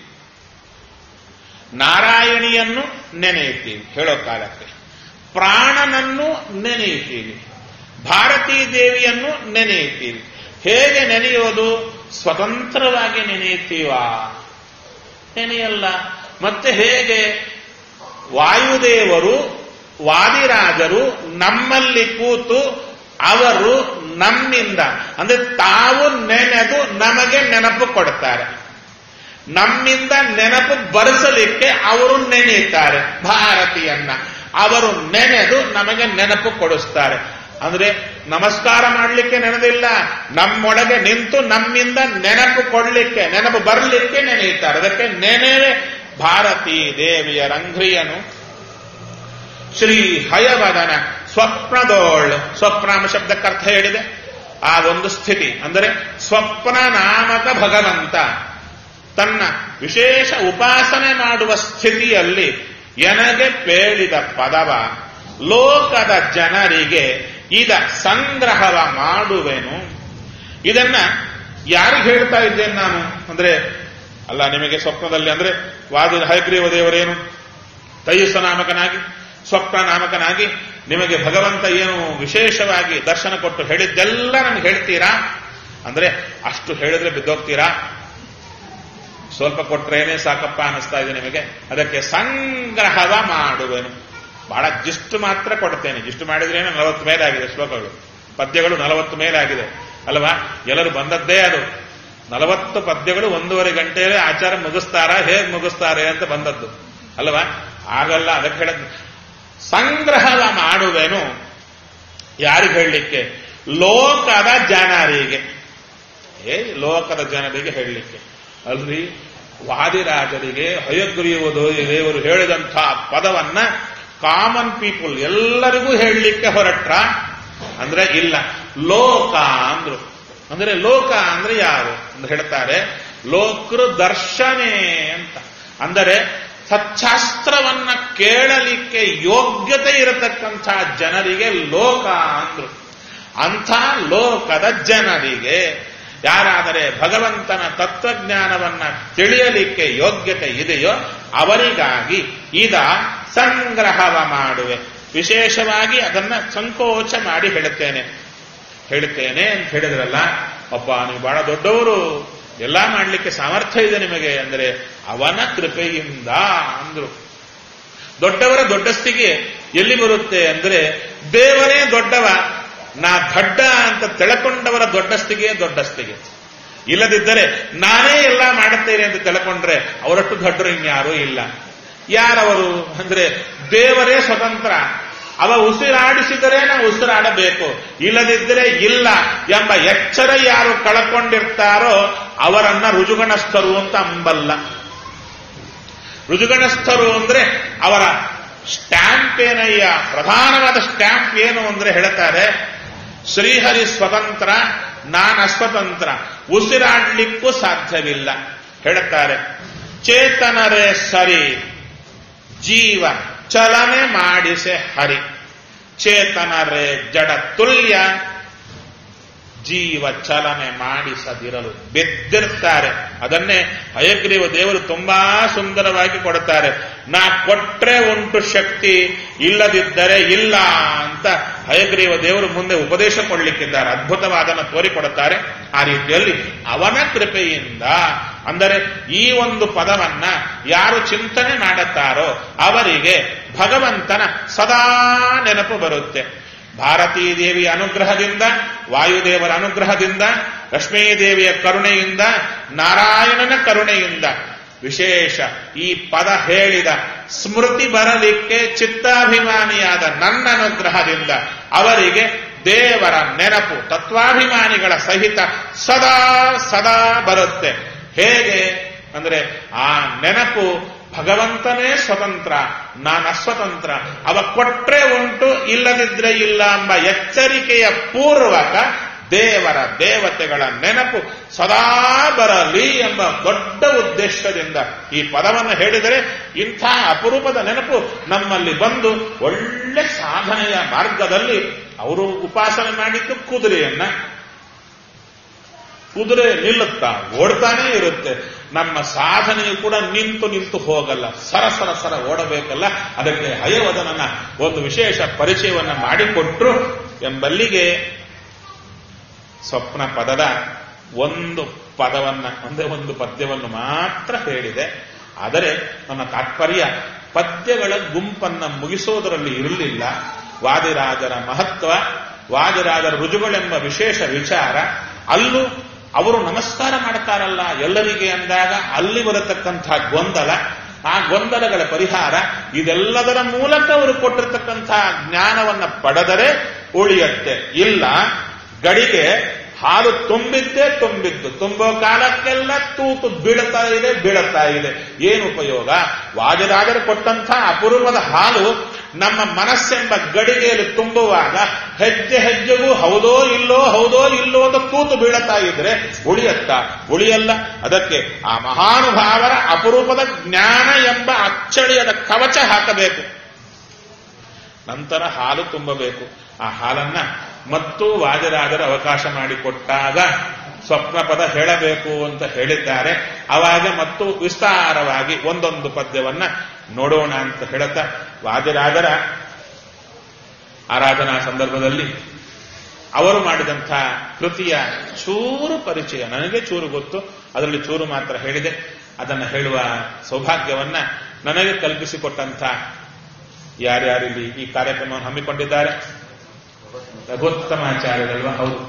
ನಾರಾಯಣಿಯನ್ನು ನೆನೆಯುತ್ತೀವಿ ಹೇಳೋ ಕಾಲಕ್ಕೆ ಪ್ರಾಣನನ್ನು ನೆನೆಯುತ್ತೀವಿ ಭಾರತೀ ದೇವಿಯನ್ನು ನೆನೆಯುತ್ತೀವಿ ಹೇಗೆ ನೆನೆಯೋದು ಸ್ವತಂತ್ರವಾಗಿ ನೆನೆಯುತ್ತೀವಾ ನೆನೆಯಲ್ಲ ಮತ್ತೆ ಹೇಗೆ ವಾಯುದೇವರು ವಾದಿರಾಜರು ನಮ್ಮಲ್ಲಿ ಕೂತು ಅವರು ನಮ್ಮಿಂದ ಅಂದ್ರೆ ತಾವು ನೆನೆದು ನಮಗೆ ನೆನಪು ಕೊಡ್ತಾರೆ ನಮ್ಮಿಂದ ನೆನಪು ಬರೆಸಲಿಕ್ಕೆ ಅವರು ನೆನೆಯುತ್ತಾರೆ ಭಾರತೀಯನ್ನ ಅವರು ನೆನೆದು ನಮಗೆ ನೆನಪು ಕೊಡಿಸ್ತಾರೆ ಅಂದ್ರೆ ನಮಸ್ಕಾರ ಮಾಡಲಿಕ್ಕೆ ನೆನೆದಿಲ್ಲ ನಮ್ಮೊಳಗೆ ನಿಂತು ನಮ್ಮಿಂದ ನೆನಪು ಕೊಡ್ಲಿಕ್ಕೆ ನೆನಪು ಬರಲಿಕ್ಕೆ ನೆನೆಯುತ್ತಾರೆ ಅದಕ್ಕೆ ನೆನೆವೆ ಭಾರತೀ ದೇವಿಯ ರಂಘ್ರಿಯನು ಶ್ರೀ ಹಯವದನ ಸ್ವಪ್ನದೋಳ್ ಸ್ವಪ್ನ ಎಂಬ ಶಬ್ದಕ್ಕೆ ಅರ್ಥ ಹೇಳಿದೆ ಆ ಒಂದು ಸ್ಥಿತಿ ಅಂದರೆ ಸ್ವಪ್ನ ನಾಮಕ ಭಗವಂತ ತನ್ನ ವಿಶೇಷ ಉಪಾಸನೆ ಮಾಡುವ ಸ್ಥಿತಿಯಲ್ಲಿ ಎನಗೆ ಪೇಳಿದ ಪದವ ಲೋಕದ ಜನರಿಗೆ ಇದ ಸಂಗ್ರಹವ ಮಾಡುವೆನು ಇದನ್ನ ಯಾರಿಗೆ ಹೇಳ್ತಾ ಇದ್ದೇನೆ ನಾನು ಅಂದ್ರೆ ಅಲ್ಲ ನಿಮಗೆ ಸ್ವಪ್ನದಲ್ಲಿ ಅಂದ್ರೆ ವಾದ ಹಯಗ್ರೀವ ದೇವರೇನು ತೈಸ ನಾಮಕನಾಗಿ ಸ್ವಪ್ನ ನಾಮಕನಾಗಿ ನಿಮಗೆ ಭಗವಂತ ಏನು ವಿಶೇಷವಾಗಿ ದರ್ಶನ ಕೊಟ್ಟು ಹೇಳಿದ್ದೆಲ್ಲ ನಮ್ಗೆ ಹೇಳ್ತೀರಾ ಅಂದ್ರೆ ಅಷ್ಟು ಹೇಳಿದ್ರೆ ಬಿದ್ದೋಗ್ತೀರಾ ಸ್ವಲ್ಪ ಕೊಟ್ರೇನೆ ಸಾಕಪ್ಪ ಅನಿಸ್ತಾ ಇದೆ ನಿಮಗೆ ಅದಕ್ಕೆ ಸಂಗ್ರಹವ ಮಾಡುವೆನು ಬಹಳ ಜಿಷ್ಟು ಮಾತ್ರ ಕೊಡ್ತೇನೆ ಜಿಷ್ಟು ಮಾಡಿದ್ರೇನೆ ನಲವತ್ತು ಮೇಲಾಗಿದೆ ಶ್ಲೋಕಗಳು ಪದ್ಯಗಳು ನಲವತ್ತು ಮೇಲಾಗಿದೆ ಅಲ್ವಾ ಎಲ್ಲರೂ ಬಂದದ್ದೇ ಅದು ನಲವತ್ತು ಪದ್ಯಗಳು ಒಂದೂವರೆ ಗಂಟೆಯಲ್ಲಿ ಆಚಾರ ಮುಗಿಸ್ತಾರ ಹೇಗೆ ಮುಗಿಸ್ತಾರೆ ಅಂತ ಬಂದದ್ದು ಅಲ್ವಾ ಆಗಲ್ಲ ಅದಕ್ಕೆ ಹೇಳ ಸಂಗ್ರಹವ ಮಾಡುವೆನು ಯಾರಿಗೆ ಹೇಳಲಿಕ್ಕೆ ಲೋಕದ ಜನರಿಗೆ ಏ ಲೋಕದ ಜನರಿಗೆ ಹೇಳಲಿಕ್ಕೆ ಅಲ್ರಿ ವಾದಿರಾಜರಿಗೆ ಹಯಗ್ರೀವ ದೇವರು ಹೇಳಿದಂಥ ಪದವನ್ನ ಕಾಮನ್ ಪೀಪಲ್ ಎಲ್ಲರಿಗೂ ಹೇಳಲಿಕ್ಕೆ ಹೊರಟ್ರ ಅಂದ್ರೆ ಇಲ್ಲ ಲೋಕ ಅಂದ್ರು ಅಂದ್ರೆ ಲೋಕ ಅಂದ್ರೆ ಯಾರು ಅಂತ ಹೇಳ್ತಾರೆ ಲೋಕೃ ದರ್ಶನೇ ಅಂತ ಅಂದರೆ ಸಚ್ಚಾಸ್ತ್ರವನ್ನ ಕೇಳಲಿಕ್ಕೆ ಯೋಗ್ಯತೆ ಇರತಕ್ಕಂಥ ಜನರಿಗೆ ಲೋಕ ಅಂದ್ರು ಅಂಥ ಲೋಕದ ಜನರಿಗೆ ಯಾರಾದರೆ ಭಗವಂತನ ತತ್ವಜ್ಞಾನವನ್ನ ತಿಳಿಯಲಿಕ್ಕೆ ಯೋಗ್ಯತೆ ಇದೆಯೋ ಅವರಿಗಾಗಿ ಇದ ಸಂಗ್ರಹವ ಮಾಡುವೆ ವಿಶೇಷವಾಗಿ ಅದನ್ನ ಸಂಕೋಚ ಮಾಡಿ ಹೇಳುತ್ತೇನೆ ಹೇಳುತ್ತೇನೆ ಅಂತ ಹೇಳಿದ್ರಲ್ಲ ಅಪ್ಪ ನೀವು ಬಹಳ ದೊಡ್ಡವರು ಎಲ್ಲ ಮಾಡಲಿಕ್ಕೆ ಸಾಮರ್ಥ್ಯ ಇದೆ ನಿಮಗೆ ಅಂದರೆ ಅವನ ಕೃಪೆಯಿಂದ ಅಂದ್ರು ದೊಡ್ಡವರ ದೊಡ್ಡಸ್ತಿಗೆ ಎಲ್ಲಿ ಬರುತ್ತೆ ಅಂದ್ರೆ ದೇವರೇ ದೊಡ್ಡವ ನಾ ದಡ್ಡ ಅಂತ ತಿಳ್ಕೊಂಡವರ ದೊಡ್ಡಸ್ತಿಗೆ ದೊಡ್ಡಸ್ತಿಗೆ ಇಲ್ಲದಿದ್ದರೆ ನಾನೇ ಎಲ್ಲ ಮಾಡುತ್ತೇನೆ ಅಂತ ತಿಳ್ಕೊಂಡ್ರೆ ಅವರಷ್ಟು ದೊಡ್ಡರು ಇನ್ಯಾರೂ ಇಲ್ಲ ಯಾರವರು ಅಂದ್ರೆ ದೇವರೇ ಸ್ವತಂತ್ರ ಅವ ಉಸಿರಾಡಿಸಿದರೆ ನಾವು ಉಸಿರಾಡಬೇಕು ಇಲ್ಲದಿದ್ದರೆ ಇಲ್ಲ ಎಂಬ ಎಚ್ಚರ ಯಾರು ಕಳ್ಕೊಂಡಿರ್ತಾರೋ ಅವರನ್ನ ರುಜುಗಣಸ್ಥರು ಅಂತ ಅಂಬಲ್ಲ ರುಜುಗಣಸ್ಥರು ಅಂದ್ರೆ ಅವರ ಸ್ಟ್ಯಾಂಪ್ ಏನಯ್ಯ ಪ್ರಧಾನವಾದ ಸ್ಟ್ಯಾಂಪ್ ಏನು ಅಂದ್ರೆ ಹೇಳ್ತಾರೆ ಶ್ರೀಹರಿ ಸ್ವತಂತ್ರ ನಾನು ಅಸ್ವತಂತ್ರ ಉಸಿರಾಡ್ಲಿಕ್ಕೂ ಸಾಧ್ಯವಿಲ್ಲ ಹೇಳುತ್ತಾರೆ ಚೇತನರೇ ಸರಿ ಜೀವ ಚಲನೆ ಮಾಡಿಸೆ ಹರಿ ಚೇತನರೇ ಜಡ ತುಲ್ಯ ಜೀವ ಚಲನೆ ಮಾಡಿಸದಿರಲು ಬೆದ್ದಿರ್ತಾರೆ ಅದನ್ನೇ ಹಯಗ್ರೀವ ದೇವರು ತುಂಬಾ ಸುಂದರವಾಗಿ ಕೊಡುತ್ತಾರೆ ನಾ ಕೊಟ್ರೆ ಉಂಟು ಶಕ್ತಿ ಇಲ್ಲದಿದ್ದರೆ ಇಲ್ಲ ಅಂತ ಹಯಗ್ರೀವ ದೇವರು ಮುಂದೆ ಉಪದೇಶ ಕೊಡ್ಲಿಕ್ಕಿದ್ದಾರೆ ಅದ್ಭುತವಾದನ್ನು ತೋರಿಕೊಡುತ್ತಾರೆ ಆ ರೀತಿಯಲ್ಲಿ ಅವನ ಕೃಪೆಯಿಂದ ಅಂದರೆ ಈ ಒಂದು ಪದವನ್ನ ಯಾರು ಚಿಂತನೆ ಮಾಡುತ್ತಾರೋ ಅವರಿಗೆ ಭಗವಂತನ ಸದಾ ನೆನಪು ಬರುತ್ತೆ ಭಾರತೀ ದೇವಿಯ ಅನುಗ್ರಹದಿಂದ ವಾಯುದೇವರ ಅನುಗ್ರಹದಿಂದ ಲಕ್ಷ್ಮೀದೇವಿಯ ಕರುಣೆಯಿಂದ ನಾರಾಯಣನ ಕರುಣೆಯಿಂದ ವಿಶೇಷ ಈ ಪದ ಹೇಳಿದ ಸ್ಮೃತಿ ಬರಲಿಕ್ಕೆ ಚಿತ್ತಾಭಿಮಾನಿಯಾದ ನನ್ನ ಅನುಗ್ರಹದಿಂದ ಅವರಿಗೆ ದೇವರ ನೆನಪು ತತ್ವಾಭಿಮಾನಿಗಳ ಸಹಿತ ಸದಾ ಸದಾ ಬರುತ್ತೆ ಹೇಗೆ ಅಂದ್ರೆ ಆ ನೆನಪು ಭಗವಂತನೇ ಸ್ವತಂತ್ರ ನಾನು ಅಸ್ವತಂತ್ರ ಅವ ಕೊಟ್ರೆ ಉಂಟು ಇಲ್ಲದಿದ್ರೆ ಇಲ್ಲ ಎಂಬ ಎಚ್ಚರಿಕೆಯ ಪೂರ್ವಕ ದೇವರ ದೇವತೆಗಳ ನೆನಪು ಸದಾ ಬರಲಿ ಎಂಬ ದೊಡ್ಡ ಉದ್ದೇಶದಿಂದ ಈ ಪದವನ್ನು ಹೇಳಿದರೆ ಇಂಥ ಅಪರೂಪದ ನೆನಪು ನಮ್ಮಲ್ಲಿ ಬಂದು ಒಳ್ಳೆ ಸಾಧನೆಯ ಮಾರ್ಗದಲ್ಲಿ ಅವರು ಉಪಾಸನೆ ಮಾಡಿದ್ದು ಕುದುರೆಯನ್ನ ಕುದುರೆ ನಿಲ್ಲುತ್ತಾ ಓಡ್ತಾನೇ ಇರುತ್ತೆ ನಮ್ಮ ಸಾಧನೆಯು ಕೂಡ ನಿಂತು ನಿಂತು ಹೋಗಲ್ಲ ಸರ ಸರ ಸರ ಓಡಬೇಕಲ್ಲ ಅದಕ್ಕೆ ಹಯವದನನ ಒಂದು ವಿಶೇಷ ಪರಿಚಯವನ್ನ ಮಾಡಿಕೊಟ್ರು ಎಂಬಲ್ಲಿಗೆ ಸ್ವಪ್ನ ಪದದ ಒಂದು ಪದವನ್ನ ಒಂದೇ ಒಂದು ಪದ್ಯವನ್ನು ಮಾತ್ರ ಹೇಳಿದೆ ಆದರೆ ನನ್ನ ತಾತ್ಪರ್ಯ ಪದ್ಯಗಳ ಗುಂಪನ್ನ ಮುಗಿಸೋದರಲ್ಲಿ ಇರಲಿಲ್ಲ ವಾದಿರಾಜರ ಮಹತ್ವ ವಾದಿರಾಜರ ರುಜುಗಳೆಂಬ ವಿಶೇಷ ವಿಚಾರ ಅಲ್ಲೂ ಅವರು ನಮಸ್ಕಾರ ಮಾಡ್ತಾರಲ್ಲ ಎಲ್ಲರಿಗೆ ಅಂದಾಗ ಅಲ್ಲಿ ಬರತಕ್ಕಂಥ ಗೊಂದಲ ಆ ಗೊಂದಲಗಳ ಪರಿಹಾರ ಇದೆಲ್ಲದರ ಮೂಲಕ ಅವರು ಕೊಟ್ಟಿರ್ತಕ್ಕಂಥ ಜ್ಞಾನವನ್ನ ಪಡೆದರೆ ಉಳಿಯತ್ತೆ ಇಲ್ಲ ಗಡಿಗೆ ಹಾಲು ತುಂಬಿದ್ದೇ ತುಂಬಿದ್ದು ತುಂಬೋ ಕಾಲಕ್ಕೆಲ್ಲ ತೂತು ಬೀಳುತ್ತಾ ಇದೆ ಬೀಳುತ್ತಾ ಇದೆ ಏನು ಉಪಯೋಗ ವಾಜರಾಜರು ಕೊಟ್ಟಂಥ ಅಪರೂಪದ ಹಾಲು ನಮ್ಮ ಮನಸ್ಸೆಂಬ ಗಡಿಗೆಯಲ್ಲಿ ತುಂಬುವಾಗ ಹೆಜ್ಜೆ ಹೆಜ್ಜೆಗೂ ಹೌದೋ ಇಲ್ಲೋ ಹೌದೋ ಇಲ್ಲೋ ಅಂತ ತೂತು ಬೀಳುತ್ತಾ ಇದ್ರೆ ಉಳಿಯತ್ತ ಉಳಿಯಲ್ಲ ಅದಕ್ಕೆ ಆ ಮಹಾನುಭಾವರ ಅಪರೂಪದ ಜ್ಞಾನ ಎಂಬ ಅಚ್ಚಳಿಯದ ಕವಚ ಹಾಕಬೇಕು ನಂತರ ಹಾಲು ತುಂಬಬೇಕು ಆ ಹಾಲನ್ನ ಮತ್ತು ವಾಜರಾಜರ ಅವಕಾಶ ಮಾಡಿಕೊಟ್ಟಾಗ ಸ್ವಪ್ನ ಪದ ಹೇಳಬೇಕು ಅಂತ ಹೇಳಿದ್ದಾರೆ ಅವಾಗ ಮತ್ತು ವಿಸ್ತಾರವಾಗಿ ಒಂದೊಂದು ಪದ್ಯವನ್ನ ನೋಡೋಣ ಅಂತ ಹೇಳುತ್ತಾ ವಾಜರಾಜರ ಆರಾಧನಾ ಸಂದರ್ಭದಲ್ಲಿ ಅವರು ಮಾಡಿದಂಥ ಕೃತಿಯ ಚೂರು ಪರಿಚಯ ನನಗೆ ಚೂರು ಗೊತ್ತು ಅದರಲ್ಲಿ ಚೂರು ಮಾತ್ರ ಹೇಳಿದೆ ಅದನ್ನು ಹೇಳುವ ಸೌಭಾಗ್ಯವನ್ನ ನನಗೆ ಕಲ್ಪಿಸಿಕೊಟ್ಟಂಥ ಯಾರ್ಯಾರಿಲ್ಲಿ ಈ ಕಾರ್ಯಕ್ರಮವನ್ನು ಹಮ್ಮಿಕೊಂಡಿದ್ದಾರೆ ರಘುತ್ತಮಾಚಾರ್ಯರಲ್ವಾ ಹೌದು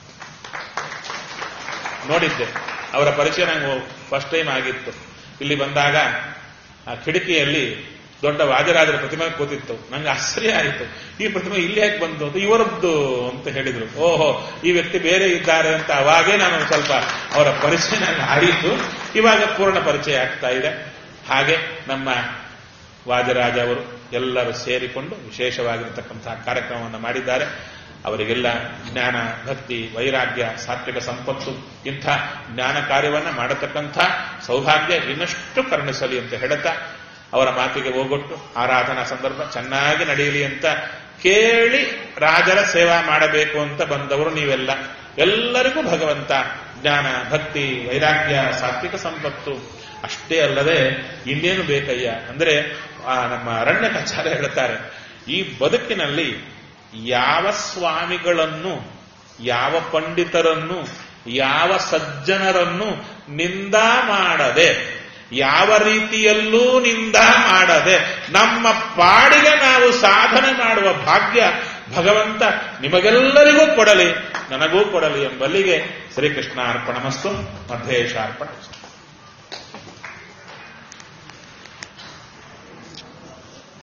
ನೋಡಿದ್ದೆ ಅವರ ಪರಿಚಯ ನಂಗೆ ಫಸ್ಟ್ ಟೈಮ್ ಆಗಿತ್ತು ಇಲ್ಲಿ ಬಂದಾಗ ಆ ಕಿಟಕಿಯಲ್ಲಿ ದೊಡ್ಡ ವಾಜರಾಜರ ಪ್ರತಿಮೆ ಕೂತಿತ್ತು ನಂಗೆ ಆಶ್ಚರ್ಯ ಆಯಿತು ಈ ಪ್ರತಿಮೆ ಇಲ್ಲಿ ಯಾಕೆ ಬಂತು ಅಂತ ಇವರದ್ದು ಅಂತ ಹೇಳಿದ್ರು ಓಹೋ ಈ ವ್ಯಕ್ತಿ ಬೇರೆ ಇದ್ದಾರೆ ಅಂತ ಅವಾಗೇ ನಾನು ಸ್ವಲ್ಪ ಅವರ ಪರಿಚಯ ನನಗೆ ಆಯಿತು ಇವಾಗ ಪೂರ್ಣ ಪರಿಚಯ ಆಗ್ತಾ ಇದೆ ಹಾಗೆ ನಮ್ಮ ವಾಜರಾಜ ಅವರು ಎಲ್ಲರೂ ಸೇರಿಕೊಂಡು ವಿಶೇಷವಾಗಿರತಕ್ಕಂತಹ ಕಾರ್ಯಕ್ರಮವನ್ನು ಮಾಡಿದ್ದಾರೆ ಅವರಿಗೆಲ್ಲ ಜ್ಞಾನ ಭಕ್ತಿ ವೈರಾಗ್ಯ ಸಾತ್ವಿಕ ಸಂಪತ್ತು ಇಂಥ ಜ್ಞಾನ ಕಾರ್ಯವನ್ನ ಮಾಡತಕ್ಕಂಥ ಸೌಭಾಗ್ಯ ಇನ್ನಷ್ಟು ಕರುಣಿಸಲಿ ಅಂತ ಹೇಳುತ್ತಾ ಅವರ ಮಾತಿಗೆ ಹೋಗೊಟ್ಟು ಆರಾಧನಾ ಸಂದರ್ಭ ಚೆನ್ನಾಗಿ ನಡೆಯಲಿ ಅಂತ ಕೇಳಿ ರಾಜರ ಸೇವಾ ಮಾಡಬೇಕು ಅಂತ ಬಂದವರು ನೀವೆಲ್ಲ ಎಲ್ಲರಿಗೂ ಭಗವಂತ ಜ್ಞಾನ ಭಕ್ತಿ ವೈರಾಗ್ಯ ಸಾತ್ವಿಕ ಸಂಪತ್ತು ಅಷ್ಟೇ ಅಲ್ಲದೆ ಇನ್ನೇನು ಬೇಕಯ್ಯ ಅಂದ್ರೆ ಆ ನಮ್ಮ ಅರಣ್ಯಕಾಚಾರ್ಯ ಹೇಳ್ತಾರೆ ಈ ಬದುಕಿನಲ್ಲಿ ಯಾವ ಸ್ವಾಮಿಗಳನ್ನು ಯಾವ ಪಂಡಿತರನ್ನು ಯಾವ ಸಜ್ಜನರನ್ನು ನಿಂದ ಮಾಡದೆ ಯಾವ ರೀತಿಯಲ್ಲೂ ನಿಂದ ಮಾಡದೆ ನಮ್ಮ ಪಾಡಿಗೆ ನಾವು ಸಾಧನೆ ಮಾಡುವ ಭಾಗ್ಯ ಭಗವಂತ ನಿಮಗೆಲ್ಲರಿಗೂ ಕೊಡಲಿ ನನಗೂ ಕೊಡಲಿ ಎಂಬಲ್ಲಿಗೆ ಶ್ರೀಕೃಷ್ಣ ಅರ್ಪಣಮಸ್ತು ಮಧ್ಯೇಶ ಅರ್ಪಣ